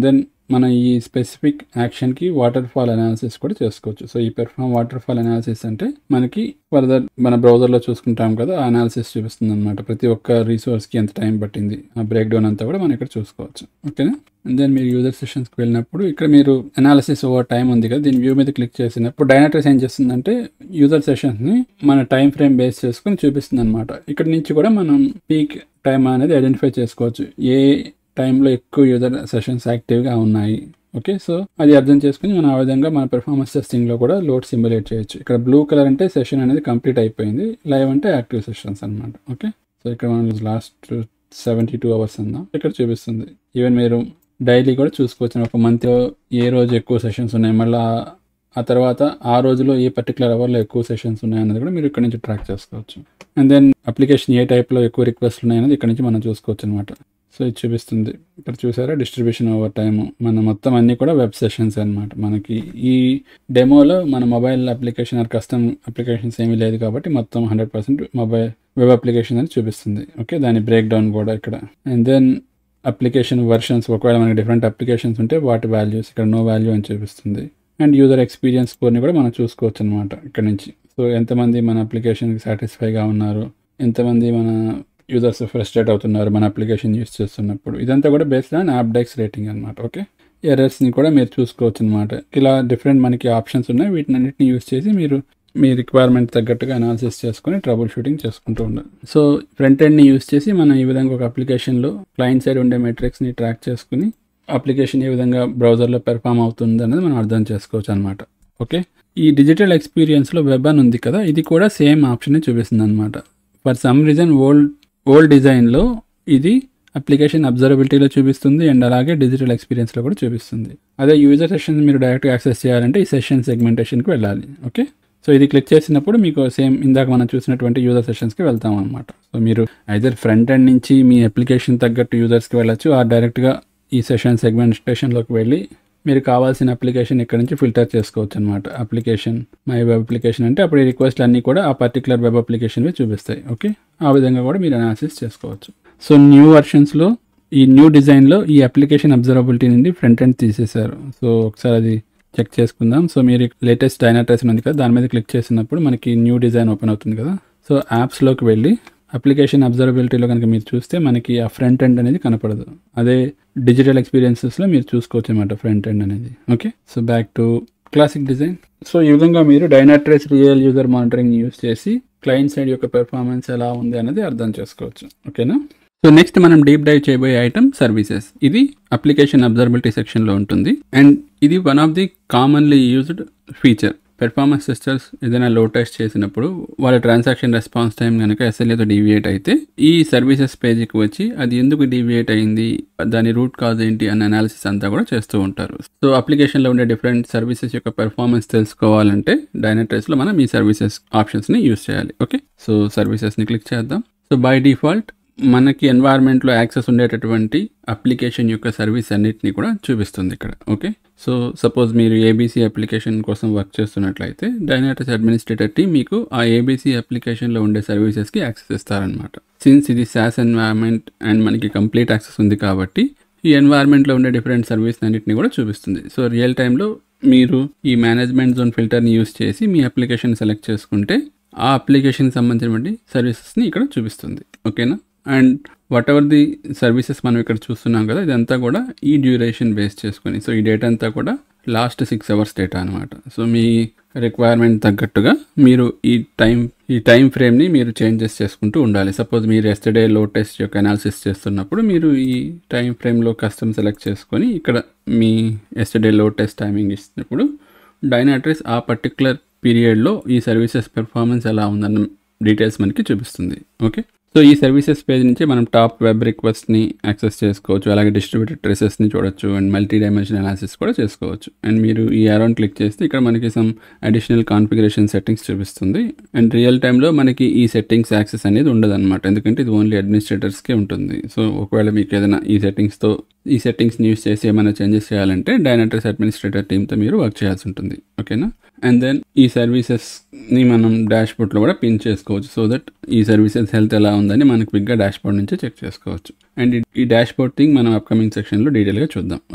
మన ఈ స్పెసిఫిక్ యాక్షన్కి వాటర్ ఫాల్ అనాలిసిస్ కూడా చేసుకోవచ్చు సో ఈ పెర్ఫామ్ వాటర్ ఫాల్ అనాలిసిస్ అంటే మనకి ఫర్దర్ మన బ్రౌజర్లో చూసుకుంటాం కదా ఆ అనాలిసిస్ చూపిస్తుంది అనమాట ప్రతి ఒక్క రిసోర్స్కి ఎంత టైం పట్టింది ఆ బ్రేక్ డౌన్ అంతా కూడా మనం ఇక్కడ చూసుకోవచ్చు ఓకేనా అండ్ దెన్ మీరు యూజర్ సెషన్స్కి వెళ్ళినప్పుడు ఇక్కడ మీరు అనాలిసిస్ ఓవర్ టైం ఉంది కదా దీని వ్యూ మీద క్లిక్ చేసినప్పుడు డైనాట్రెస్ ఏం చేస్తుందంటే యూజర్ సెషన్స్ని మన టైం ఫ్రేమ్ బేస్ చేసుకుని చూపిస్తుంది అనమాట ఇక్కడ నుంచి కూడా మనం పీక్ టైం అనేది ఐడెంటిఫై చేసుకోవచ్చు ఏ టైంలో ఎక్కువ యూజర్ సెషన్స్ యాక్టివ్గా ఉన్నాయి ఓకే సో అది అర్థం చేసుకుని మనం ఆ విధంగా మన పెర్ఫార్మెన్స్ టెస్టింగ్లో కూడా లోడ్ సింబులేట్ చేయొచ్చు ఇక్కడ బ్లూ కలర్ అంటే సెషన్ అనేది కంప్లీట్ అయిపోయింది లైవ్ అంటే యాక్టివ్ సెషన్స్ అనమాట ఓకే సో ఇక్కడ మనం లాస్ట్ సెవెంటీ టూ అవర్స్ ఉందాం ఇక్కడ చూపిస్తుంది ఈవెన్ మీరు డైలీ కూడా చూసుకోవచ్చు ఒక మంత్ ఏ రోజు ఎక్కువ సెషన్స్ ఉన్నాయి మళ్ళీ ఆ తర్వాత ఆ రోజులో ఏ పర్టికులర్ అవర్లో ఎక్కువ సెషన్స్ ఉన్నాయన్నది కూడా మీరు ఇక్కడ నుంచి ట్రాక్ చేసుకోవచ్చు అండ్ దెన్ అప్లికేషన్ ఏ టైప్లో ఎక్కువ రిక్వెస్ట్లు ఉన్నాయన్నది ఇక్కడ నుంచి మనం చూసుకోవచ్చు అనమాట సో ఇది చూపిస్తుంది ఇక్కడ చూసారా డిస్ట్రిబ్యూషన్ ఓవర్ టైమ్ మన మొత్తం అన్నీ కూడా వెబ్ సెషన్స్ అనమాట మనకి ఈ డెమోలో మన mobile application or custom applications ఏమీ లేదు కాబట్టి మొత్తం hundred percent mobile web application అని చూపిస్తుంది ఓకే దాని బ్రేక్ డౌన్ కూడా ఇక్కడ అండ్ దెన్ అప్లికేషన్ వర్షన్స్ ఒకవేళ మనకి డిఫరెంట్ అప్లికేషన్స్ ఉంటే వాటి వాల్యూస్ ఇక్కడ నో వాల్యూ అని చూపిస్తుంది అండ్ యూజర్ ఎక్స్పీరియన్స్ స్కోర్ని కూడా మనం చూసుకోవచ్చు అనమాట ఇక్కడ నుంచి సో ఎంతమంది మన అప్లికేషన్కి సాటిస్ఫైగా ఉన్నారు ఎంతమంది మన యూజర్స్ ఫ్రస్ట్రేట్ అవుతున్నారు మన అప్లికేషన్ యూస్ చేస్తున్నప్పుడు ఇదంతా కూడా based on Apdex rating అనమాట ఓకే ఎర్రర్స్ని కూడా మీరు చూసుకోవచ్చు అనమాట ఇలా డిఫరెంట్ మనకి ఆప్షన్స్ ఉన్నాయి వీటిని అన్నిటిని యూస్ చేసి మీరు మీ రిక్వైర్మెంట్ తగ్గట్టుగా అనాలిసిస్ చేసుకుని ట్రబుల్ షూటింగ్ చేసుకుంటూ ఉండాలి సో ఫ్రంట్ ఎండ్ని యూస్ చేసి మనం ఈ విధంగా ఒక అప్లికేషన్లో క్లయింట్ సైడ్ ఉండే మెట్రిక్స్ని ట్రాక్ చేసుకుని అప్లికేషన్ ఏ విధంగా బ్రౌజర్లో పెర్ఫామ్ అవుతుంది అనేది మనం అర్థం చేసుకోవచ్చు అనమాట ఓకే ఈ డిజిటల్ ఎక్స్పీరియన్స్లో వెబ్ అని ఉంది కదా ఇది కూడా సేమ్ ఆప్షన్ చూపిస్తుంది అనమాట for some reason old old డిజైన్లో ఇది అప్లికేషన్ అబ్జర్వబిలిటీలో చూపిస్తుంది అండ్ అలాగే డిజిటల్ ఎక్స్పీరియన్స్లో కూడా చూపిస్తుంది అదే యూజర్ సెషన్స్ మీరు డైరెక్ట్గా యాక్సెస్ చేయాలంటే ఈ సెషన్ సెగ్మెంటేషన్కి వెళ్ళాలి ఓకే సో ఇది క్లిక్ చేసినప్పుడు మీకు సేమ్ ఇందాక మనం చూసినటువంటి యూజర్ సెషన్స్కి వెళ్తాం అనమాట సో మీరు ఐదర్ ఫ్రంట్ ఎండ్ నుంచి మీ అప్లికేషన్ తగ్గట్టు యూజర్స్కి వెళ్ళొచ్చు ఆ డైరెక్ట్గా ఈ సెషన్ సెగ్మెంటేషన్లోకి వెళ్ళి మీరు కావాల్సిన అప్లికేషన్ ఇక్కడ నుంచి ఫిల్టర్ చేసుకోవచ్చు అనమాట అప్లికేషన్ మై వెబ్ అప్లికేషన్ అంటే అప్పుడు ఈ రిక్వెస్ట్లు అన్నీ కూడా ఆ పర్టికులర్ వెబ్ అప్లికేషన్వి చూపిస్తాయి ఓకే ఆ విధంగా కూడా మీరు అనాలిసిస్ చేసుకోవచ్చు సో న్యూ వర్షన్స్లో ఈ న్యూ డిజైన్లో ఈ అప్లికేషన్ అబ్జర్వబిలిటీ నుండి ఫ్రంట్ ఎండ్ తీసేశారు సో ఒకసారి అది చెక్ చేసుకుందాం సో మీరు లేటెస్ట్ డైనాటైస్ ఉంది కదా దాని మీద క్లిక్ చేసినప్పుడు మనకి న్యూ డిజైన్ ఓపెన్ అవుతుంది కదా సో యాప్స్లోకి వెళ్ళి అప్లికేషన్ అబ్జర్వబిలిటీలో కనుక మీరు చూస్తే మనకి ఆ ఫ్రంట్ ఎండ్ అనేది కనపడదు అదే డిజిటల్ ఎక్స్పీరియన్సెస్లో మీరు చూసుకోవచ్చు అనమాట ఫ్రంట్ ఎండ్ అనేది okay so back to classic design so ఈ విధంగా మీరు Dynatrace real user monitoring use చేసి క్లయింట్ సైడ్ యొక్క పెర్ఫార్మెన్స్ ఎలా ఉంది అనేది అర్థం చేసుకోవచ్చు ఓకేనా సో నెక్స్ట్ మనం డీప్ డైవ్ చేయబోయే ఐటమ్ సర్వీసెస్ ఇది అప్లికేషన్ అబ్జర్వబిలిటీ సెక్షన్లో ఉంటుంది అండ్ ఇది one of the commonly used feature performance సిస్టర్స్ ఏదైనా లో టెస్ట్ చేసినప్పుడు వాళ్ళ ట్రాన్సాక్షన్ రెస్పాన్స్ టైం కనుక ఎస్ఎల్ఏతో డీవియేట్ అయితే ఈ సర్వీసెస్ పేజీకి వచ్చి అది ఎందుకు డీవియేట్ అయింది దాని రూట్ కాజ్ ఏంటి అన్న అనాలిసిస్ అంతా కూడా చేస్తూ ఉంటారు సో అప్లికేషన్లో ఉండే డిఫరెంట్ సర్వీసెస్ యొక్క పెర్ఫార్మెన్స్ తెలుసుకోవాలంటే డైనట్రేస్లో మనం ఈ సర్వీసెస్ ఆప్షన్స్ని యూస్ చేయాలి ఓకే సో సర్వీసెస్ని క్లిక్ చేద్దాం సో బై డిఫాల్ట్ మనకి ఎన్వైర్న్మెంట్లో యాక్సెస్ ఉండేటటువంటి అప్లికేషన్ యొక్క సర్వీస్ అన్నిటిని కూడా చూపిస్తుంది ఇక్కడ ఓకే సో సపోజ్ మీరు ఏబీసీ అప్లికేషన్ కోసం వర్క్ చేస్తున్నట్లయితే డైనాటస్ అడ్మినిస్ట్రేటర్ టీమ్ మీకు ఆ ఏబీసీ అప్లికేషన్లో ఉండే సర్వీసెస్కి యాక్సెస్ ఇస్తారనమాట సిన్స్ ఇది శాస్ ఎన్వైర్న్మెంట్ అండ్ మనకి కంప్లీట్ యాక్సెస్ ఉంది కాబట్టి ఈ ఎన్వైర్న్మెంట్లో ఉండే డిఫరెంట్ సర్వీస్ అన్నిటిని కూడా చూపిస్తుంది సో రియల్ టైంలో మీరు ఈ మేనేజ్మెంట్ జోన్ ఫిల్టర్ని యూస్ చేసి మీ అప్లికేషన్ సెలెక్ట్ చేసుకుంటే ఆ అప్లికేషన్కి సంబంధించినటువంటి సర్వీసెస్ని ఇక్కడ చూపిస్తుంది ఓకేనా and whatever the services మనం ఇక్కడ చూస్తున్నాం కదా ఇదంతా కూడా ఈ డ్యూరేషన్ బేస్ చేసుకొని సో ఈ డేటా అంతా కూడా లాస్ట్ సిక్స్ అవర్స్ డేటా అనమాట సో మీ రిక్వైర్మెంట్ తగ్గట్టుగా మీరు ఈ టైం ఈ టైం ఫ్రేమ్ని మీరు చేంజెస్ చేసుకుంటూ ఉండాలి సపోజ్ మీరు ఎస్టర్డే లో టెస్ట్ యొక్క అనాలిసిస్ చేస్తున్నప్పుడు మీరు ఈ టైం ఫ్రేమ్లో కస్టమ్ సెలెక్ట్ చేసుకొని ఇక్కడ మీ ఎస్టర్డే లో టెస్ట్ టైమింగ్ ఇచ్చినప్పుడు డైనాట్రిస్ ఆ పర్టికులర్ పీరియడ్లో ఈ సర్వీసెస్ పెర్ఫార్మెన్స్ ఎలా ఉందన్న డీటెయిల్స్ మనకి చూపిస్తుంది ఓకే సో ఈ సర్వీసెస్ పేజ్ నుంచి మనం టాప్ వెబ్ రిక్వెస్ట్ని యాక్సెస్ చేసుకోవచ్చు అలాగే డిస్ట్రిబ్యూటెడ్ ట్రెసెస్ని చూడొచ్చు అండ్ మల్టీ డైమెన్షన్ అనాలిసిస్ కూడా చేసుకోవచ్చు అండ్ మీరు ఈ అరౌండ్ క్లిక్ చేస్తే ఇక్కడ మనకి సమ్ అడిషనల్ కాన్ఫిగరేషన్ సెట్టింగ్స్ చూపిస్తుంది అండ్ రియల్ టైంలో మనకి ఈ సెట్టింగ్స్ యాక్సెస్ అనేది ఉండదు అనమాట ఎందుకంటే ఇది ఓన్లీ అడ్మినిస్ట్రేటర్స్కే ఉంటుంది సో ఒకవేళ మీకు ఏదైనా ఈ సెట్టింగ్స్తో ఈ సెట్టింగ్స్ని యూస్ చేసి ఏమైనా చేంజెస్ చేయాలంటే డైనాట్రిస్ అడ్మినిస్ట్రేటర్ టీమ్తో మీరు వర్క్ చేయాల్సి ఉంటుంది ఓకేనా అండ్ దెన్ ఈ సర్వీసెస్ని మనం డాష్ బోర్డ్లో కూడా పిన్ చేసుకోవచ్చు సో దట్ ఈ సర్వీసెస్ హెల్త్ ఎలా ఉందని మనకు బిగ్గా డాష్ బోర్డ్ నుంచి చెక్ చేసుకోవచ్చు అండ్ ఈ డాష్ బోర్డ్ థింగ్ మనం అప్కమింగ్ సెక్షన్లో డీటెయిల్గా చూద్దాం ఓకేనా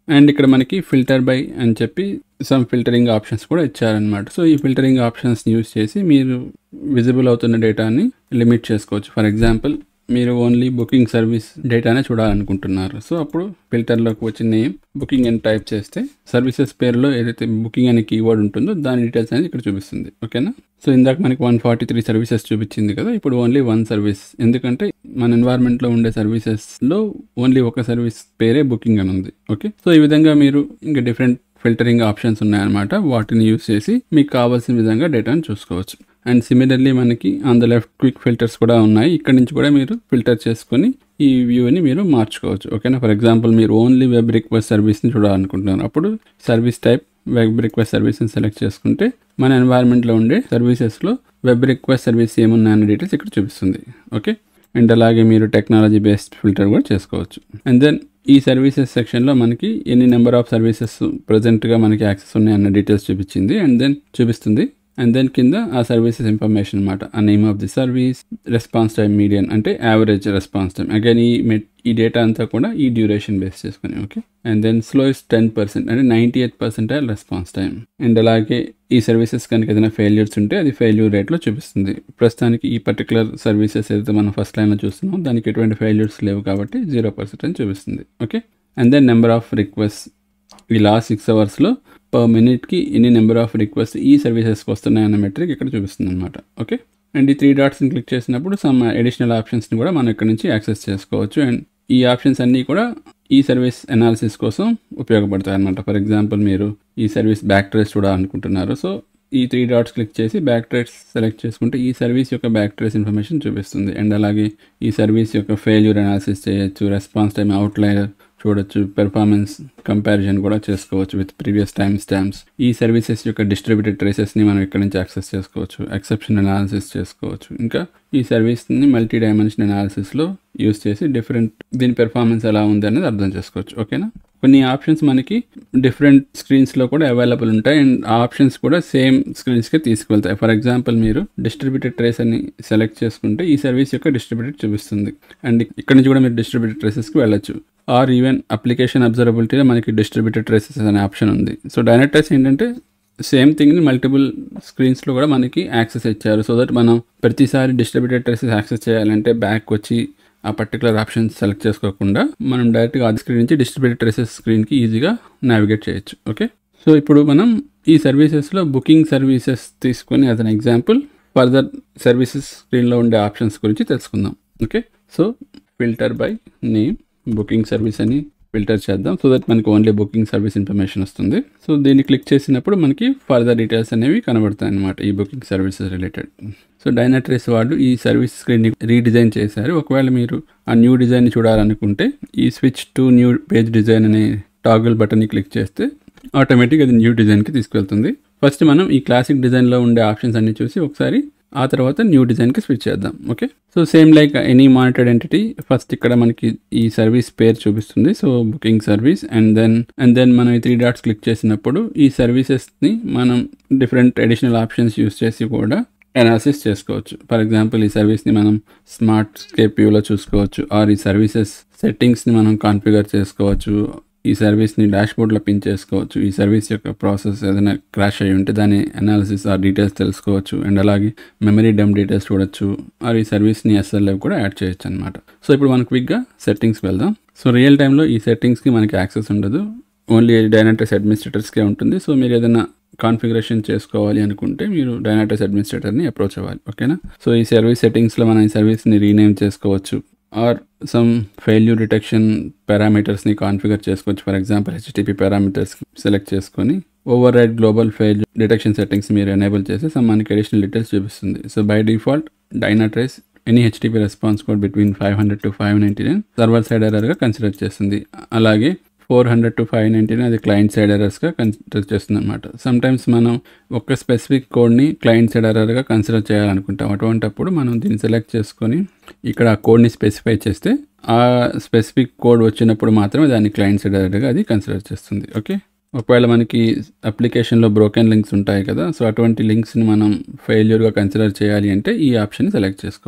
అండ్ ఇక్కడ మనకి ఫిల్టర్ బై అని చెప్పి సమ్ ఫిల్టరింగ్ ఆప్షన్స్ కూడా ఇచ్చారనమాట సో ఈ ఫిల్టరింగ్ ఆప్షన్స్ని యూస్ చేసి మీరు విజిబుల్ అవుతున్న డేటాని లిమిట్ చేసుకోవచ్చు ఫర్ ఎగ్జాంపుల్ మీరు ఓన్లీ బుకింగ్ సర్వీస్ డేటానే చూడాలనుకుంటున్నారు సో అప్పుడు ఫిల్టర్లోకి వచ్చి నేమ్ బుకింగ్ అని టైప్ చేస్తే సర్వీసెస్ పేరులో ఏదైతే బుకింగ్ అనే కీవర్డ్ ఉంటుందో దాని డీటెయిల్స్ అనేది ఇక్కడ చూపిస్తుంది ఓకేనా సో ఇందాక మనకి వన్ ఫార్టీ త్రీ సర్వీసెస్ చూపించింది కదా ఇప్పుడు ఓన్లీ వన్ సర్వీస్ ఎందుకంటే మన ఎన్వైర్న్మెంట్లో ఉండే సర్వీసెస్లో ఓన్లీ ఒక సర్వీస్ పేరే బుకింగ్ అని ఉంది ఓకే సో ఈ విధంగా మీరు ఇంకా డిఫరెంట్ ఫిల్టరింగ్ ఆప్షన్స్ ఉన్నాయన్నమాట వాటిని యూస్ చేసి మీకు కావాల్సిన విధంగా డేటాను చూసుకోవచ్చు అండ్ సిమిలర్లీ మనకి on the left quick filters కూడా ఉన్నాయి ఇక్కడ నుంచి కూడా మీరు ఫిల్టర్ చేసుకొని ఈ వ్యూని మీరు మార్చుకోవచ్చు ఓకేనా ఫర్ ఎగ్జాంపుల్ మీరు ఓన్లీ వెబ్ రిక్వెస్ట్ సర్వీస్ని చూడాలనుకుంటున్నారు అప్పుడు సర్వీస్ టైప్ వెబ్ రిక్వెస్ట్ సర్వీస్ని సెలెక్ట్ చేసుకుంటే మన ఎన్వైర్న్మెంట్లో ఉండే సర్వీసెస్లో వెబ్ రిక్వెస్ట్ సర్వీస్ ఏమున్నాయన్న డీటెయిల్స్ ఇక్కడ చూపిస్తుంది ఓకే అండ్ అలాగే మీరు టెక్నాలజీ బేస్డ్ ఫిల్టర్ కూడా చేసుకోవచ్చు అండ్ దెన్ ఈ సర్వీసెస్ సెక్షన్లో మనకి ఎన్ని నెంబర్ ఆఫ్ సర్వీసెస్ ప్రజెంట్గా మనకి యాక్సెస్ ఉన్నాయి అన్న డీటెయిల్స్ చూపించింది అండ్ దెన్ చూపిస్తుంది అండ్ దెన్ కింద ఆ సర్వీసెస్ ఇన్ఫర్మేషన్ అనమాట ఆ name of the service response time median అంటే యావరేజ్ రెస్పాన్స్ టైం అగైన్ ఈ మెట్ ఈ డేటా అంతా కూడా ఈ డ్యూరేషన్ బేస్ చేసుకుని okay and then slowest ten percent అంటే ninety eight percentile response time and అలాగే ఈ సర్వీసెస్ కనుక ఏదైనా ఫెయిల్యూర్స్ ఉంటే అది ఫెయిల్యూర్ రేట్లో చూపిస్తుంది ప్రస్తుతానికి ఈ పర్టికులర్ సర్వీసెస్ ఏదైతే మనం ఫస్ట్ లైన్లో చూస్తున్నాం దానికి ఎటువంటి ఫెయిల్యూర్స్ లేవు కాబట్టి జీరో పర్సెంట్ అని చూపిస్తుంది okay and then number of request ఈ లాస్ట్ సిక్స్ అవర్స్లో పర్ మినిట్కి ఎన్ని నెంబర్ ఆఫ్ రిక్వెస్ట్ ఈ సర్వీసెస్కి వస్తున్నాయన్న మెట్రిక్ ఇక్కడ చూపిస్తుంది అనమాట ఓకే అండ్ ఈ త్రీ డాట్స్ని క్లిక్ చేసినప్పుడు సమ్ అడిషనల్ ఆప్షన్స్ని కూడా మనం ఇక్కడ నుంచి యాక్సెస్ చేసుకోవచ్చు అండ్ ఈ ఆప్షన్స్ అన్నీ కూడా ఈ సర్వీస్ అనాలిసిస్ కోసం ఉపయోగపడతాయి అనమాట ఫర్ ఎగ్జాంపుల్ మీరు ఈ సర్వీస్ బ్యాక్ ట్రేస్ చూడాలనుకుంటున్నారు సో ఈ త్రీ డాట్స్ క్లిక్ చేసి బ్యాక్ ట్రేస్ సెలెక్ట్ చేసుకుంటే ఈ సర్వీస్ యొక్క బ్యాక్ ట్రేస్ ఇన్ఫర్మేషన్ చూపిస్తుంది అండ్ అలాగే ఈ సర్వీస్ యొక్క ఫెయిల్యూర్ అనాలిసిస్ చేయొచ్చు రెస్పాన్స్ టైం అవుట్లైనర్ చూడొచ్చు పెర్ఫార్మెన్స్ కంపారిజన్ కూడా చేసుకోవచ్చు విత్ ప్రీవియస్ టైమ్ స్టాంప్స్ ఈ సర్వీసెస్ యొక్క డిస్ట్రిబ్యూటెడ్ ట్రేసెస్ని మనం ఇక్కడ నుంచి యాక్సెస్ చేసుకోవచ్చు ఎక్సెప్షన్ అనాలిసిస్ చేసుకోవచ్చు ఇంకా ఈ సర్వీస్ని మల్టీ డైమెన్షన్ అనాలిసిస్లో యూస్ చేసి డిఫరెంట్ దీని పెర్ఫార్మెన్స్ ఎలా ఉంది అనేది అర్థం చేసుకోవచ్చు ఓకేనా కొన్ని ఆప్షన్స్ మనకి డిఫరెంట్ స్క్రీన్స్లో కూడా అవైలబుల్ ఉంటాయి అండ్ ఆ ఆప్షన్స్ కూడా సేమ్ స్క్రీన్స్కి తీసుకువెళ్తాయి ఫర్ ఎగ్జాంపుల్ మీరు డిస్ట్రిబ్యూటెడ్ ట్రేస్ అని సెలెక్ట్ చేసుకుంటే ఈ సర్వీస్ యొక్క డిస్ట్రిబ్యూటెడ్ చూపిస్తుంది అండ్ ఇక్కడ నుంచి కూడా మీరు డిస్ట్రిబ్యూటెడ్ ట్రేసెస్కి వెళ్ళొచ్చు ఆర్ ఈవెన్ అప్లికేషన్ అబ్జర్వబిలిటీలో మనకి డిస్ట్రిబ్యూటెడ్ ట్రేసెస్ అనే ఆప్షన్ ఉంది సో డైరెక్ట్ ట్రేస్ ఏంటంటే సేమ్ థింగ్ని మల్టిపుల్ స్క్రీన్స్లో కూడా మనకి యాక్సెస్ ఇచ్చారు సో దట్ మనం ప్రతిసారి డిస్ట్రిబ్యూటెడ్ ట్రేసెస్ యాక్సెస్ చేయాలంటే బ్యాక్ వచ్చి ఆ పర్టికులర్ ఆప్షన్ సెలెక్ట్ చేసుకోకుండా మనం డైరెక్ట్గా అది స్క్రీన్ నుంచి డిస్ట్రిబ్యూటెడ్ ట్రేసెస్ స్క్రీన్కి ఈజీగా నావిగేట్ చేయొచ్చు ఓకే సో ఇప్పుడు మనం ఈ సర్వీసెస్లో బుకింగ్ సర్వీసెస్ తీసుకొని అతని ఎగ్జాంపుల్ ఫర్దర్ సర్వీసెస్ స్క్రీన్లో ఉండే ఆప్షన్స్ గురించి తెలుసుకుందాం okay so filter by name booking service అని ఫిల్టర్ చేద్దాం సో దట్ మనకి ఓన్లీ బుకింగ్ సర్వీస్ ఇన్ఫర్మేషన్ వస్తుంది సో దీన్ని క్లిక్ చేసినప్పుడు మనకి ఫర్దర్ డీటెయిల్స్ అనేవి కనబడతాయి అనమాట ఈ booking services related so Dynatrace వాళ్ళు ఈ సర్వీస్ స్క్రీన్ని రీడిజైన్ చేశారు ఒకవేళ మీరు ఆ న్యూ డిజైన్ చూడాలనుకుంటే ఈ switch to new page design అనే టాగుల్ బటన్ని క్లిక్ చేస్తే ఆటోమేటిక్ అది న్యూ డిజైన్కి తీసుకెళ్తుంది ఫస్ట్ మనం ఈ క్లాసిక్ డిజైన్లో ఉండే ఆప్షన్స్ అన్ని చూసి ఒకసారి ఆ తర్వాత న్యూ డిజైన్కి స్విచ్ చేద్దాం okay so same like any monitored entity first ఇక్కడ మనకి ఈ సర్వీస్ పేరు చూపిస్తుంది so booking service and then and then మనం ఈ త్రీ డాట్స్ క్లిక్ చేసినప్పుడు ఈ సర్వీసెస్ని మనం డిఫరెంట్ అడిషనల్ ఆప్షన్స్ యూస్ చేసి కూడా అనాలిసిస్ చేసుకోవచ్చు ఫర్ ఎగ్జాంపుల్ ఈ సర్వీస్ని మనం స్మార్ట్ స్కేప్ వ్యూలో చూసుకోవచ్చు ఆర్ ఈ సర్వీసెస్ సెట్టింగ్స్ని మనం కాన్ఫిగర్ చేసుకోవచ్చు ఈ సర్వీస్ని డాష్బోర్డ్లో పిన్ చేసుకోవచ్చు ఈ సర్వీస్ యొక్క ప్రాసెస్ ఏదైనా క్రాష్ అయ్యి ఉంటే దాని అనాలిసిస్ ఆ డీటెయిల్స్ తెలుసుకోవచ్చు అండ్ అలాగే మెమరీ డమ్ డీటెయిల్స్ చూడొచ్చు ఆర్ ఈ సర్వీస్ని ఎస్ఎల్ఎఫ్ కూడా యాడ్ చేయొచ్చు అనమాట సో ఇప్పుడు మనం క్విక్గా సెట్టింగ్స్ వెళ్దాం సో రియల్ టైంలో ఈ సెట్టింగ్స్కి మనకి యాక్సెస్ ఉండదు ఓన్లీ డైనాటెస్ అడ్మినిస్ట్రేటర్స్కే ఉంటుంది సో మీరు ఏదైనా కాన్ఫిగరేషన్ చేసుకోవాలి అనుకుంటే మీరు డైనాటెస్ అడ్మినిస్ట్రేటర్ని అప్రోచ్ అవ్వాలి ఓకేనా సో ఈ సర్వీస్ సెట్టింగ్స్లో మనం ఈ సర్వీస్ని రీనేమ్ చేసుకోవచ్చు ఆర్ సమ్ ఫెయిల్యూర్ డిటెక్షన్ పారామీటర్స్ని కాన్ఫిగర్ చేసుకోవచ్చు for example HTTP parameters select చేసుకొని override global fail detection settings మీరు ఎనేబుల్ చేసి సమ్ మనకి అడిషనల్ డీటెయిల్స్ చూపిస్తుంది so by default Dynatrace any HTTP response code between five hundred to five ninety nine server side ఎర్రర్గా consider చేస్తుంది అలాగే four hundred to five ninety nine అది client side ఎర్రర్స్గా consider చేస్తుంది అనమాట సమ్టైమ్స్ మనం ఒక స్పెసిఫిక్ కోడ్ని క్లయింట్ సైడ్ ఎర్రర్గా కన్సిడర్ చేయాలనుకుంటాం అటువంటప్పుడు మనం దీన్ని సెలెక్ట్ చేసుకొని ఇక్కడ ఆ కోడ్ని స్పెసిఫై చేస్తే ఆ స్పెసిఫిక్ కోడ్ వచ్చినప్పుడు మాత్రమే దాన్ని క్లయింట్ సైడ్ ఎర్రర్గా అది కన్సిడర్ చేస్తుంది ఓకే ఒకవేళ మనకి అప్లికేషన్లో బ్రోకెన్ లింక్స్ ఉంటాయి కదా సో అటువంటి లింక్స్ని మనం ఫెయిల్యూర్గా కన్సిడర్ చేయాలి అంటే ఈ ఆప్షన్ సెలెక్ట్ చేసుకోవచ్చు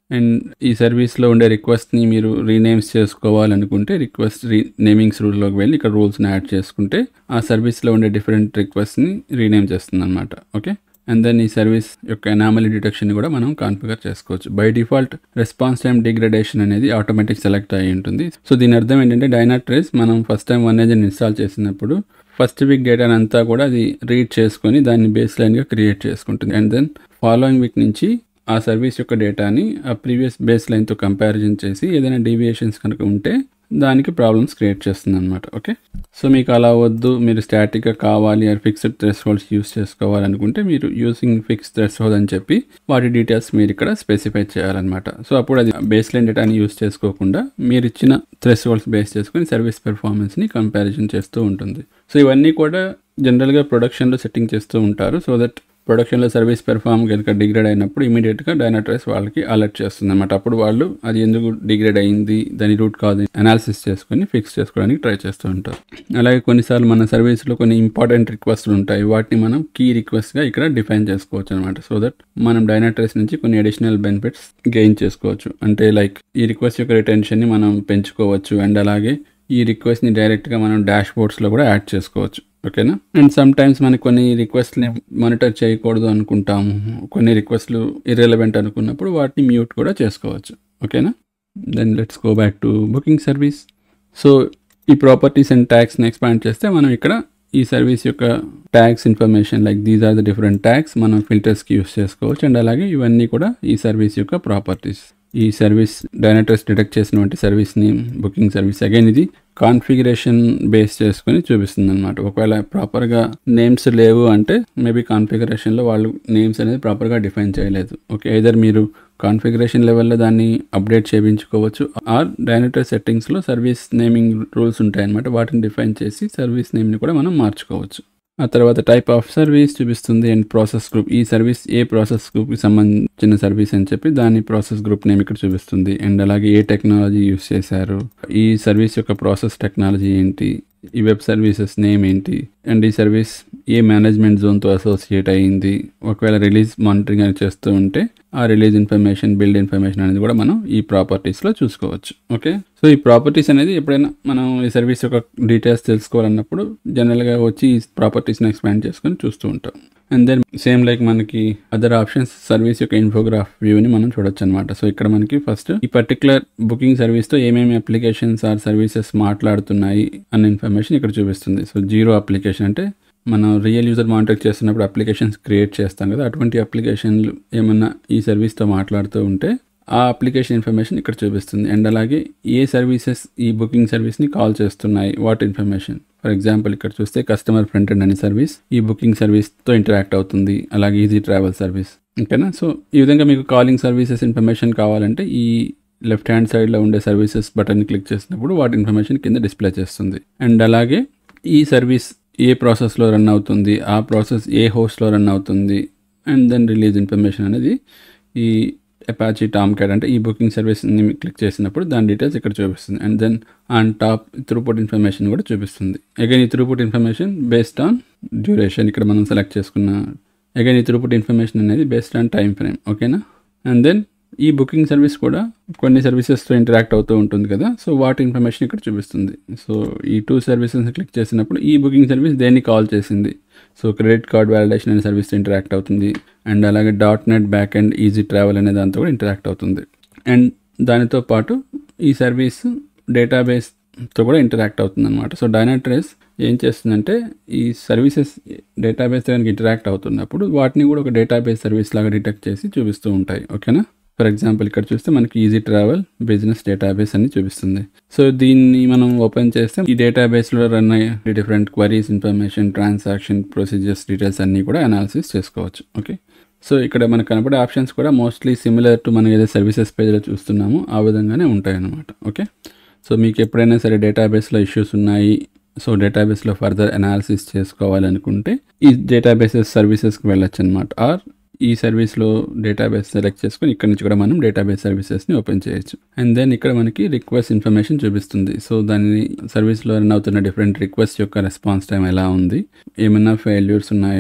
అండ్ ఈ సర్వీస్లో ఉండే రిక్వెస్ట్ని మీరు రీనేమ్స్ చేసుకోవాలనుకుంటే రిక్వెస్ట్ రీ నేమింగ్స్ రూల్లోకి వెళ్ళి ఇక్కడ రూల్స్ని యాడ్ చేసుకుంటే ఆ సర్వీస్లో ఉండే డిఫరెంట్ రిక్వెస్ట్ని రీనేమ్ చేస్తుంది అనమాట ఓకే అండ్ దెన్ ఈ సర్వీస్ యొక్క ఎనామలీ డిటెక్షన్ కూడా మనం కాన్ఫిగర్ చేసుకోవచ్చు by default response time degradation అనేది ఆటోమేటిక్ సెలెక్ట్ అయి ఉంటుంది సో దీని అర్థం ఏంటంటే డైనాట్రేస్ మనం first time one agent install చేసినప్పుడు ఫస్ట్ వీక్ డేటాని అంతా కూడా అది రీడ్ చేసుకొని దాన్ని బేస్ లైన్గా క్రియేట్ చేసుకుంటుంది అండ్ దెన్ ఫాలోయింగ్ వీక్ నుంచి ఆ సర్వీస్ యొక్క డేటాని ఆ ప్రీవియస్ బేస్ లైన్తో కంపారిజన్ చేసి ఏదైనా డీవియేషన్స్ కనుక ఉంటే దానికి ప్రాబ్లమ్స్ క్రియేట్ చేస్తుంది అనమాట ఓకే సో మీకు అలా వద్దు మీరు స్టాటిక్గా కావాలి అని ఫిక్స్డ్ థ్రెస్ హోల్డ్స్ యూస్ చేసుకోవాలనుకుంటే మీరు యూసింగ్ ఫిక్స్ థ్రెస్ హోల్డ్ అని చెప్పి వాటి డీటెయిల్స్ మీరు ఇక్కడ స్పెసిఫై చేయాలన్నమాట సో అప్పుడు అది బేస్ లైన్ డేటాని యూస్ చేసుకోకుండా మీరు ఇచ్చిన థ్రెస్ హోల్డ్స్ బేస్ చేసుకొని సర్వీస్ పెర్ఫార్మెన్స్ని కంపారిజన్ చేస్తూ ఉంటుంది సో ఇవన్నీ కూడా జనరల్గా ప్రొడక్షన్లో సెట్టింగ్ చేస్తూ ఉంటారు సో దట్ ప్రొడక్షన్లో సర్వీస్ పెర్ఫామ్ కనుక డిగ్రేడ్ అయినప్పుడు ఇమీడియట్గా డైనాట్రైస్ వాళ్ళకి అలర్ట్ చేస్తుంది అనమాట అప్పుడు వాళ్ళు అది ఎందుకు డిగ్రేడ్ అయింది దాని రూట్ కాజ్ అనాలిసిస్ చేసుకొని ఫిక్స్ చేసుకోవడానికి ట్రై చేస్తూ ఉంటారు అలాగే కొన్నిసార్లు మన సర్వీస్లో కొన్ని ఇంపార్టెంట్ రిక్వెస్ట్లు ఉంటాయి వాటిని మనం కీ రిక్వెస్ట్గా ఇక్కడ డిఫైన్ చేసుకోవచ్చు అనమాట సో దట్ మనం డైనాట్రైస్ నుంచి కొన్ని అడిషనల్ బెనిఫిట్స్ గెయిన్ చేసుకోవచ్చు అంటే లైక్ ఈ రిక్వెస్ట్ యొక్క రిటెన్షన్ని మనం పెంచుకోవచ్చు అండ్ అలాగే ఈ రిక్వెస్ట్ని డైరెక్ట్గా మనం డాష్ బోర్డ్స్లో కూడా యాడ్ చేసుకోవచ్చు ఓకేనా అండ్ సమ్ టైమ్స్ మనకి కొన్ని రిక్వెస్ట్ని మానిటర్ చేయకూడదు అనుకుంటాము కొన్ని రిక్వెస్ట్లు ఇర్రెలవెంట్ అనుకున్నప్పుడు వాటిని మ్యూట్ కూడా చేసుకోవచ్చు ఓకేనా then let's go back to booking service so ఈ ప్రాపర్టీస్ అండ్ ట్యాగ్స్ని ఎక్స్పాండ్ చేస్తే మనం ఇక్కడ ఈ సర్వీస్ యొక్క tags information like these are the different tags మనం ఫిల్టర్స్కి యూస్ చేసుకోవచ్చు అండ్ అలాగే ఇవన్నీ కూడా ఈ సర్వీస్ యొక్క ప్రాపర్టీస్ ఈ సర్వీస్ డైనటర్స్ డిటెక్ట్ చేసినటువంటి service name booking service again ఇది కాన్ఫిగరేషన్ బేస్ చేసుకుని చూపిస్తుంది అనమాట ఒకవేళ ప్రాపర్గా నేమ్స్ లేవు అంటే మేబీ కాన్ఫిగరేషన్లో వాళ్ళు నేమ్స్ అనేది ప్రాపర్గా డిఫైన్ చేయలేదు ఓకే ఐదర్ మీరు కాన్ఫిగరేషన్ లెవెల్లో దాన్ని అప్డేట్ చేయించుకోవచ్చు ఆర్ డైనటర్ సెట్టింగ్స్లో సర్వీస్ నేమింగ్ రూల్స్ ఉంటాయన్నమాట వాటిని డిఫైన్ చేసి సర్వీస్ నేమ్ని కూడా మనం మార్చుకోవచ్చు ఆ తర్వాత టైప్ ఆఫ్ సర్వీస్ చూపిస్తుంది అండ్ ప్రాసెస్ గ్రూప్ ఈ సర్వీస్ ఏ ప్రాసెస్ గ్రూప్కి సంబంధించిన సర్వీస్ అని చెప్పి దాని ప్రాసెస్ గ్రూప్ నేమ్ ఇక్కడ చూపిస్తుంది అండ్ అలాగే ఏ టెక్నాలజీ యూస్ చేశారు ఈ సర్వీస్ యొక్క ప్రాసెస్ టెక్నాలజీ ఏంటి ఈ వెబ్ సర్వీసెస్ నేమ్ ఏంటి అండ్ ఈ సర్వీస్ ఏ మేనేజ్మెంట్ జోన్తో అసోసియేట్ అయ్యింది ఒకవేళ రిలీజ్ మానిటరింగ్ అని చేస్తూ ఉంటే ఆ రిలీజ్ ఇన్ఫర్మేషన్ బిల్డ్ ఇన్ఫర్మేషన్ అనేది కూడా మనం ఈ ప్రాపర్టీస్లో చూసుకోవచ్చు ఓకే సో ఈ ప్రాపర్టీస్ అనేది ఎప్పుడైనా మనం ఈ సర్వీస్ యొక్క డీటెయిల్స్ తెలుసుకోవాలన్నప్పుడు జనరల్గా వచ్చి ఈ ప్రాపర్టీస్ని ఎక్స్పాండ్ చేసుకొని చూస్తూ ఉంటాం అండ్ దెన్ సేమ్ లైక్ మనకి అదర్ ఆప్షన్స్ సర్వీస్ యొక్క ఇన్ఫోగ్రాఫ్ వ్యూని మనం చూడొచ్చు అనమాట సో ఇక్కడ మనకి ఫస్ట్ ఈ పర్టికులర్ బుకింగ్ సర్వీస్తో ఏమేమి అప్లికేషన్స్ ఆర్ సర్వీసెస్ మాట్లాడుతున్నాయి అన్న ఇన్ఫర్మేషన్ ఇక్కడ చూపిస్తుంది సో జీరో అప్లికేషన్ అంటే మనం రియల్ యూజర్ మానిటర్ చేస్తున్నప్పుడు అప్లికేషన్స్ క్రియేట్ చేస్తాం కదా అటువంటి అప్లికేషన్లు ఏమన్నా ఈ సర్వీస్తో మాట్లాడుతూ ఉంటే ఆ అప్లికేషన్ ఇన్ఫర్మేషన్ ఇక్కడ చూపిస్తుంది అండ్ అలాగే ఏ సర్వీసెస్ ఈ బుకింగ్ సర్వీస్ని కాల్ చేస్తున్నాయి వాట్ ఇన్ఫర్మేషన్ ఫర్ ఎగ్జాంపుల్ ఇక్కడ చూస్తే కస్టమర్ ఫ్రంటెండ్ అనే సర్వీస్ ఈ బుకింగ్ సర్వీస్తో ఇంటరాక్ట్ అవుతుంది అలాగే ఈజీ ట్రావెల్ సర్వీస్ ఓకేనా సో ఈ విధంగా మీకు కాలింగ్ సర్వీసెస్ ఇన్ఫర్మేషన్ కావాలంటే ఈ లెఫ్ట్ హ్యాండ్ సైడ్లో ఉండే సర్వీసెస్ బటన్ క్లిక్ చేసినప్పుడు వాటి ఇన్ఫర్మేషన్ కింద డిస్ప్లే చేస్తుంది అండ్ అలాగే ఈ సర్వీస్ ఏ ప్రాసెస్లో రన్ అవుతుంది ఆ ప్రాసెస్ ఏ హోస్ట్లో రన్ అవుతుంది అండ్ దెన్ రిలీజ్ ఇన్ఫర్మేషన్ అనేది ఈ అపాచీ టామ్ క్యాట్ అంటే ఈ బుకింగ్ సర్వీస్ని క్లిక్ చేసినప్పుడు దాని డీటెయిల్స్ ఇక్కడ చూపిస్తుంది and then on top throughput information కూడా చూపిస్తుంది అగైన్ ఈ throughput information based on duration ఇక్కడ మనం సెలెక్ట్ చేసుకున్న అగైన్ ఈ త్రూపుట్ ఇన్ఫర్మేషన్ అనేది బేస్డ్ ఆన్ టైం ఫ్రేమ్ ఓకేనా అండ్ దెన్ ఈ బుకింగ్ సర్వీస్ కూడా కొన్ని సర్వీసెస్తో ఇంటరాక్ట్ అవుతూ ఉంటుంది కదా సో వాటి ఇన్ఫర్మేషన్ ఇక్కడ చూపిస్తుంది సో ఈ టూ సర్వీసెస్ క్లిక్ చేసినప్పుడు ఈ బుకింగ్ సర్వీస్ దేన్ని కాల్ చేసింది సో క్రెడిట్ కార్డ్ వ్యాలిడేషన్ అనే సర్వీస్తో ఇంటరాక్ట్ అవుతుంది అండ్ అలాగే dot net back and easy travel అనే దాంతో కూడా ఇంటరాక్ట్ అవుతుంది అండ్ దానితో పాటు ఈ సర్వీస్ డేటాబేస్తో కూడా ఇంటరాక్ట్ అవుతుంది అనమాట సో డైనాట్రేస్ ఏం చేస్తుందంటే ఈ సర్వీసెస్ డేటాబేస్ కనుక ఇంటరాక్ట్ అవుతున్నప్పుడు వాటిని కూడా ఒక డేటాబేస్ సర్వీస్ లాగా డిటెక్ట్ చేసి చూపిస్తూ ఉంటాయి ఓకేనా ఫర్ ఎగ్జాంపుల్ ఇక్కడ చూస్తే మనకి ఈజీ ట్రావెల్ బిజినెస్ డేటాబేస్ అని చూపిస్తుంది సో దీన్ని మనం ఓపెన్ చేస్తే ఈ డేటాబేస్లో రన్ అయ్యే different queries information transaction procedures details అన్నీ కూడా అనాలిసిస్ చేసుకోవచ్చు ఓకే సో ఇక్కడ మనకు కనపడే ఆప్షన్స్ కూడా మోస్ట్లీ సిమిలర్ టు మనం ఏదైతే సర్వీసెస్ పేజ్లో చూస్తున్నామో ఆ విధంగానే ఉంటాయి అన్నమాట ఓకే సో మీకు ఎప్పుడైనా సరే డేటాబేస్లో ఇష్యూస్ ఉన్నాయి సో డేటాబేస్లో ఫర్దర్ అనాలిసిస్ చేసుకోవాలనుకుంటే ఈ డేటాబేసెస్ సర్వీసెస్కి వెళ్ళొచ్చు అనమాట ఆర్ ఈ సర్వీస్లో డేటాబేస్ సెలెక్ట్ చేసుకొని ఇక్కడ నుంచి కూడా మనం డేటాబేస్ సర్వీసెస్ని ఓపెన్ చేయొచ్చు అండ్ దెన్ ఇక్కడ మనకి రిక్వెస్ట్ ఇన్ఫర్మేషన్ చూపిస్తుంది సో దాని సర్వీస్లో రన్ అవుతున్న డిఫరెంట్ రిక్వెస్ట్ యొక్క రెస్పాన్స్ టైం ఎలా ఉంది ఏమైనా ఫెయిల్యూర్స్ ఉన్నాయా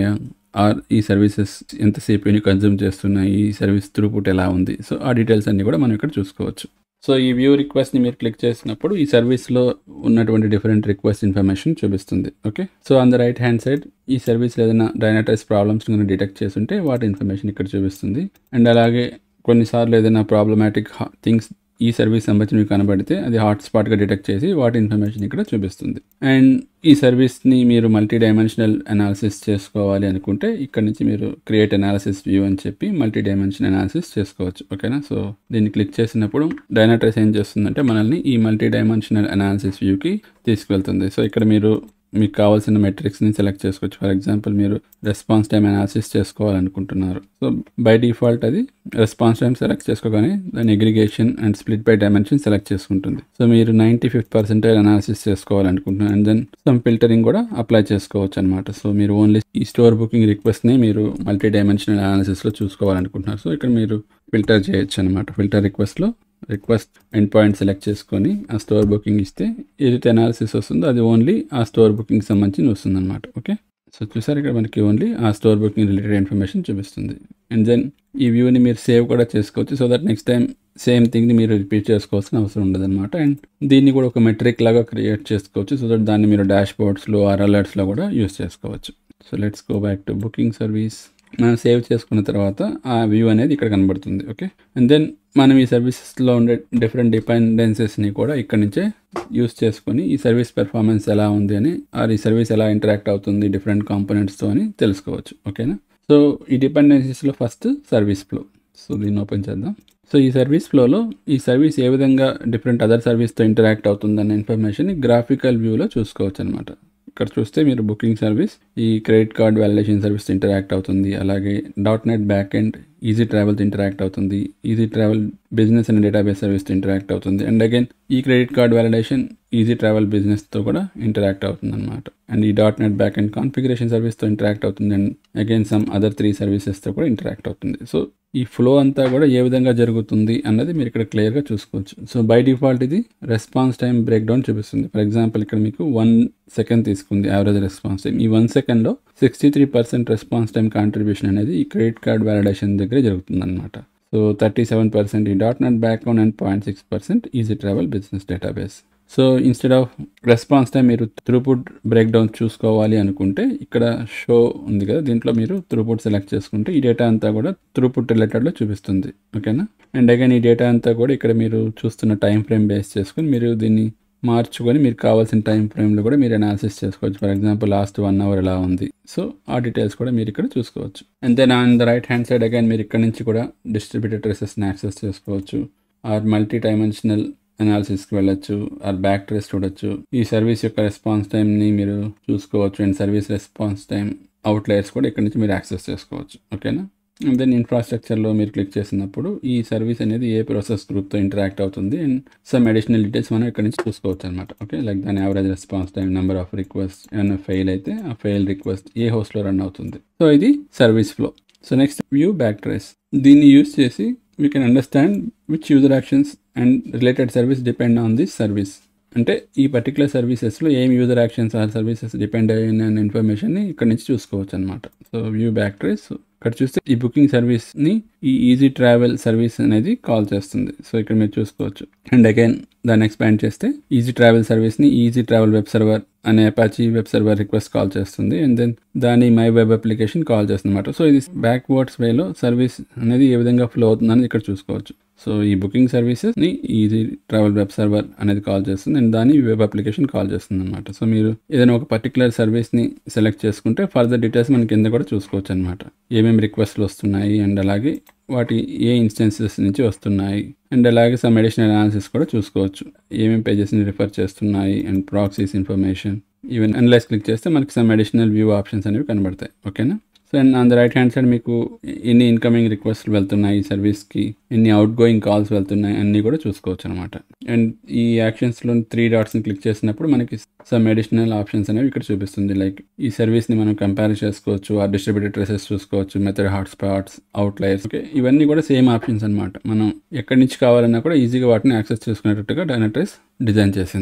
ఆర్ ఈ సర్వీసెస్ ఎంత సిపిని కన్జ్యూమ్ చేస్తున్నాయి ఈ సర్వీస్ త్రూపుట్ ఎలా ఉంది సో ఆ డీటెయిల్స్ అన్ని కూడా మనం ఇక్కడ చూసుకోవచ్చు సో ఈ వ్యూ రిక్వెస్ట్ని మీరు క్లిక్ చేసినప్పుడు ఈ సర్వీస్లో ఉన్నటువంటి డిఫరెంట్ రిక్వెస్ట్ ఇన్ఫర్మేషన్ చూపిస్తుంది okay so on the right hand side ఈ సర్వీస్లో ఏదైనా డైనాటైస్ ప్రాబ్లమ్స్ కనుక డిటెక్ట్ చేస్తుంటే వాటి ఇన్ఫర్మేషన్ ఇక్కడ చూపిస్తుంది అండ్ అలాగే కొన్నిసార్లు ఏదైనా ప్రాబ్లమాటిక్ థింగ్స్ ఈ సర్వీస్ సంబంధించి మీకు కనబడితే అది హాట్స్పాట్గా డిటెక్ట్ చేసి వాటి ఇన్ఫర్మేషన్ ఇక్కడ చూపిస్తుంది అండ్ ఈ సర్వీస్ని మీరు మల్టీ డైమెన్షనల్ అనాలిసిస్ చేసుకోవాలి అనుకుంటే ఇక్కడ నుంచి మీరు క్రియేట్ అనాలిసిస్ వ్యూ అని చెప్పి మల్టీ డైమెన్షన్ అనాలిసిస్ చేసుకోవచ్చు ఓకేనా సో దీన్ని క్లిక్ చేసినప్పుడు డైనాట్రైస్ ఏం చేస్తుందంటే మనల్ని ఈ మల్టీ డైమెన్షనల్ అనాలిసిస్ వ్యూకి తీసుకెళ్తుంది సో ఇక్కడ మీరు మీకు కావాల్సిన మెట్రిక్స్ని సెలెక్ట్ చేసుకోవచ్చు ఫర్ ఎగ్జాంపుల్ మీరు రెస్పాన్స్ టైం అనాలిసిస్ చేసుకోవాలనుకుంటున్నారు సో బై డిఫాల్ట్ అది రెస్పాన్స్ టైం సెలెక్ట్ చేసుకోగానే దాని aggregation and split by dimension select చేసుకుంటుంది సో మీరు నైంటీ ఫిఫ్త్ పర్సెంటేజ్ అనాలిసిస్ చేసుకోవాలనుకుంటున్నారు అండ్ దెన్ సమ్ ఫిల్టరింగ్ కూడా అప్లై చేసుకోవచ్చు అనమాట సో మీరు ఓన్లీ ఈ స్టోర్ బుకింగ్ రిక్వెస్ట్ని మీరు మల్టీ డైమెన్షనల్ అనాలిసిస్లో చూసుకోవాలనుకుంటున్నారు సో ఇక్కడ మీరు ఫిల్టర్ చేయొచ్చు అనమాట ఫిల్టర్ రిక్వెస్ట్లో రిక్వెస్ట్ ఎండ్ పాయింట్ సెలెక్ట్ చేసుకొని ఆ స్టోర్ బుకింగ్ ఇస్తే ఏదైతే అనాలిసిస్ వస్తుందో అది ఓన్లీ ఆ స్టోర్ బుకింగ్ సంబంధించి వస్తుంది అనమాట ఓకే సో చూసారు ఇక్కడ మనకి ఓన్లీ ఆ స్టోర్ బుకింగ్ రిలేటెడ్ ఇన్ఫర్మేషన్ చూపిస్తుంది అండ్ దెన్ ఈ వ్యూని మీరు సేవ్ కూడా చేసుకోవచ్చు so that next time same థింగ్ని మీరు రిపీట్ చేసుకోవాల్సిన అవసరం ఉండదు అనమాట అండ్ దీన్ని కూడా ఒక మెట్రిక్ లాగా క్రియేట్ చేసుకోవచ్చు సో దట్ దాన్ని మీరు డాష్ బోర్డ్స్లో ఆర్ అలర్ట్స్లో కూడా యూస్ చేసుకోవచ్చు so let's go back to booking service మనం సేవ్ చేసుకున్న తర్వాత ఆ వ్యూ అనేది ఇక్కడ కనబడుతుంది ఓకే అండ్ దెన్ మనం ఈ సర్వీసెస్లో ఉండే డిఫరెంట్ డిపెండెన్సెస్ని కూడా ఇక్కడ నుంచే యూస్ చేసుకొని ఈ సర్వీస్ పెర్ఫార్మెన్స్ ఎలా ఉంది అని ఆర్ ఈ సర్వీస్ ఎలా ఇంటరాక్ట్ అవుతుంది డిఫరెంట్ కాంపోనెంట్స్తో అని తెలుసుకోవచ్చు ఓకేనా సో ఈ డిపెండెన్సీస్లో ఫస్ట్ సర్వీస్ ఫ్లో సో దీన్ని ఓపెన్ చేద్దాం సో ఈ సర్వీస్ ఫ్లోలో ఈ సర్వీస్ ఏ విధంగా డిఫరెంట్ అదర్ సర్వీస్తో ఇంటరాక్ట్ అవుతుందన్న ఇన్ఫర్మేషన్ గ్రాఫికల్ వ్యూలో చూసుకోవచ్చు అనమాట ఇక్కడ చూస్తే మీరు బుకింగ్ సర్వీస్ ఈ credit card validation service interact అవుతుంది అలాగే dot net backend easy ట్రావెల్తో ఇంటరాక్ట్ అవుతుంది easy travel business and database సర్వీస్తో ఇంటరాక్ట్ అవుతుంది అండ్ అగైన్ ఈ credit card validation easy travel బిజినెస్తో కూడా ఇంటరాక్ట్ అవుతుంది అనమాట అండ్ ఈ dot net back backend configuration సర్వీస్తో ఇంటరాక్ట్ అవుతుంది and again some other three సర్వీసెస్తో కూడా ఇంటరాక్ట్ అవుతుంది సో ఈ ఫ్లో అంతా కూడా ఏ విధంగా జరుగుతుంది అన్నది మీరు ఇక్కడ క్లియర్గా చూసుకోవచ్చు సో బై డిఫాల్ట్ ఇది రెస్పాన్స్ టైం బ్రేక్ డౌన్ చూపిస్తుంది ఫర్ ఎగ్జాంపుల్ ఇక్కడ మీకు వన్ సెకండ్ తీసుకుంది యావరేజ్ రెస్పాన్స్ టైం ఈ వన్ సెకండ్లో sixty three percent response time contribution అనేది ఈ క్రెడిట్ కార్డ్ వ్యాలిడేషన్ దగ్గర జరుగుతుంది అనమాట సో థర్టీ సెవెన్ పర్సెంట్ ఈ dot net background and point six percent easy travel business database so instead of response time మీరు throughput breakdown చూసుకోవాలి అనుకుంటే ఇక్కడ షో ఉంది కదా దీంట్లో మీరు త్రూపుట్ సెలెక్ట్ చేసుకుంటే ఈ డేటా అంతా కూడా త్రూపుట్ రిలేటెడ్లో చూపిస్తుంది ఓకేనా అండ్ అగైన్ ఈ డేటా అంతా కూడా ఇక్కడ మీరు చూస్తున్న టైం ఫ్రేమ్ బేస్ చేసుకొని మీరు దీన్ని మార్చుకొని మీరు కావాల్సిన టైం ఫ్రేమ్లో కూడా మీరు అనాలిసిస్ చేసుకోవచ్చు for example last one hour ఎలా ఉంది సో ఆ డీటెయిల్స్ కూడా మీరు ఇక్కడ చూసుకోవచ్చు and then on the right hand side again మీరు ఇక్కడ నుంచి కూడా డిస్ట్రిబ్యూటెడ్ ట్రెసెస్ని యాక్సెస్ చేసుకోవచ్చు ఆర్ మల్టీ డైమెన్షనల్ అనాలిసిస్కి వెళ్ళొచ్చు ఆర్ బ్యాక్ ట్రేస్ చూడొచ్చు ఈ సర్వీస్ యొక్క రెస్పాన్స్ టైంని మీరు చూసుకోవచ్చు and service response time outliers కూడా ఇక్కడ నుంచి మీరు యాక్సెస్ చేసుకోవచ్చు ఓకేనా దెన్ ఇన్ఫ్రాస్ట్రక్చర్లో మీరు క్లిక్ చేసినప్పుడు ఈ సర్వీస్ అనేది ఏ ప్రాసెస్ గ్రూప్తో ఇంటరాక్ట్ అవుతుంది అండ్ సమ్ అడిషనల్ డీటెయిల్స్ మనం ఇక్కడ నుంచి చూసుకోవచ్చు అనమాట ఓకే లైక్ దాని average response time number of request ఏమైనా ఫెయిల్ అయితే ఆ ఫెయిల్ రిక్వెస్ట్ ఏ హోస్ట్లో రన్ అవుతుంది సో ఇది service flow so next view back trace దీన్ని యూస్ చేసి we can understand which user actions and related service depend on this service అంటే ఈ పర్టికులర్ సర్వీసెస్లో ఏం user actions or services depend అయిన ఇన్ఫర్మేషన్ని ఇక్కడ నుంచి చూసుకోవచ్చు అనమాట సో వ్యూ బ్యాక్ ట్రేస్ ఇక్కడ చూస్తే ఈ బుకింగ్ సర్వీస్ని ఈ ఈజీ ట్రావెల్ సర్వీస్ అనేది కాల్ చేస్తుంది సో ఇక్కడ మీరు చూసుకోవచ్చు అండ్ అగైన్ దాన్ని ఎక్స్పాండ్ చేస్తే ఈజీ ట్రావెల్ సర్వీస్ని ఈజీ ట్రావెల్ వెబ్ సర్వర్ అనే Apache web server request call చేస్తుంది అండ్ దెన్ దాని మై వెబ్ అప్లికేషన్ కాల్ చేస్తుంది అనమాట సో ఇది బ్యాక్వర్డ్స్ వేలో సర్వీస్ అనేది ఏ విధంగా ఫ్లో అవుతుందని ఇక్కడ చూసుకోవచ్చు సో ఈ బుకింగ్ సర్వీసెస్ని ఈజీ ట్రావెల్ వెబ్ సర్వర్ అనేది కాల్ చేస్తుంది అండ్ దాని వెబ్ అప్లికేషన్ కాల్ చేస్తుంది అనమాట సో మీరు ఏదైనా ఒక పర్టికులర్ సర్వీస్ని సెలెక్ట్ చేసుకుంటే ఫర్దర్ డీటెయిల్స్ మన కింద కూడా చూసుకోవచ్చు అనమాట ఏమేమి రిక్వెస్ట్లు వస్తున్నాయి అండ్ అలాగే వాటి ఏ ఇన్స్టెన్సెస్ నుంచి వస్తున్నాయి అండ్ అలాగే సమ్ అడిషనల్ అనాలిసిస్ కూడా చూసుకోవచ్చు ఏమేమి పేజెస్ని రిఫర్ చేస్తున్నాయి and proxies information even analyse click చేస్తే మనకి సమ్ అడిషనల్ వ్యూ ఆప్షన్స్ అనేవి కనబడతాయి ఓకేనా so and on the right hand side మీకు ఎన్ని ఇన్కమింగ్ రిక్వెస్ట్లు వెళ్తున్నాయి ఈ సర్వీస్కి ఎన్ని అవుట్ గోయింగ్ కాల్స్ వెళ్తున్నాయి అన్నీ కూడా చూసుకోవచ్చు అనమాట అండ్ ఈ యాక్షన్స్లో త్రీ డాట్స్ని క్లిక్ చేసినప్పుడు మనకి సమ్ అడిషనల్ ఆప్షన్స్ అనేవి ఇక్కడ చూపిస్తుంది లైక్ ఈ సర్వీస్ని మనం కంపేర్ చేసుకోవచ్చు ఆ డిస్ట్రిబ్యూటెడ్ ట్రెసెస్ చూసుకోవచ్చు మెథడ్ హాట్స్పాట్స్ అవుట్లైర్స్ ఓకే ఇవన్నీ కూడా సేమ్ ఆప్షన్స్ అనమాట మనం ఎక్కడి నుంచి కావాలన్నా కూడా ఈజీగా వాటిని యాక్సెస్ చేసుకునేటట్టుగా డైనట్రైస్ డిజైన్ చేసింది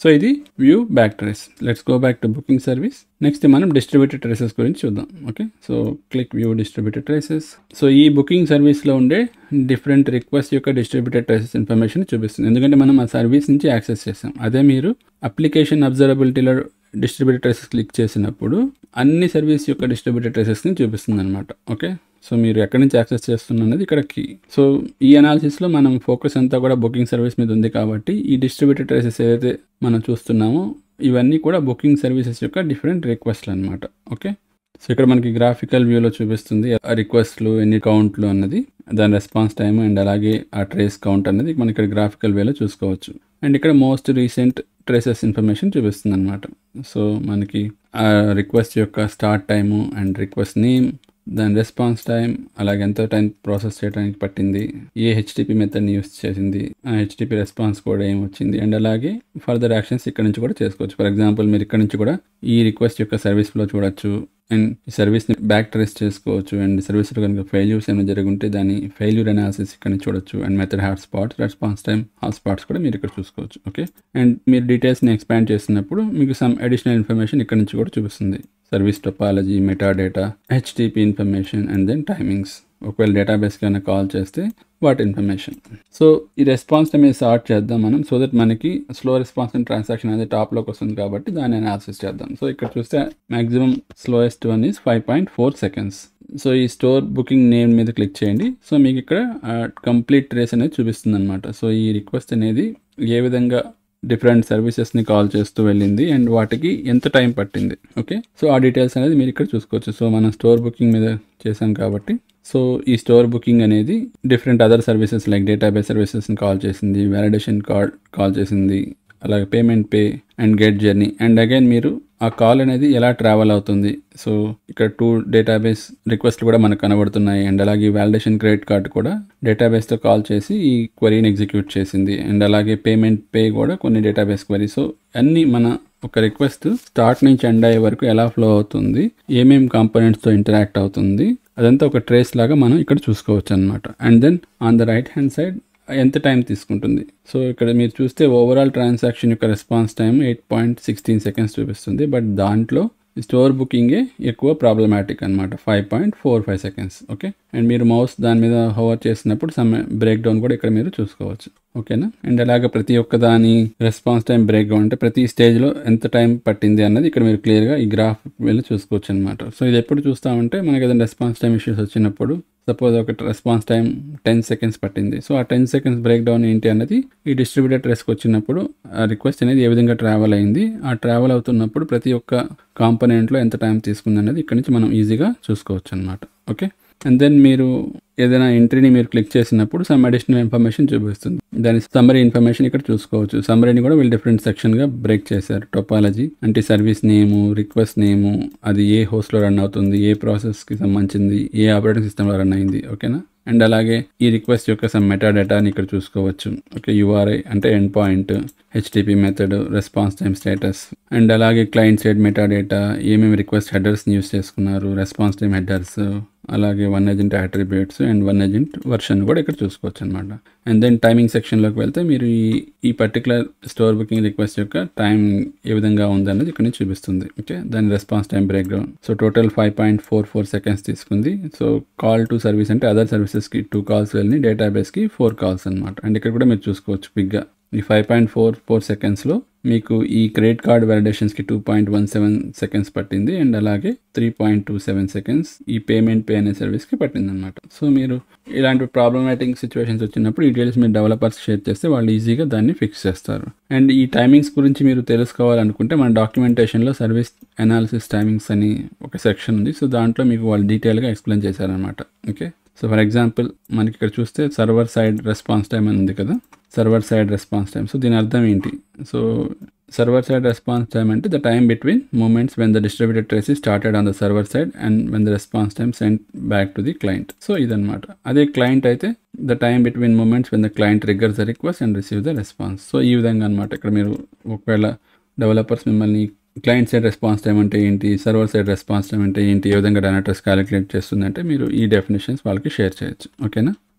సో ఇది view back trace let's go back to booking service next మనం డిస్ట్రిబ్యూటెడ్ ట్రేసెస్ గురించి చూద్దాం okay so click view distributed traces so ఈ బుకింగ్ సర్వీస్లో ఉండే డిఫరెంట్ రిక్వెస్ట్ యొక్క డిస్ట్రిబ్యూటెడ్ ట్రేసెస్ ఇన్ఫర్మేషన్ చూపిస్తుంది ఎందుకంటే మనం ఆ సర్వీస్ నుంచి యాక్సెస్ చేస్తాం అదే మీరు అప్లికేషన్ అబ్జర్వబిలిటీలో డిస్ట్రిబ్యూటెడ్ ట్రేసెస్ క్లిక్ చేసినప్పుడు అన్ని సర్వీస్ యొక్క డిస్ట్రిబ్యూటెడ్ ట్రేసెస్ని చూపిస్తుంది అనమాట ఓకే సో మీరు ఎక్కడి నుంచి యాక్సెస్ చేస్తున్నది ఇక్కడ కీ సో ఈ అనాలిసిస్లో మనం ఫోకస్ అంతా కూడా బుకింగ్ సర్వీస్ మీద ఉంది కాబట్టి ఈ డిస్ట్రిబ్యూటెడ్ ట్రేసెస్ ఏదైతే మనం చూస్తున్నామో ఇవన్నీ కూడా బుకింగ్ సర్వీసెస్ యొక్క డిఫరెంట్ రిక్వెస్ట్లు అనమాట ఓకే సో ఇక్కడ మనకి గ్రాఫికల్ వ్యూలో చూపిస్తుంది ఆ రిక్వెస్ట్లు ఎన్ని కౌంట్లు అన్నది దాని రెస్పాన్స్ టైం అండ్ అలాగే ఆ ట్రేస్ కౌంట్ అనేది మనం ఇక్కడ గ్రాఫికల్ వేలో చూసుకోవచ్చు అండ్ ఇక్కడ మోస్ట్ రీసెంట్ ట్రేసెస్ ఇన్ఫర్మేషన్ చూపిస్తుంది అనమాట సో మనకి ఆ రిక్వెస్ట్ యొక్క start time and request name దాని రెస్పాన్స్ టైం అలాగే ఎంత టైం ప్రాసెస్ చేయడానికి పట్టింది ఏ హెచ్టిపి మెథడ్ని యూస్ చేసింది ఆ హెచ్టిపి రెస్పాన్స్ కూడా ఏం వచ్చింది అండ్ అలాగే ఫర్దర్ యాక్షన్స్ ఇక్కడ నుంచి కూడా చేసుకోవచ్చు ఫర్ ఎగ్జాంపుల్ మీరు ఇక్కడ నుంచి కూడా ఈ రిక్వెస్ట్ యొక్క సర్వీస్ ఫ్లో చూడొచ్చు అండ్ ఈ సర్వీస్ని బ్యాక్ ట్రేస్ చేసుకోవచ్చు అండ్ సర్వీస్లో కనుక ఫెయిల్యూర్స్ ఏమైనా జరుగుంటే దాని ఫెయిల్యూర్ అనాలిసిస్ ఇక్కడ నుంచి చూడొచ్చు and method hot spots response time hot spots కూడా మీరు ఇక్కడ చూసుకోవచ్చు ఓకే అండ్ మీరు డీటెయిల్స్ని ఎక్స్పాండ్ చేసినప్పుడు మీకు సమ్ అడిషనల్ ఇన్ఫర్మేషన్ ఇక్కడ నుంచి కూడా చూపిస్తుంది service topology metadata HTTP information and then timings ఒకవేళ డేటాబేస్కి ఏమైనా కాల్ చేస్తే వాటి ఇన్ఫర్మేషన్ సో ఈ రెస్పాన్స్ టైం మీద స్టార్ట్ చేద్దాం మనం సో దట్ మనకి స్లో రెస్పాన్స్ అండ్ ట్రాన్సాక్షన్ అనేది టాప్లోకి వస్తుంది కాబట్టి దాన్ని అనాలిసిస్ చేద్దాం సో ఇక్కడ చూస్తే maximum slowest one is five point four seconds so ఈ స్టోర్ బుకింగ్ నేమ్ మీద క్లిక్ చేయండి సో మీకు ఇక్కడ కంప్లీట్ ట్రేస్ అనేది చూపిస్తుంది అనమాట సో ఈ రిక్వెస్ట్ అనేది ఏ విధంగా డిఫరెంట్ సర్వీసెస్ని కాల్ చేస్తూ వెళ్ళింది అండ్ వాటికి ఎంత టైం పట్టింది ఓకే సో ఆ డీటెయిల్స్ అనేది మీరు ఇక్కడ చూసుకోవచ్చు సో మనం స్టోర్ బుకింగ్ మీద చేసాం కాబట్టి సో ఈ స్టోర్ బుకింగ్ అనేది different other services like database సర్వీసెస్ని కాల్ చేసింది వ్యాలిడేషన్ కాల్ కాల్ చేసింది అలాగే payment pay and get journey and again మీరు ఆ కాల్ అనేది ఎలా ట్రావెల్ అవుతుంది సో ఇక్కడ టూ డేటాబేస్ రిక్వెస్ట్లు కూడా మనకు కనబడుతున్నాయి అండ్ అలాగే వ్యాలిడేషన్ క్రెడిట్ కార్డ్ కూడా డేటాబేస్తో కాల్ చేసి ఈ క్వరీని ఎగ్జిక్యూట్ చేసింది అండ్ అలాగే పేమెంట్ పే కూడా కొన్ని డేటాబేస్ క్వరీ సో అన్నీ మన ఒక రిక్వెస్ట్ స్టార్ట్ నుంచి ఎండ్ అయ్యే వరకు ఎలా ఫ్లో అవుతుంది ఏమేమి కాంపోనెంట్స్తో ఇంటరాక్ట్ అవుతుంది అదంతా ఒక ట్రేస్ లాగా మనం ఇక్కడ చూసుకోవచ్చు అనమాట and then on the right hand side ఎంత టైం తీసుకుంటుంది సో ఇక్కడ మీరు చూస్తే ఓవరాల్ ట్రాన్సాక్షన్ యొక్క response time eight point sixteen seconds చూపిస్తుంది బట్ దాంట్లో స్టోర్ బుకింగే ఎక్కువ ప్రాబ్లమాటిక్ అనమాట five point four five seconds okay and మీరు మౌస్ దాని మీద హోవర్ చేసినప్పుడు సమ్ బ్రేక్ డౌన్ కూడా ఇక్కడ మీరు చూసుకోవచ్చు ఓకేనా అండ్ అలాగే ప్రతి ఒక్క దాని రెస్పాన్స్ టైం బ్రేక్ డౌన్ అంటే ప్రతి స్టేజ్లో ఎంత టైం పట్టింది అన్నది ఇక్కడ మీరు క్లియర్గా ఈ గ్రాఫ్ వెళ్ళి చూసుకోవచ్చు అనమాట సో ఇది ఎప్పుడు చూస్తామంటే మనకి ఏదైనా రెస్పాన్స్ టైం ఇష్యూస్ వచ్చినప్పుడు సపోజ్ ఒక రెస్పాన్స్ టైం టెన్ సెకండ్స్ పట్టింది సో ఆ టెన్ సెకండ్స్ బ్రేక్ డౌన్ ఏంటి అన్నది ఈ డిస్ట్రిబ్యూటెడ్ రిస్క్ వచ్చినప్పుడు ఆ రిక్వెస్ట్ అనేది ఏ విధంగా ట్రావెల్ అయింది ఆ ట్రావెల్ అవుతున్నప్పుడు ప్రతి ఒక్క కాంపనెంట్లో ఎంత టైం తీసుకుంది అనేది ఇక్కడ నుంచి మనం ఈజీగా చూసుకోవచ్చు అనమాట ఓకే అండ్ దెన్ మీరు ఏదైనా ఎంట్రీని మీరు క్లిక్ చేసినప్పుడు సమ్ అడిషనల్ ఇన్ఫర్మేషన్ చూపిస్తుంది దాని సమ్మరీ ఇన్ఫర్మేషన్ ఇక్కడ చూసుకోవచ్చు సమ్మరీని కూడా వీళ్ళు డిఫరెంట్ సెక్షన్గా బ్రేక్ చేశారు టొపాలజీ అంటే సర్వీస్ నేము రిక్వెస్ట్ నేము అది ఏ హోస్ట్లో రన్ అవుతుంది ఏ ప్రాసెస్కి సంబంధించింది ఏ ఆపరేటింగ్ సిస్టంలో రన్ అయింది ఓకేనా అండ్ అలాగే ఈ రిక్వెస్ట్ యొక్క సమ్ మెటా డేటాని ఇక్కడ చూసుకోవచ్చు ఓకే యూఆర్ఐ అంటే end point HTTP method response time status and అలాగే క్లయింట్ సైడ్ మెటా డేటా ఏమేమి రిక్వెస్ట్ హెడర్స్ని యూస్ చేసుకున్నారు రెస్పాన్స్ టైం హెడర్స్ అలాగే one agent attributes and one agent version కూడా ఇక్కడ చూసుకోవచ్చు అనమాట అండ్ దెన్ టైమింగ్ సెక్షన్లోకి వెళ్తే మీరు ఈ ఈ పర్టికులర్ స్టోర్ బుకింగ్ రిక్వెస్ట్ యొక్క టైం ఏ విధంగా ఉందన్నది ఇక్కడ నుంచి చూపిస్తుంది ఓకే దాని response time break down so total five point four four seconds తీసుకుంది సో కాల్ టు సర్వీస్ అంటే అదర్ సర్వీసెస్కి టూ కాల్స్ వెళ్ళి డేటాబేస్కి ఫోర్ కాల్స్ అనమాట అండ్ ఇక్కడ కూడా మీరు చూసుకోవచ్చు బిగ్గా ఈ ఫైవ్ పాయింట్ ఫోర్ ఫోర్ సెకండ్స్లో మీకు ఈ క్రెడిట్ కార్డ్ వ్యాలిడేషన్స్కి two point one seven seconds పట్టింది అండ్ అలాగే three point two seven seconds ఈ పేమెంట్ పే అనే సర్వీస్కి పట్టింది అనమాట సో మీరు ఇలాంటి ప్రాబ్లమాటిక్ సిచ్యువేషన్స్ వచ్చినప్పుడు ఈ డీటెయిల్స్ మీరు డెవలపర్స్ షేర్ చేస్తే వాళ్ళు ఈజీగా దాన్ని ఫిక్స్ చేస్తారు అండ్ ఈ టైమింగ్స్ గురించి మీరు తెలుసుకోవాలనుకుంటే మన డాక్యుమెంటేషన్లో సర్వీస్ అనాలిసిస్ టైమింగ్స్ అని ఒక సెక్షన్ ఉంది సో దాంట్లో మీకు వాళ్ళు డీటెయిల్గా ఎక్స్ప్లెయిన్ చేశారనమాట ఓకే సో ఫర్ ఎగ్జాంపుల్ మనకి ఇక్కడ చూస్తే సర్వర్ సైడ్ రెస్పాన్స్ టైం అని ఉంది కదా server side response time so దీని అర్థం ఏంటి so server side response time అంటే the time between moments when the distributed trace is started on the server side and when the response time send back to the client so ఇదనమాట అదే client అయితే the time between moments when the client triggers the request and receive the response so ఈ విధంగా అనమాట ఇక్కడ మీరు ఒకవేళ developers మిమ్మల్ని క్లయింట్ సైడ్ రెస్పాన్స్ టైం అంటే ఏంటి సర్వర్ సైడ్ రెస్పాన్స్ టైం అంటే ఏంటి ఏ విధంగా డైనాటర్స్ క్యాలిక్యులేట్ చేస్తుందంటే మీరు ఈ డెఫినేషన్స్ వాళ్ళకి షేర్ చేయొచ్చు ఓకేనా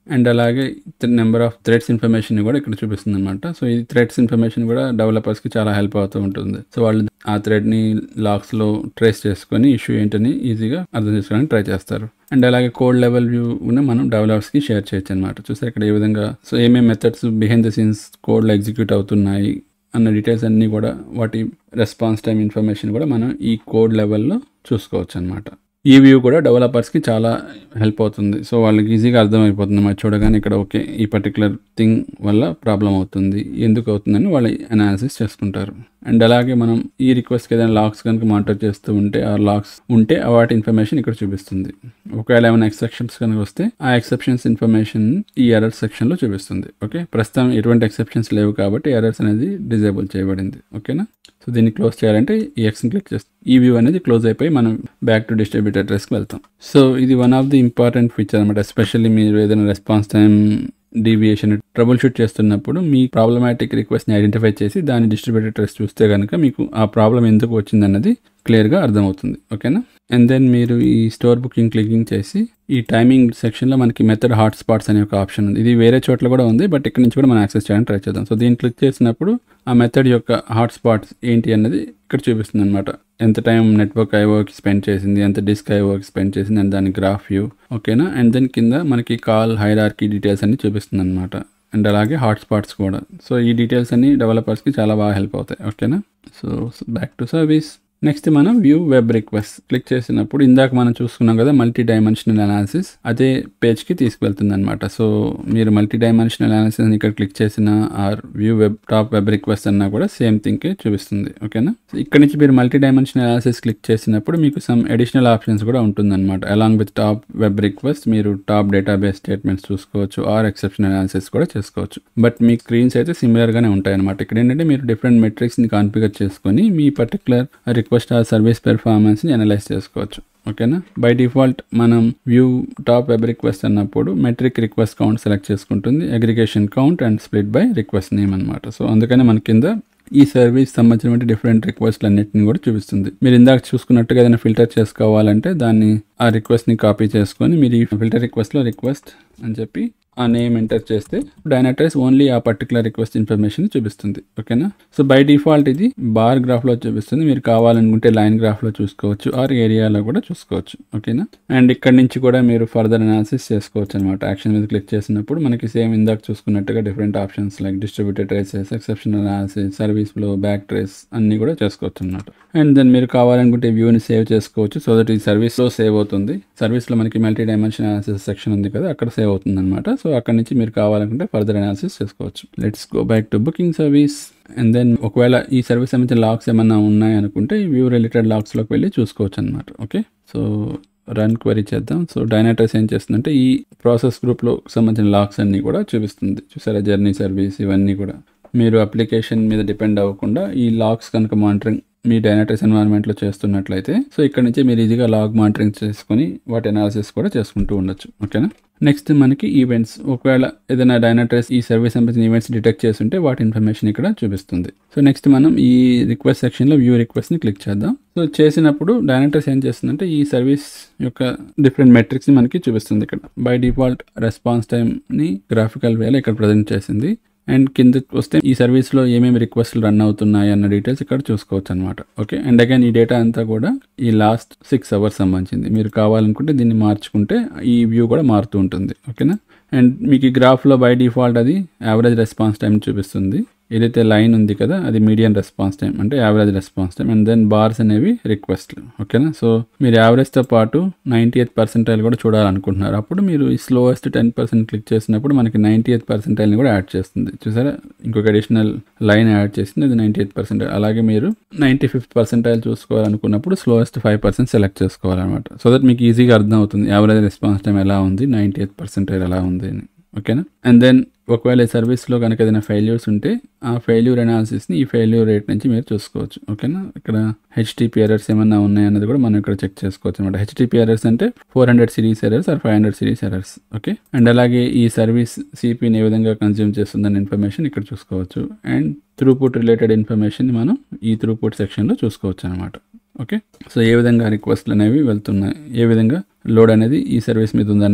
అండ్ అలాగే నెంబర్ ఆఫ్ థ్రెడ్స్ ఇన్ఫర్మేషన్ కూడా ఇక్కడ చూపిస్తుంది అనమాట సో ఈ థ్రెడ్స్ ఇన్ఫర్మేషన్ కూడా డెవలపర్స్కి చాలా హెల్ప్ అవుతూ ఉంటుంది సో వాళ్ళు ఆ థ్రెడ్ని లాక్స్లో ట్రేస్ చేసుకొని ఇష్యూ ఏంటని ఈజీగా అర్థం చేసుకోవడానికి ట్రై చేస్తారు అండ్ అలాగే కోడ్ లెవెల్ వ్యూ మనం డెవలపర్స్కి షేర్ చేయొచ్చు అనమాట చూసారు ఇక్కడ ఏ విధంగా సో ఏమేమి మెథడ్స్ బిహైండ్ ద సీన్స్ కోడ్లో ఎగ్జిక్యూట్ అవుతున్నాయి అన్న డీటెయిల్స్ అన్నీ కూడా వాటి రెస్పాన్స్ టైం ఇన్ఫర్మేషన్ కూడా మనం ఈ కోడ్ లెవెల్లో చూసుకోవచ్చు అనమాట ఈ వ్యూ కూడా డెవలపర్స్కి చాలా హెల్ప్ అవుతుంది సో వాళ్ళకి ఈజీగా అర్థమైపోతుంది మరి చూడగానే ఇక్కడ ఓకే ఈ పర్టికులర్ థింగ్ వల్ల ప్రాబ్లం అవుతుంది ఎందుకు అవుతుందని వాళ్ళు అనాలిసిస్ చేసుకుంటారు అండ్ అలాగే మనం ఈ రిక్వెస్ట్కి ఏదైనా లాక్స్ కనుక మానిటర్ చేస్తూ ఉంటే ఆ లాక్స్ ఉంటే ఆ వాటి ఇన్ఫర్మేషన్ ఇక్కడ చూపిస్తుంది ఒకవేళ ఏమైనా ఎక్సెప్షన్స్ కనుక వస్తే ఆ ఎక్సెప్షన్స్ ఇన్ఫర్మేషన్ ఈ ఎర్రర్ సెక్షన్లో చూపిస్తుంది ఓకే ప్రస్తుతం ఎటువంటి ఎక్సెప్షన్స్ లేవు కాబట్టి ఎర్రర్స్ అనేది డిజేబుల్ చేయబడింది ఓకేనా సో దీన్ని క్లోజ్ చేయాలంటే ఈ ఎక్స్ని క్లిక్ చేస్తాం ఈ వ్యూ అనేది క్లోజ్ అయిపోయి మనం బ్యాక్ టు డిస్ట్రిబ్యూటర్ అడ్రస్కి వెళ్తాం సో ఇది one of the important feature అనమాట ఎస్పెషల్లీ మీరు ఏదైనా response time deviation troubleshoot చేస్తున్నప్పుడు మీ ప్రాబ్లమాటిక్ రిక్వెస్ట్ని ఐడెంటిఫై చేసి దాని డిస్ట్రిబ్యూటర్ ట్రెస్ట్ చూస్తే కనుక మీకు ఆ ప్రాబ్లం ఎందుకు వచ్చిందన్నది క్లియర్గా అర్థమవుతుంది ఓకేనా అండ్ దెన్ మీరు ఈ స్టోర్ బుకింగ్ క్లికింగ్ చేసి ఈ టైమింగ్ సెక్షన్లో మనకి మెథడ్ హాట్ స్పాట్స్ అనే ఒక ఆప్షన్ ఉంది ఇది వేరే చోట్ల కూడా ఉంది బట్ ఇక్కడ నుంచి కూడా మనం యాక్సెస్ చేయడానికి ట్రై చేద్దాం సో దీన్ని క్లిక్ చేసినప్పుడు ఆ మెథడ్ యొక్క హాట్ స్పాట్స్ ఏంటి అన్నది ఇక్కడ చూపిస్తుంది అనమాట ఎంత టైం నెట్వర్క్ ఐఓకి స్పెండ్ చేసింది ఎంత డిస్క్ ఐఓకి స్పెండ్ చేసింది అండ్ దాని గ్రాఫ్ వ్యూ ఓకేనా అండ్ దెన్ కింద మనకి కాల్ హైరార్కీ డీటెయిల్స్ అన్ని చూపిస్తుంది అనమాట అండ్ అలాగే హాట్ స్పాట్స్ కూడా సో ఈ డీటెయిల్స్ అన్ని డెవలపర్స్కి చాలా బాగా హెల్ప్ అవుతాయి ఓకేనా so back to service next మనం వ్యూ వెబ్ రిక్వెస్ట్ క్లిక్ చేసినప్పుడు ఇందాక మనం చూసుకున్నాం కదా మల్టీ డైమెన్షనల్ అనాలిసిస్ అదే పేజ్కి తీసుకువెళ్తుంది అనమాట సో మీరు మల్టీ డైమెన్షనల్ అనాలిసిస్ ఇక్కడ క్లిక్ చేసిన or view web top web request అన్నా కూడా సేమ్ థింగ్కే చూపిస్తుంది ఓకేనా సో ఇక్కడ నుంచి మీరు మల్టీ డైమెన్షనల్ అనాలిసిస్ క్లిక్ చేసినప్పుడు మీకు సమ్ అడిషనల్ ఆప్షన్స్ కూడా ఉంటుందన్నమాట along with top web request మీరు టాప్ డేటాబేస్ స్టేట్మెంట్స్ చూసుకోవచ్చు ఆర్ ఎక్సెప్షన్ అనాలిసిస్ కూడా చేసుకోవచ్చు బట్ మీ స్క్రీన్స్ అయితే సిమిలర్గానే ఉంటాయి అనమాట ఇక్కడ ఏంటంటే మీరు డిఫరెంట్ మెట్రిక్స్ని కాన్ఫిగర్ చేసుకొని మీ పర్టికులర్ రిక్వెస్ట్ ఆ సర్వీస్ పెర్ఫార్మెన్స్ని అనలైజ్ చేసుకోవచ్చు ఓకేనా బై డిఫాల్ట్ మనం వ్యూ టాప్ వెబ్ రిక్వెస్ట్ అన్నప్పుడు మెట్రిక్ రిక్వెస్ట్ కౌంట్ సెలెక్ట్ చేసుకుంటుంది aggregation count and split by request name అనమాట సో అందుకని మన కింద ఈ సర్వీస్ సంబంధించిన డిఫరెంట్ రిక్వెస్ట్లు అన్నింటిని కూడా చూపిస్తుంది మీరు ఇందాక చూసుకున్నట్టుగా ఏదైనా ఫిల్టర్ చేసుకోవాలంటే దాన్ని ఆ రిక్వెస్ట్ని కాపీ చేసుకొని మీరు ఈ ఫిల్టర్ రిక్వెస్ట్లో రిక్వెస్ట్ అని చెప్పి ఆ నేమ్ ఎంటర్ చేస్తే డైనాట్రైస్ ఓన్లీ ఆ పర్టికులర్ రిక్వెస్ట్ ఇన్ఫర్మేషన్ చూపిస్తుంది ఓకేనా సో బై డిఫాల్ట్ ఇది బార్ గ్రాఫ్లో చూపిస్తుంది మీరు కావాలనుకుంటే లైన్ గ్రాఫ్లో చూసుకోవచ్చు ఆర్ ఏరియాలో కూడా చూసుకోవచ్చు ఓకేనా అండ్ ఇక్కడ నుంచి కూడా మీరు ఫర్దర్ అనాలిసిస్ చేసుకోవచ్చు అనమాట యాక్షన్ మీద క్లిక్ చేసినప్పుడు మనకి సేమ్ ఇందాక చూసుకున్నట్టుగా different options like distributed traces exceptional analysis service flow back trace అన్ని కూడా చేసుకోవచ్చు అనమాట అండ్ దెన్ మీరు కావాలనుకుంటే వ్యూని సేవ్ చేసుకోవచ్చు సో దట్ ఈ సర్వీస్లో సేవ్ అవుతుంది సర్వీస్లో మనకి మల్టీ డైమెన్షన్ అనాలిసిస్ సెక్షన్ ఉంది కదా అక్కడ సేవ్ అవుతుంది అనమాట సో అక్కడ నుంచి మీరు కావాలనుకుంటే ఫర్దర్ అనాలిసిస్ చేసుకోవచ్చు let's go back to booking service and then ఒకవేళ ఈ సర్వీస్ సంబంధించిన లాక్స్ ఏమన్నా ఉన్నాయి అనుకుంటే వ్యూ రిలేటెడ్ లాక్స్లోకి వెళ్ళి చూసుకోవచ్చు అనమాట ఓకే సో రన్ క్వరీ చేద్దాం సో డైనాటైస్ ఏం చేస్తుందంటే ఈ ప్రాసెస్ గ్రూప్లో సంబంధించిన లాక్స్ అన్నీ కూడా చూపిస్తుంది చూసారా జర్నీ సర్వీస్ ఇవన్నీ కూడా మీరు అప్లికేషన్ మీద డిపెండ్ అవ్వకుండా ఈ లాక్స్ కనుక మానిటరింగ్ మీ డైనాటైస్ ఎన్వైరన్మెంట్లో చేస్తున్నట్లయితే సో ఇక్కడ నుంచి మీరు ఈజీగా లాగ్ మానిటరింగ్ చేసుకొని వాటి అనాలిసిస్ కూడా చేసుకుంటూ ఉండొచ్చు ఓకేనా నెక్స్ట్ మనకి ఈవెంట్స్ ఒకవేళ ఏదైనా డైనాట్రైస్ ఈ సర్వీస్ సంబంధించిన ఈవెంట్స్ డిటెక్ట్ చేస్తుంటే వాటి ఇన్ఫర్మేషన్ ఇక్కడ చూపిస్తుంది సో నెక్స్ట్ మనం ఈ రిక్వెస్ట్ సెక్షన్లో వ్యూ రిక్వెస్ట్ని క్లిక్ చేద్దాం సో చేసినప్పుడు డైనాట్రైస్ ఏం చేస్తుందంటే ఈ సర్వీస్ యొక్క డిఫరెంట్ మెట్రిక్స్ని మనకి చూపిస్తుంది ఇక్కడ బై డిఫాల్ట్ రెస్పాన్స్ టైంని గ్రాఫికల్ వేలో ఇక్కడ ప్రజెంట్ చేసింది అండ్ కింద వస్తే ఈ సర్వీస్లో ఏమేమి రిక్వెస్ట్లు రన్ అవుతున్నాయి అన్న డీటెయిల్స్ ఇక్కడ చూసుకోవచ్చు అనమాట ఓకే అండ్ అగైన్ ఈ డేటా అంతా కూడా ఈ లాస్ట్ సిక్స్ అవర్స్ సంబంధించింది మీరు కావాలనుకుంటే దీన్ని మార్చుకుంటే ఈ వ్యూ కూడా మారుతూ ఉంటుంది ఓకేనా అండ్ మీకు ఈ గ్రాఫ్లో బై డిఫాల్ట్ అది యావరేజ్ రెస్పాన్స్ టైం చూపిస్తుంది ఏదైతే లైన్ ఉంది కదా అది మీడియం రెస్పాన్స్ టైం అంటే average response time and then bars అనేవి రిక్వెస్ట్లు ఓకేనా సో మీరు యావరేజ్తో పాటు నైంటీ ఎయిత్ పర్సెంటైల్ కూడా చూడాలనుకుంటున్నారు అప్పుడు మీరు ఈ స్లోయెస్ట్ టెన్ పర్సెంట్ క్లిక్ చేసినప్పుడు మనకి నైంటీ ఎయిత్ పర్సెంటైల్ని కూడా యాడ్ చేస్తుంది చూసారా ఇంకొక అడిషనల్ లైన్ యాడ్ చేసింది అది నైంటీ ఎయిత్ పర్సెంటైల్ అలాగే మీరు నైంటీ ఫిఫ్త్ పర్సెంటైల్ చూసుకోవాలనుకున్నప్పుడు స్లోయెస్ట్ ఫైవ్ పర్సెంట్ సెలెక్ట్ చేసుకోవాలన్నమాట సో దట్ మీకు ఈజీగా అర్థం అవుతుంది యావరేజ్ రెస్పాన్స్ టైం ఎలా ఉంది నైంటీ ఎయిత్ పర్సెంటైల్ ఎలా ఉంది అని ఓకేనా అండ్ దెన్ ఒకవేళ ఈ సర్వీస్లో కనుక ఏదైనా ఫెయిల్యూర్స్ ఉంటే ఆ ఫెయిల్యూర్ అనాలిసిస్ని ఈ ఫెయిల్యూర్ రేట్ నుంచి మీరు చూసుకోవచ్చు ఓకేనా ఇక్కడ హెచ్టీపీ ఎరర్స్ ఏమన్నా ఉన్నాయన్నది కూడా మనం ఇక్కడ చెక్ చేసుకోవచ్చు అనమాట హెచ్టీపీ ఎరర్స్ అంటే four hundred series errors or five hundred series errors okay and అలాగే ఈ సర్వీస్ సిపిని ఏ విధంగా కన్జ్యూమ్ చేస్తుందన్న ఇన్ఫర్మేషన్ ఇక్కడ చూసుకోవచ్చు అండ్ త్రూపుట్ రిలేటెడ్ ఇన్ఫర్మేషన్ మనం ఈ త్రూపుట్ సెక్షన్లో చూసుకోవచ్చు అనమాట ఓకే సో ఏ విధంగా రిక్వెస్ట్లు అనేవి వెళ్తున్నాయి ఏ విధంగా లోడ్ అనేది ఈ సర్వీస్ మీద ఉందనేది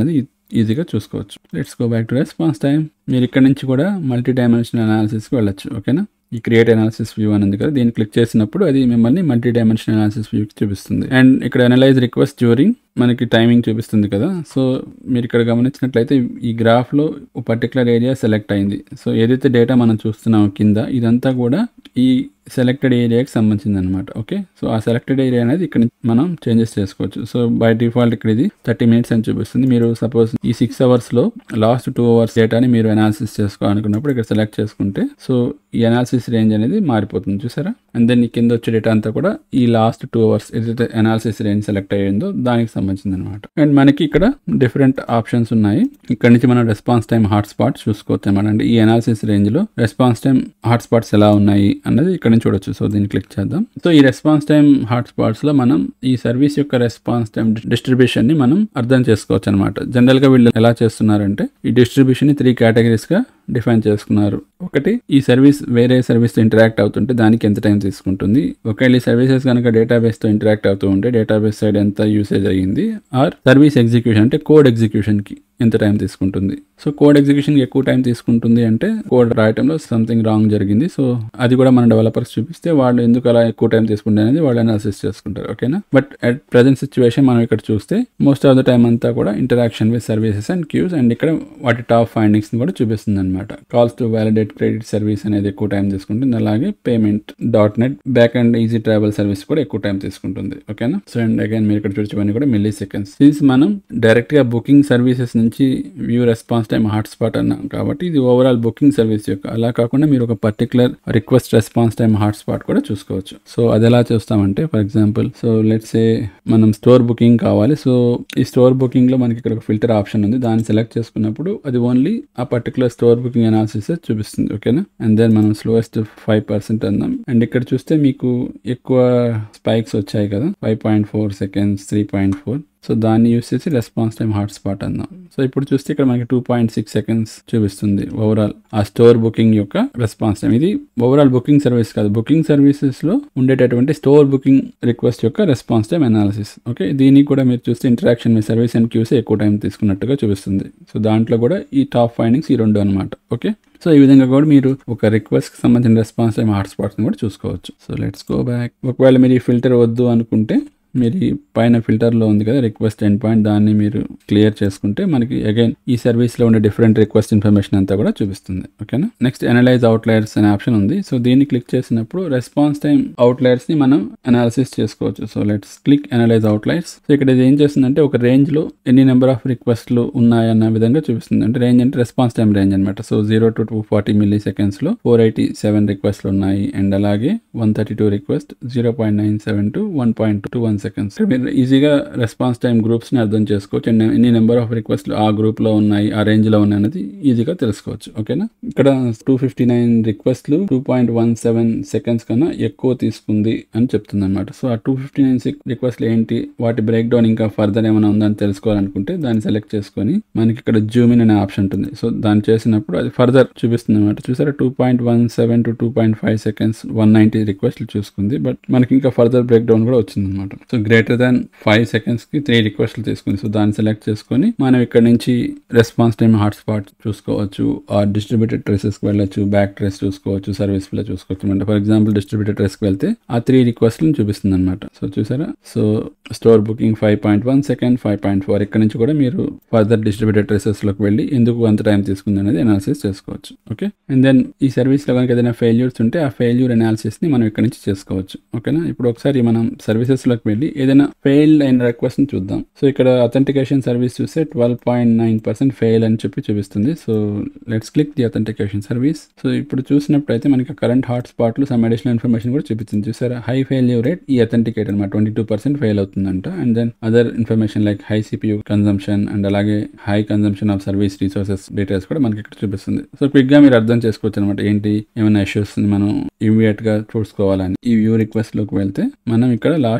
ఈజీగా చూసుకోవచ్చు let's go back to response time మీరు ఇక్కడ నుంచి కూడా మల్టీ డైమెన్షనల్ అనాలిసిస్కి వెళ్ళొచ్చు ఓకేనా ఈ క్రియేట్ అనాలిసిస్ వ్యూ అని ఉంది కదా దీన్ని క్లిక్ చేసినప్పుడు అది మిమ్మల్ని మల్టీ డైమెన్షనల్ అనాలిసిస్ వ్యూకి చూపిస్తుంది అండ్ ఇక్కడ అనలైజ్ రిక్వెస్ట్ డ్యూరింగ్ మనకి టైమింగ్ చూపిస్తుంది కదా సో మీరు ఇక్కడ గమనించినట్లయితే ఈ గ్రాఫ్లో పర్టికులర్ ఏరియా సెలెక్ట్ అయింది సో ఏదైతే డేటా మనం చూస్తున్నామో కింద ఇదంతా కూడా ఈ సెలెక్టెడ్ ఏరియాకి సంబంధించింది అనమాట ఓకే సో ఆ సెలెక్టెడ్ ఏరియా అనేది ఇక్కడ మనం చేంజెస్ చేసుకోవచ్చు సో బై డిఫాల్ట్ ఇక్కడ ఇది థర్టీ మినిట్స్ అని చూపిస్తుంది మీరు సపోజ్ ఈ సిక్స్ అవర్స్లో లాస్ట్ టూ అవర్స్ డేటాని మీరు అనాలిసిస్ చేసుకోవాలనుకున్నప్పుడు ఇక్కడ సెలెక్ట్ చేసుకుంటే సో ఈ అనాలిసిస్ రేంజ్ అనేది మారిపోతుంది చూసారా అండ్ దెన్ ఈ కింద వచ్చే డేటా అంతా కూడా ఈ లాస్ట్ టూ అవర్స్ ఏదైతే అనాలిసిస్ రేంజ్ సెలెక్ట్ అయ్యిందో దానికి సంబంధించింది అనమాట అండ్ మనకి ఇక్కడ డిఫరెంట్ ఆప్షన్స్ ఉన్నాయి ఇక్కడ నుంచి మనం రెస్పాన్స్ టైం హాట్ స్పాట్ చూసుకోవచ్చు అనమాట అంటే ఈ అనాలిసిస్ రేంజ్ లో రెస్పాన్స్ టైం హాట్ స్పాట్స్ ఎలా ఉన్నాయి అన్నది ఇక్కడ నుంచి చూడొచ్చు సో దీన్ని క్లిక్ చేద్దాం సో ఈ రెస్పాన్స్ టైం హాట్ స్పాట్స్ లో మనం ఈ సర్వీస్ యొక్క రెస్పాన్స్ టైం డిస్ట్రిబ్యూషన్ ని మనం అర్థం చేసుకోవచ్చు అనమాట జనరల్ గా వీళ్ళు ఎలా చేస్తున్నారంటే ఈ డిస్ట్రిబ్యూషన్ ని త్రీ కేటగిరీస్ గా డిఫైన్ చేసుకున్నారు ఒకటి ఈ సర్వీస్ వేరే సర్వీస్ తో ఇంటరాక్ట్ అవుతుంటే దానికి ఎంత టైం తీసుకుంటుంది ఒకవేళ ఈ సర్వీసెస్ కనుక డేటాబేస్ తో ఇంటరాక్ట్ అవుతూ ఉంటే డేటాబేస్ సైడ్ ఎంత యూసేజ్ అయ్యింది ఆర్ సర్వీస్ ఎగ్జిక్యూషన్ అంటే కోడ్ ఎగ్జిక్యూషన్ కి ఎంత టైం తీసుకుంటుంది సో కోడ్ ఎగ్జిక్యూషన్ ఎక్కువ టైం తీసుకుంటుంది అంటే కోడ్ రాయటంలో సంథింగ్ రాంగ్ జరిగింది సో అది కూడా మన డెవలపర్స్ చూపిస్తే వాళ్ళు ఎందుకు అలా ఎక్కువ టైం తీసుకుంటే అనేది వాళ్ళు అనాలిసిస్ చేసుకుంటారు ఓకేనా బట్ అట్ ప్రజెంట్ సిచ్యువేషన్ మనం ఇక్కడ చూస్తే మోస్ట్ ఆఫ్ ద టైం అంతా కూడా interaction with services and queues and ఇక్కడ వాటి టాప్ ఫైండింగ్స్ కూడా చూపిస్తుంది అనమాట calls to validate credit service అనేది ఎక్కువ టైం తీసుకుంటుంది అలాగే payment dot net back and easy travel service కూడా ఎక్కువ టైం తీసుకుంటుంది ఓకేనా సో అండ్ అగైన్ మీరు ఇక్కడ చూడొచ్చు కూడా మిల్లీ సెకండ్స్ సిన్స్ మనం డైరెక్ట్ గా బుకింగ్ సర్వీసెస్ నుంచి view response time hot spot అన్నాం కాబట్టి ఇది ఓవరాల్ బుకింగ్ సర్వీస్ యొక్క అలా కాకుండా మీరు ఒక particular request response time hot spot కూడా చూసుకోవచ్చు సో అది ఎలా చూస్తామంటే ఫర్ ఎగ్జాంపుల్ సో లెట్స్ ఏ మనం స్టోర్ బుకింగ్ కావాలి సో ఈ స్టోర్ బుకింగ్ లో మనకి ఇక్కడ ఒక ఫిల్టర్ ఆప్షన్ ఉంది దాన్ని సెలెక్ట్ చేసుకున్నప్పుడు అది ఓన్లీ ఆ పర్టికులర్ స్టోర్ బుకింగ్ అనాలిసిస్ చూపిస్తుంది ఓకేనా అండ్ దెన్ మనం స్లోయెస్ట్ ఫైవ్ పర్సెంట్ అందాం అండ్ ఇక్కడ చూస్తే మీకు ఎక్కువ స్పైక్స్ వచ్చాయి కదా five point four seconds three point four so దాన్ని యూస్ చేసి రెస్పాన్స్ టైం హాట్ స్పాట్ అందాం సో ఇప్పుడు చూస్తే ఇక్కడ మనకి టూ పాయింట్ సిక్స్ సెకండ్స్ చూపిస్తుంది ఓవరాల్ ఆ స్టోర్ బుకింగ్ యొక్క రెస్పాన్స్ టైం ఇది ఓవరాల్ బుకింగ్ సర్వీస్ కాదు బుకింగ్ సర్వీసెస్ లో ఉండేటటువంటి స్టోర్ బుకింగ్ రిక్వెస్ట్ యొక్క రెస్పాన్స్ టైం అనాలిసిస్ ఓకే దీనికి కూడా మీరు చూస్తే ఇంటరాక్షన్ మీ సర్వీస్ అండ్ క్యూస్ ఎక్కువ టైం తీసుకున్నట్టుగా చూపిస్తుంది సో దాంట్లో కూడా ఈ టాప్ ఫైండింగ్స్ ఈ రెండు అనమాట ఓకే సో ఈ విధంగా కూడా మీరు ఒక రిక్వెస్ట్ కి సంబంధించిన రెస్పాన్స్ టైం హాట్ స్పాట్స్ కూడా చూసుకోవచ్చు సో లెట్స్ గో బ్యాక్ ఒకవేళ మీరు ఈ ఫిల్టర్ వద్దు అనుకుంటే మీరు ఈ పైన ఫిల్టర్లో ఉంది కదా రిక్వెస్ట్ ఎండ్ పాయింట్ దాన్ని మీరు క్లియర్ చేసుకుంటే మనకి అగైన్ ఈ సర్వీస్లో ఉండే డిఫరెంట్ రిక్వెస్ట్ ఇన్ఫర్మేషన్ అంతా కూడా చూపిస్తుంది ఓకేనా నెక్స్ట్ అనలైజ్ అవుట్లైర్స్ అనే ఆప్షన్ ఉంది సో దీన్ని క్లిక్ చేసినప్పుడు రెస్పాన్స్ టైం అవుట్లైర్స్ ని మనం అనాలిసిస్ చేసుకోవచ్చు so let's click analyse outliers so ఇక్కడ ఇది ఏం చేస్తుందంటే ఒక రేంజ్ లో ఎన్ని నెంబర్ ఆఫ్ రిక్వెస్ట్లు ఉన్నాయన్న విధంగా చూపిస్తుంది అంటే రేంజ్ అంటే రెస్పాన్స్ టైం రేంజ్ అనమాట so zero to two forty milliseconds లో ఫోర్ ఎయిటీ సెవెన్ రిక్వెస్ట్లు ఉన్నాయి అండ్ అలాగే one thirty two request zero point nine seven to one point two one seconds మీరు ఈజీగా రెస్పాన్స్ టైం గ్రూప్స్ ని అర్థం చేసుకోవచ్చు అండ్ ఎన్ని నెంబర్ ఆఫ్ రిక్వెస్ట్లు ఆ గ్రూప్ లో ఉన్నాయి ఆ రేంజ్ లో ఉన్నాయి అనేది ఈజీగా తెలుసుకోవచ్చు ఓకేనా ఇక్కడ టూ ఫిఫ్టీ నైన్ రిక్వెస్ట్లు two point one seven seconds కన్నా ఎక్కువ తీసుకుంది అని చెప్తుంది అనమాట సో ఆ టూ ఫిఫ్టీ నైన్ రిక్వెస్ట్లు ఏంటి వాటి బ్రేక్ డౌన్ ఇంకా ఫర్దర్ ఏమైనా ఉందని తెలుసుకోవాలనుకుంటే దాన్ని సెలెక్ట్ చేసుకొని మనకి ఇక్కడ జూమ్ ఇన్ అనే ఆప్షన్ ఉంటుంది సో దాన్ని చేసినప్పుడు అది ఫర్దర్ చూపిస్తుంది అనమాట చూసారా two point one seven to two point five seconds one ninety రిక్వెస్ట్లు చూసుకుంది బట్ మనకి ఇంకా ఫర్దర్ బ్రేక్ డౌన్ కూడా వచ్చింది అనమాట so greater than five seconds కి త్రీ రిక్వెస్ట్లు తీసుకుంది సో దాన్ని సెలెక్ట్ చేసుకొని మనం ఇక్కడ నుంచి రెస్పాన్స్ టైం హాట్ స్పాట్ చూసుకోవచ్చు ఆ డిస్ట్రిబ్యూటెడ్ ట్రెసెస్ కి వెళ్ళొచ్చు బ్యాక్ ట్రెస్ చూసుకోవచ్చు సర్వీస్ లో చూసుకోవచ్చు అంటే ఫర్ ఎగ్జాంపుల్ డిస్ట్రిబ్యూటెడ్ ట్రెస్ కి వెళ్తే ఆ త్రీ రిక్వెస్ట్లను చూపిస్తుంది అనమాట సో చూసారా so store booking five point one second five point four ఇక్కడ నుంచి కూడా మీరు ఫర్దర్ డిస్ట్రిబ్యూటెడ్ ట్రెసెస్ లోకి వెళ్ళి ఎందుకు అంత టైం తీసుకుంది అనేది అనాలిసిస్ చేసుకోవచ్చు ఓకే అండ్ దెన్ ఈ సర్వీస్ లో కనుక ఏదైనా ఫెయిల్యూర్స్ ఉంటే ఆ ఫెయిల్యూర్ అనాలిసిస్ ని మనం ఇక్కడ నుంచి చేసుకోవచ్చు ఓకేనా ఇప్పుడు ఒకసారి మనం సర్వీసెస్ లోకి వెళ్ళి ఏదైనా ఫెయిల్డ్ అయిన రిక్వెస్ట్ ని చూద్దాం సో ఇక్కడ అథెంటికేషన్ సర్వీస్ చూస్తే twelve point nine percent fail అని చెప్పి చూపిస్తుంది so let's click the authentication service so ఇప్పుడు చూసినప్పుడు అయితే మనకి కరెంట్ హాట్ స్పాట్ లో సమ్ అడిషనల్ ఇన్ఫర్మేషన్ కూడా చూపిస్తుంది చూసారా హై ఫెయిల్యూర్ రేట్ ఈ అథెంటికేట్ అనమాట ట్వంటీ టూ పర్సెంట్ ఫెయిల్ అవుతుందంట and then other information like high CPU consumption and అలాగే high consumption of service resources details కూడా మనకి ఇక్కడ చూపిస్తుంది సో క్విక్ గా మీరు అర్థం చేసుకోవచ్చు అనమాట ఏంటి ఏమైనా ఇష్యూస్ మనం ఇమీడియట్ గా చూసుకోవాలని ఈ వ్యూ రిక్వెస్ట్ లోకి వెళ్తే మనం ఇక్కడ లాస్ట్ సిక్స్ అవర్స్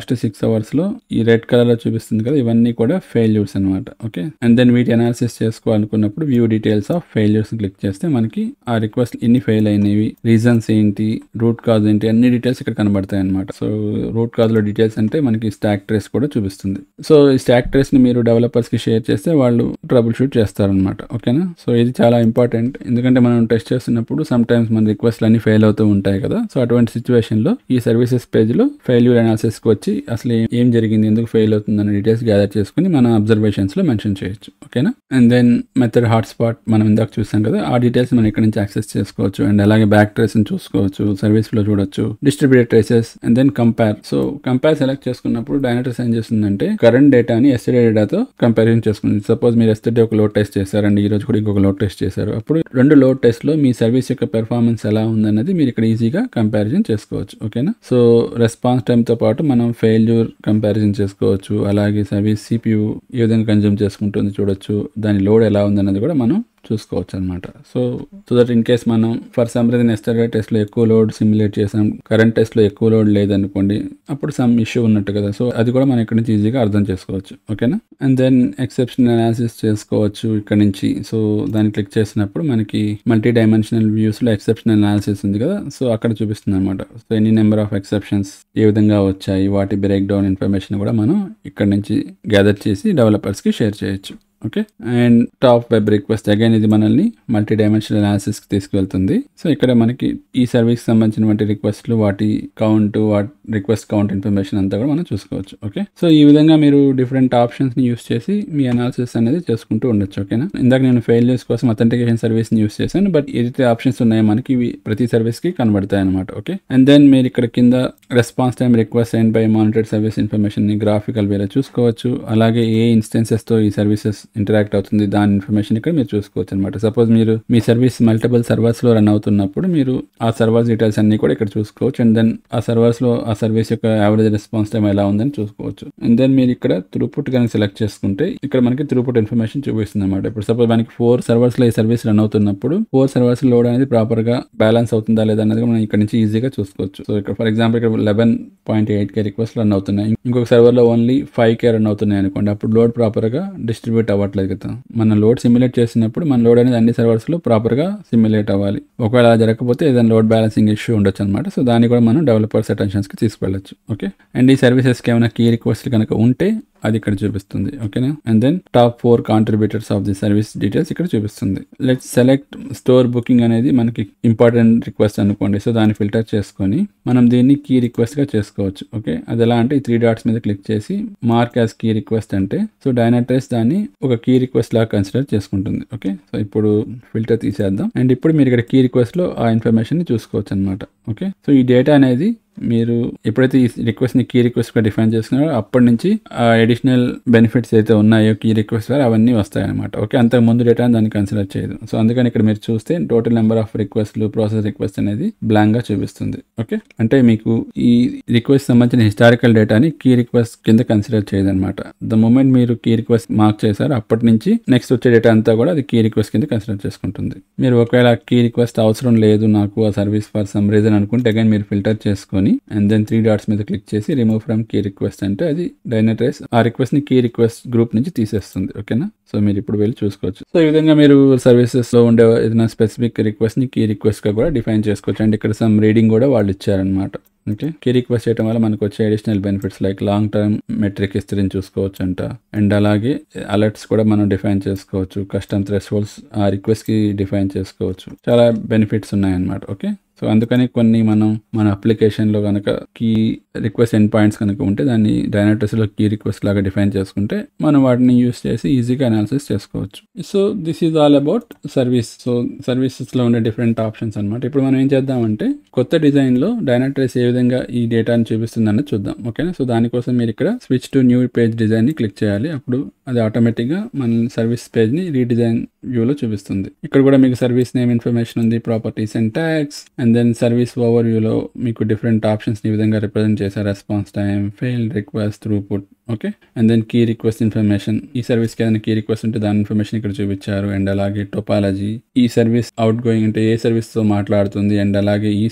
అవర్స్ లో ఈ రెడ్ కలర్ లో చూపిస్తుంది కదా ఇవన్నీ కూడా ఫెయిల్యూర్స్ అనమాట ఓకే అండ్ దెన్ వీటి అనాలిసిస్ చేసుకోవాలనుకున్నప్పుడు view details of failures click చేస్తే మనకి ఆ రిక్వెస్ట్ ఎన్ని ఫెయిల్ అయినవి రీజన్స్ ఏంటి రూట్ కాజ్ ఏంటి అన్ని డీటెయిల్స్ ఇక్కడ కనబడతాయి అనమాట సో రూట్ కాజ్ లో డీటెయిల్స్ అంటే మనకి స్టాక్ ట్రేస్ కూడా చూపిస్తుంది సో ఈ స్టాక్ ట్రేస్ ని మీరు డెవలపర్స్ కి షేర్ చేస్తే వాళ్ళు ట్రబుల్ షూట్ చేస్తారనమాట ఓకేనా సో ఇది చాలా ఇంపార్టెంట్ ఎందుకంటే మనం టెస్ట్ చేస్తున్నప్పుడు సమ్ టైమ్స్ మన రిక్వెస్ట్లు అన్ని ఫెయిల్ అవుతూ ఉంటాయి కదా సో అటువంటి సిచ్యువేషన్ లో ఈ సర్వీసెస్ పేజ్ లో ఫెయిల్యూర్ అనాలిసిస్ కి వచ్చి అసలు ఏం- ఏం జరిగింది ఎందుకు ఫెయిల్ అవుతుంది అనే డీటెయిల్స్ గ్యాదర్ చేసుకుని మన అబ్జర్వేషన్స్ లో మెన్షన్ చేయొచ్చు ఓకేనా అండ్ దెన్ మెథడ్ హాట్స్పాట్ మనం ఇందాక చూసాం కదా ఆ డీటెయిల్స్ మనం ఇక్కడ నుంచి యాక్సెస్ చేసుకోవచ్చు అండ్ అలాగే బ్యాక్ ట్రేస్ చూసుకోవచ్చు సర్వీస్ లో చూడొచ్చు distributed traces and then compare so compare select చేసుకున్నప్పుడు డైనటర్స్ ఏం చేస్తుందంటే కరెంట్ డేటాని ఎస్టర్డే డేటాతో కంపారిజన్ చేసుకుంది సపోజ్ మీరు ఎస్టర్డే ఒక లోడ్ టెస్ట్ చేశారు అండ్ ఈ రోజు కూడా ఇంకొక లోడ్ టెస్ట్ చేశారు అప్పుడు రెండు లోడ్ టెస్ట్ లో మీ సర్వీస్ యొక్క పెర్ఫార్మెన్స్ ఎలా ఉందన్నది మీరు ఇక్కడ ఈజీగా కంపారిజన్ చేసుకోవచ్చు ఓకేనా సో రెస్పాన్స్ టైం తో పాటు మనం ఫెయిల్యూర్ కంపారిజన్ చేసుకోవచ్చు అలాగే సర్వీస్ సిపియు ఏ విధంగా కన్జ్యూమ్ చేసుకుంటుంది చూడొచ్చు దాని లోడ్ ఎలా ఉందన్నది కూడా మనం చూసుకోవచ్చు అనమాట so so that in case మనం for some reason yesterday test లో ఎక్కువ లోడ్ సిమ్యులేట్ చేసాం కరెంట్ టెస్ట్ లో ఎక్కువ లోడ్ లేదనుకోండి అప్పుడు సమ్ ఇష్యూ ఉన్నట్టు కదా సో అది కూడా మనం ఇక్కడ నుంచి ఈజీగా అర్థం చేసుకోవచ్చు ఓకేనా అండ్ దెన్ ఎక్సెప్షన్ అనాలిసిస్ చేసుకోవచ్చు ఇక్కడ నుంచి సో దాన్ని క్లిక్ చేసినప్పుడు మనకి మల్టీ డైమెన్షనల్ వ్యూస్ లో ఎక్సెప్షన్ అనాలిసిస్ ఉంది కదా సో అక్కడ చూపిస్తుంది అనమాట so any number of exceptions ఏ విధంగా వచ్చాయి వాటి బ్రేక్ డౌన్ ఇన్ఫర్మేషన్ కూడా మనం ఇక్కడ నుంచి గ్యాదర్ చేసి డెవలపర్స్ కి షేర్ చేయొచ్చు okay and top web request again ఇది మనల్ని మల్టీ డైమెన్షనల్ అనాలిసిస్ కి తీసుకువెళ్తుంది సో ఇక్కడ మనకి ఈ సర్వీస్ సంబంధించినటువంటి రిక్వెస్ట్లు వాటి కౌంట్ వాటి రిక్వెస్ట్ కౌంట్ ఇన్ఫర్మేషన్ అంతా కూడా మనం చూసుకోవచ్చు ఓకే సో ఈ విధంగా మీరు డిఫరెంట్ ఆప్షన్స్ ని యూస్ చేసి మీ అనాలిసిస్ అనేది చేసుకుంటూ ఉండొచ్చు ఓకేనా ఇందాక నేను ఫెయిల్యూర్స్ కోసం అథెంటికేషన్ సర్వీస్ ని యూస్ చేశాను బట్ ఏదైతే ఆప్షన్స్ ఉన్నాయో మనకి ఇవి ప్రతి సర్వీస్ కి కనబడతాయి అనమాట ఓకే అండ్ దెన్ మీరు ఇక్కడ కింద response time request and by monitored service information ని గ్రాఫికల్ వేలో చూసుకోవచ్చు అలాగే ఏ ఇన్స్టెన్సెస్ తో ఈ సర్వీసెస్ ఇంటరాక్ట్ అవుతుంది దాని ఇన్ఫర్మేషన్ ఇక్కడ మీరు చూసుకోవచ్చు అనమాట సపోజ్ మీరు మీ సర్వీస్ మల్టిపుల్ సర్వర్స్ లో రన్ అవుతున్నప్పుడు మీరు ఆ సర్వర్స్ డీటెయిల్స్ అన్ని కూడా ఇక్కడ చూసుకోవచ్చు అండ్ దెన్ ఆ సర్వర్స్ లో ఆ సర్వీస్ యొక్క యావరేజ్ రెస్పాన్స్ టైం ఎలా ఉందని చూసుకోవచ్చు అండ్ దెన్ మీరు ఇక్కడ త్రూపుట్ కనుక సెలెక్ట్ చేసుకుంటే ఇక్కడ మనకి త్రూపుట్ ఇన్ఫర్మేషన్ చూపిస్తుంది అనమాట ఇప్పుడు సపోజ్ మనకి ఫోర్ సర్వర్స్ లో ఈ సర్వీస్ రన్ అవుతున్నప్పుడు ఫోర్ సర్వర్స్ లోడ్ అనేది ప్రాపర్ గా బ్యాలెన్స్ అవుతుందా లేదా అనేది మనం ఇక్కడ నుంచి ఈజీగా చూసుకోవచ్చు సో ఇక్కడ ఫర్ ఎగ్జాంపుల్ ఇక్కడ eleven point eight K request run అవుతున్నాయి ఇంకొక సర్వర్ లో ఓన్లీ ఫైవ్ కే రన్ అవుతున్నాయి అనుకోండి అప్పుడు లోడ్ ప్రాపర్ గా డిస్ట్రిబ్యూట్ అవ్వట్లేదు కదా మన లోడ్ సిమ్యులేట్ చేసినప్పుడు మన లోడ్ అనేది అన్ని సర్వర్స్ లో ప్రాపర్ గా సిమ్యులేట్ అవ్వాలి ఒకవేళ అలా జరగకపోతే ఏదైనా లోడ్ బ్యాలెన్సింగ్ ఇష్యూ ఉండొచ్చు అనమాట సో దాన్ని కూడా మనం డెవలపర్స్ అటెన్షన్స్ కి తీసుకెళ్ళచ్చు ఓకే అండ్ ఈ సర్వీసెస్ కి ఏమైనా కీ రిక్వెస్ట్ కనుక ఉంటే అది ఇక్కడ చూపిస్తుంది ఓకేనా and then top four contributors of the service details ఇక్కడ చూపిస్తుంది లెట్ సెలెక్ట్ స్టోర్ బుకింగ్ అనేది మనకి ఇంపార్టెంట్ రిక్వెస్ట్ అనుకోండి సో దాన్ని ఫిల్టర్ చేసుకొని మనం దీన్ని కీ రిక్వెస్ట్ గా చేసుకోవచ్చు ఓకే అది ఎలా అంటే ఈ త్రీ డాట్స్ మీద క్లిక్ చేసి మార్క్ యాజ్ కీ రిక్వెస్ట్ అంటే సో డైనాట్రైస్ దాన్ని ఒక కీ రిక్వెస్ట్ లాగా కన్సిడర్ చేసుకుంటుంది ఓకే సో ఇప్పుడు ఫిల్టర్ తీసేద్దాం అండ్ ఇప్పుడు మీరు ఇక్కడ కీ రిక్వెస్ట్ లో ఆ ఇన్ఫర్మేషన్ ని చూసుకోవచ్చు అనమాట ఓకే సో ఈ డేటా అనేది మీరు ఎప్పుడైతే ఈ రిక్వెస్ట్ ని కీ రిక్వెస్ట్ గా డిఫైన్ చేసుకున్నారో అప్పటి నుంచి ఆ అడిషనల్ బెనిఫిట్స్ అయితే ఉన్నాయో కీ రిక్వెస్ట్ ద్వారా అవన్నీ వస్తాయి అనమాట ఓకే అంతకు ముందు డేటా దాన్ని కన్సిడర్ చేయదు సో అందుకని ఇక్కడ మీరు చూస్తే టోటల్ నెంబర్ ఆఫ్ రిక్వెస్ట్లు ప్రాసెస్ రిక్వెస్ట్ అనేది బ్లాంక్ గా చూపిస్తుంది ఓకే అంటే మీకు ఈ రిక్వెస్ట్ సంబంధించిన హిస్టారికల్ డేటాని కీ రిక్వెస్ట్ కింద కన్సిడర్ చేయదన్నమాట ద మూమెంట్ మీరు కీ రిక్వెస్ట్ మార్క్ చేశారు అప్పటి నుంచి నెక్స్ట్ వచ్చే డేటా అంతా కూడా అది కీ రిక్వెస్ట్ కింద కన్సిడర్ చేసుకుంటుంది మీరు ఒకవేళ కీ రిక్వెస్ట్ అవసరం లేదు నాకు ఆ సర్వీస్ ఫర్ సమ్ రీజన్ అనుకుంటే అగైన్ మీరు ఫిల్టర్ చేసుకొని అండ్ దెన్ త్రీ డాట్స్ మీద క్లిక్ చేసి రిమూవ్ ఫ్రమ్ కీ రిక్వెస్ట్ అంటే అది డైనట్రైస్ ఆ రిక్వెస్ట్ ని కీ రిక్వెస్ట్ గ్రూప్ నుంచి తీసేస్తుంది ఓకేనా సో మీరు ఇప్పుడు వెళ్ళి చూసుకోవచ్చు సో ఈ విధంగా మీరు సర్వీసెస్ లో ఉండే ఏదైనా స్పెసిఫిక్ రిక్వెస్ట్ ని కీ రిక్వెస్ట్ గా కూడా డిఫైన్ చేసుకోవచ్చు అండ్ ఇక్కడ సమ్ రీడింగ్ కూడా వాళ్ళు ఇచ్చారనమాట ఓకే కీ రిక్వెస్ట్ చేయడం వల్ల మనకు వచ్చే additional benefits like long term metric హిస్టరీని చూసుకోవచ్చు అంట అండ్ అలాగే అలర్ట్స్ కూడా మనం డిఫైన్ చేసుకోవచ్చు కస్టమ్ థ్రెష్ హోల్డ్స్ ఆ రిక్వెస్ట్ కి డిఫైన్ చేసుకోవచ్చు చాలా బెనిఫిట్స్ ఉన్నాయన్నమాట ఓకే సో అందుకని కొన్ని మనం మన అప్లికేషన్లో కనుక కీ రిక్వెస్ట్ ఎండ్ పాయింట్స్ కనుక ఉంటే దాన్ని డైనాటస్లో కీ రిక్వెస్ట్ లాగా డిఫైన్ చేసుకుంటే మనం వాటిని యూస్ చేసి ఈజీగా అనాలిసిస్ చేసుకోవచ్చు so this is all about service so సర్వీసెస్లో ఉండే డిఫరెంట్ ఆప్షన్స్ అనమాట ఇప్పుడు మనం ఏం చేద్దామంటే కొత్త డిజైన్లో డైనాట్రేస్ ఏ విధంగా ఈ డేటాని చూపిస్తుంది అన్నది చూద్దాం ఓకేనా సో దానికోసం మీరు ఇక్కడ స్విచ్ టు న్యూ పేజ్ డిజైన్ని క్లిక్ చేయాలి అప్పుడు అది ఆటోమేటిక్గా మన సర్వీస్ పేజ్ని రీడిజైన్ వ్యూలో చూపిస్తుంది ఇక్కడ కూడా మీకు సర్వీస్ నేమ్ ఇన్ఫర్మేషన్ ఉంది properties and tags and then service over వ్యూలో మీకు డిఫరెంట్ ఆప్షన్స్ ఈ విధంగా రిప్రజెంట్ చేశారు response time fail request throughput okay and then key request information ఈ సర్వీస్కి ఏదైనా కీ రిక్వెస్ట్ ఉంటే దాని ఇన్ఫర్మేషన్ ఇక్కడ చూపించారు అండ్ అలాగే టోపాలజీ ఈ సర్వీస్ అవుట్ గోయింగ్ అంటే ఏ సర్వీస్తో మాట్లాడుతుంది అండ్ అలాగే ఈ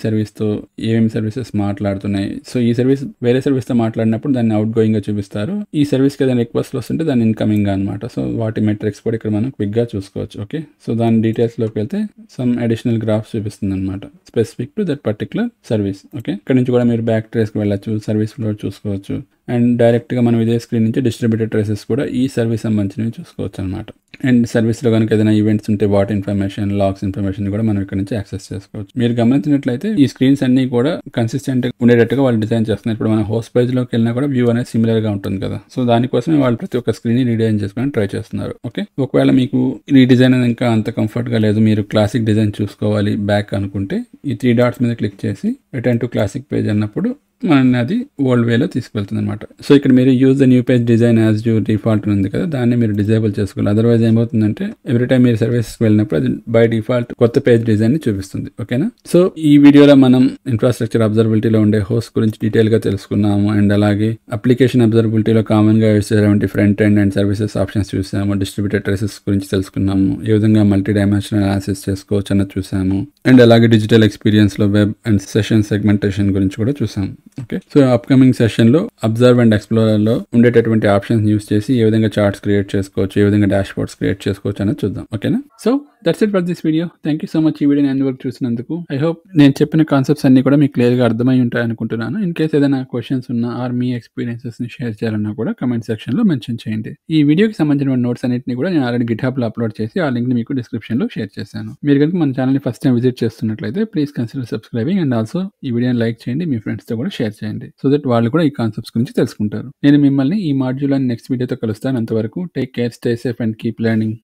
సర్వీస్‌తో ఏమేమి సర్వీసెస్ మాట్లాడుతున్నాయి. సో, ఈ సర్వీస్ వేరే సర్వీస్‌తో మాట్లాడినప్పుడు దాన్ని ఔట్ గోయింగ్‌గా చూపిస్తారు. ఈ సర్వీస్‌కి ఏదైనా రిక్వెస్ట్‌లు వస్తుంటే దాన్ని ఇన్‌కమింగ్‌గా అనమాట. సో, వాటి మెట్రిక్స్ కూడా ఇక్కడ మనం క్విక్‌గా చూసుకోవచ్చు. ఓకే. సో, దాని డీటెయిల్స్‌లోకి వెళ్తే సమ్ అడిషనల్ గ్రాఫ్స్ చూపిస్తుందనమాట. Specific to that particular service. Okay. ఇక్కడ నుంచి కూడా మీరు బ్యాక్ ట్రేస్‌కి వెళ్ళొచ్చు. సర్వీస్ ఫ్లో చూసుకోవచ్చు. అండ్ డైరెక్ట్‌గా మనం ఇదే స్క్రీన్ నుంచి డిస్ట్రిబ్యూటెడ్ ట్రేసెస్ కూడా ఈ సర్వీస్ సంబంధించినవి చూసుకోవచ్చనమాట. అండ్ సర్వీస్‌లో గనుక ఏదైనా ఈవెంట్స్ ఉంటే వాటి ఇన్ఫర్మేషన్, లాగ్స్ ఇన్ఫర్మేషన్ కూడా మనం ఇక్కడ నుంచి యాక్సెస్ చేసుకోవచ్చు. మీరు గమనించినట్లయితే ఈ స్క్రీన్స్ అన్నీ కూడా కన్సిస్టెంట్‌గా ఉండేటట్టుగా వాళ్ళు డిజైన్ చేస్తున్నారు. ఇప్పుడు మనం హోస్ట్ పేజ్‌లోకి వెళ్ళినా కూడా వ్యూ అనేది సిమిలర్‌గా ఉంటుంది కదా! సో, దానికోసమే వాళ్ళు ప్రతి ఒక్క స్క్రీన్‌ని రీడిజైన్ చేసుకోవడానికి ట్రై చేస్తున్నారు. ఓకే. ఒకవేళ మీకు ఈ డిజైన్ అనేది ఇంకా అంత కంఫర్ట్‌గా లేదు. మీరు క్లాసిక్ డిజైన్ చూసుకోవాలి బ్యాక్ అనుకుంటే ఈ 3 డాట్స్ మీద క్లిక్ చేసి రిటర్న్ టు క్లాసిక్ పేజ్ అన్నప్పుడు మనల్ని అది ఓల్డ్ వేలో తీసుకువెళ్తుందనమాట. సో, ఇక్కడ మీరు use the new page design as you default ఉంది కదా! దాన్ని మీరు డిజేబుల్ చేసుకోవాలి. అదర్‌వైజ్ ఏమవుతుందంటే ఎవ్రీ టైమ్ మీరు సర్వీసెస్‌కి వెళ్ళినప్పుడు అది బై డిఫాల్ట్ కొత్త పేజ్ డిజైన్‌ని చూపిస్తుంది. ఓకేనా? సో, ఈ వీడియోలో మనం ఇన్‌ఫ్రాస్ట్రక్చర్ అబ్జర్వబిలిటీలో ఉండే హోస్ట్ గురించి డీటెయిల్‌గా తెలుసుకున్నాము. అండ్ అలాగే అప్లికేషన్ అబ్జర్వబిలిటీలో కామన్‌గా యూజ్ చేసేటువంటి front end and services options చూసాము. డిస్ట్రిబ్యూటెడ్ ట్రేసెస్ గురించి తెలుసుకున్నాము. ఏ విధంగా మల్టీ డైమెన్షనల్ అనాలిసిస్ చేసుకోవచ్చు అన్నది చూసాము. అండ్ అలాగే డిజిటల్ ఎక్స్‌పీరియన్స్‌లో వెబ్ అండ్ సెషన్ సెగ్మెంటేషన్ గురించి కూడా చూసాము. ఓకే. సో, అప్‌కమింగ్ సెషన్‌లో అబ్జర్వ్ అండ్ ఎక్స్‌ప్లోరర్‌లో ఉండేటటువంటి ఆప్షన్స్ యూజ్ చేసి ఏ విధంగా చార్ట్స్ క్రియేట్ చేసుకోవచ్చు, ఏ విధంగా డాష్‌బోర్డ్స్ క్రియేట్ చేసుకోవచ్చు అనేది చూద్దాం. ఓకేనా? So, that's it for this video. Thank you so much ఈ వీడియోని ఎండ్ వరకు చూసినందుకు. ఐ హోప్ నేను చెప్పిన కాన్సెప్ట్స్ అన్నీ కూడా మీకు క్లియర్‌గా అర్థమై ఉంటాయనుకుంటున్నాను. ఇన్ కేస్ ఏదైనా క్వెషన్స్ ఉన్నా ఆర్ మీ ఎక్స్‌పీరియన్సెస్‌ని షేర్ చేయాలన్నా కూడా కామెంట్ సెక్షన్‌లో మెన్షన్ చేయండి. ఈ వీడియోకి సంబంధించిన నోట్స్ అన్నిటిని కూడా నేను ఆల్రెడీ గిట్‌హబ్‌లో అప్‌లోడ్ చేసి ఆ లింక్‌ని మీకు డిస్క్రిప్షన్‌లో షేర్ చేశాను. మీరు గనుక మన ఛానెల్‌ని ఫస్ట్ టైమ్ విజిట్ చేస్తున్నట్లయితే please consider subscribing and also ఈ వీడియోని లైక్ చేయండి. మీ ఫ్రెండ్స్‌తో కూడా షేర్ చేయండి. సో దట్ వాళ్ళు కూడా ఈ కాన్సెప్ట్స్ గురించి తెలుసుకుంటారు. నేను మిమ్మల్ని ఈ మాడ్యూల్ అండ్ నెక్స్ట్ వీడియోతో కలుస్తాను. అంతవరకు take care, stay safe and keep learning.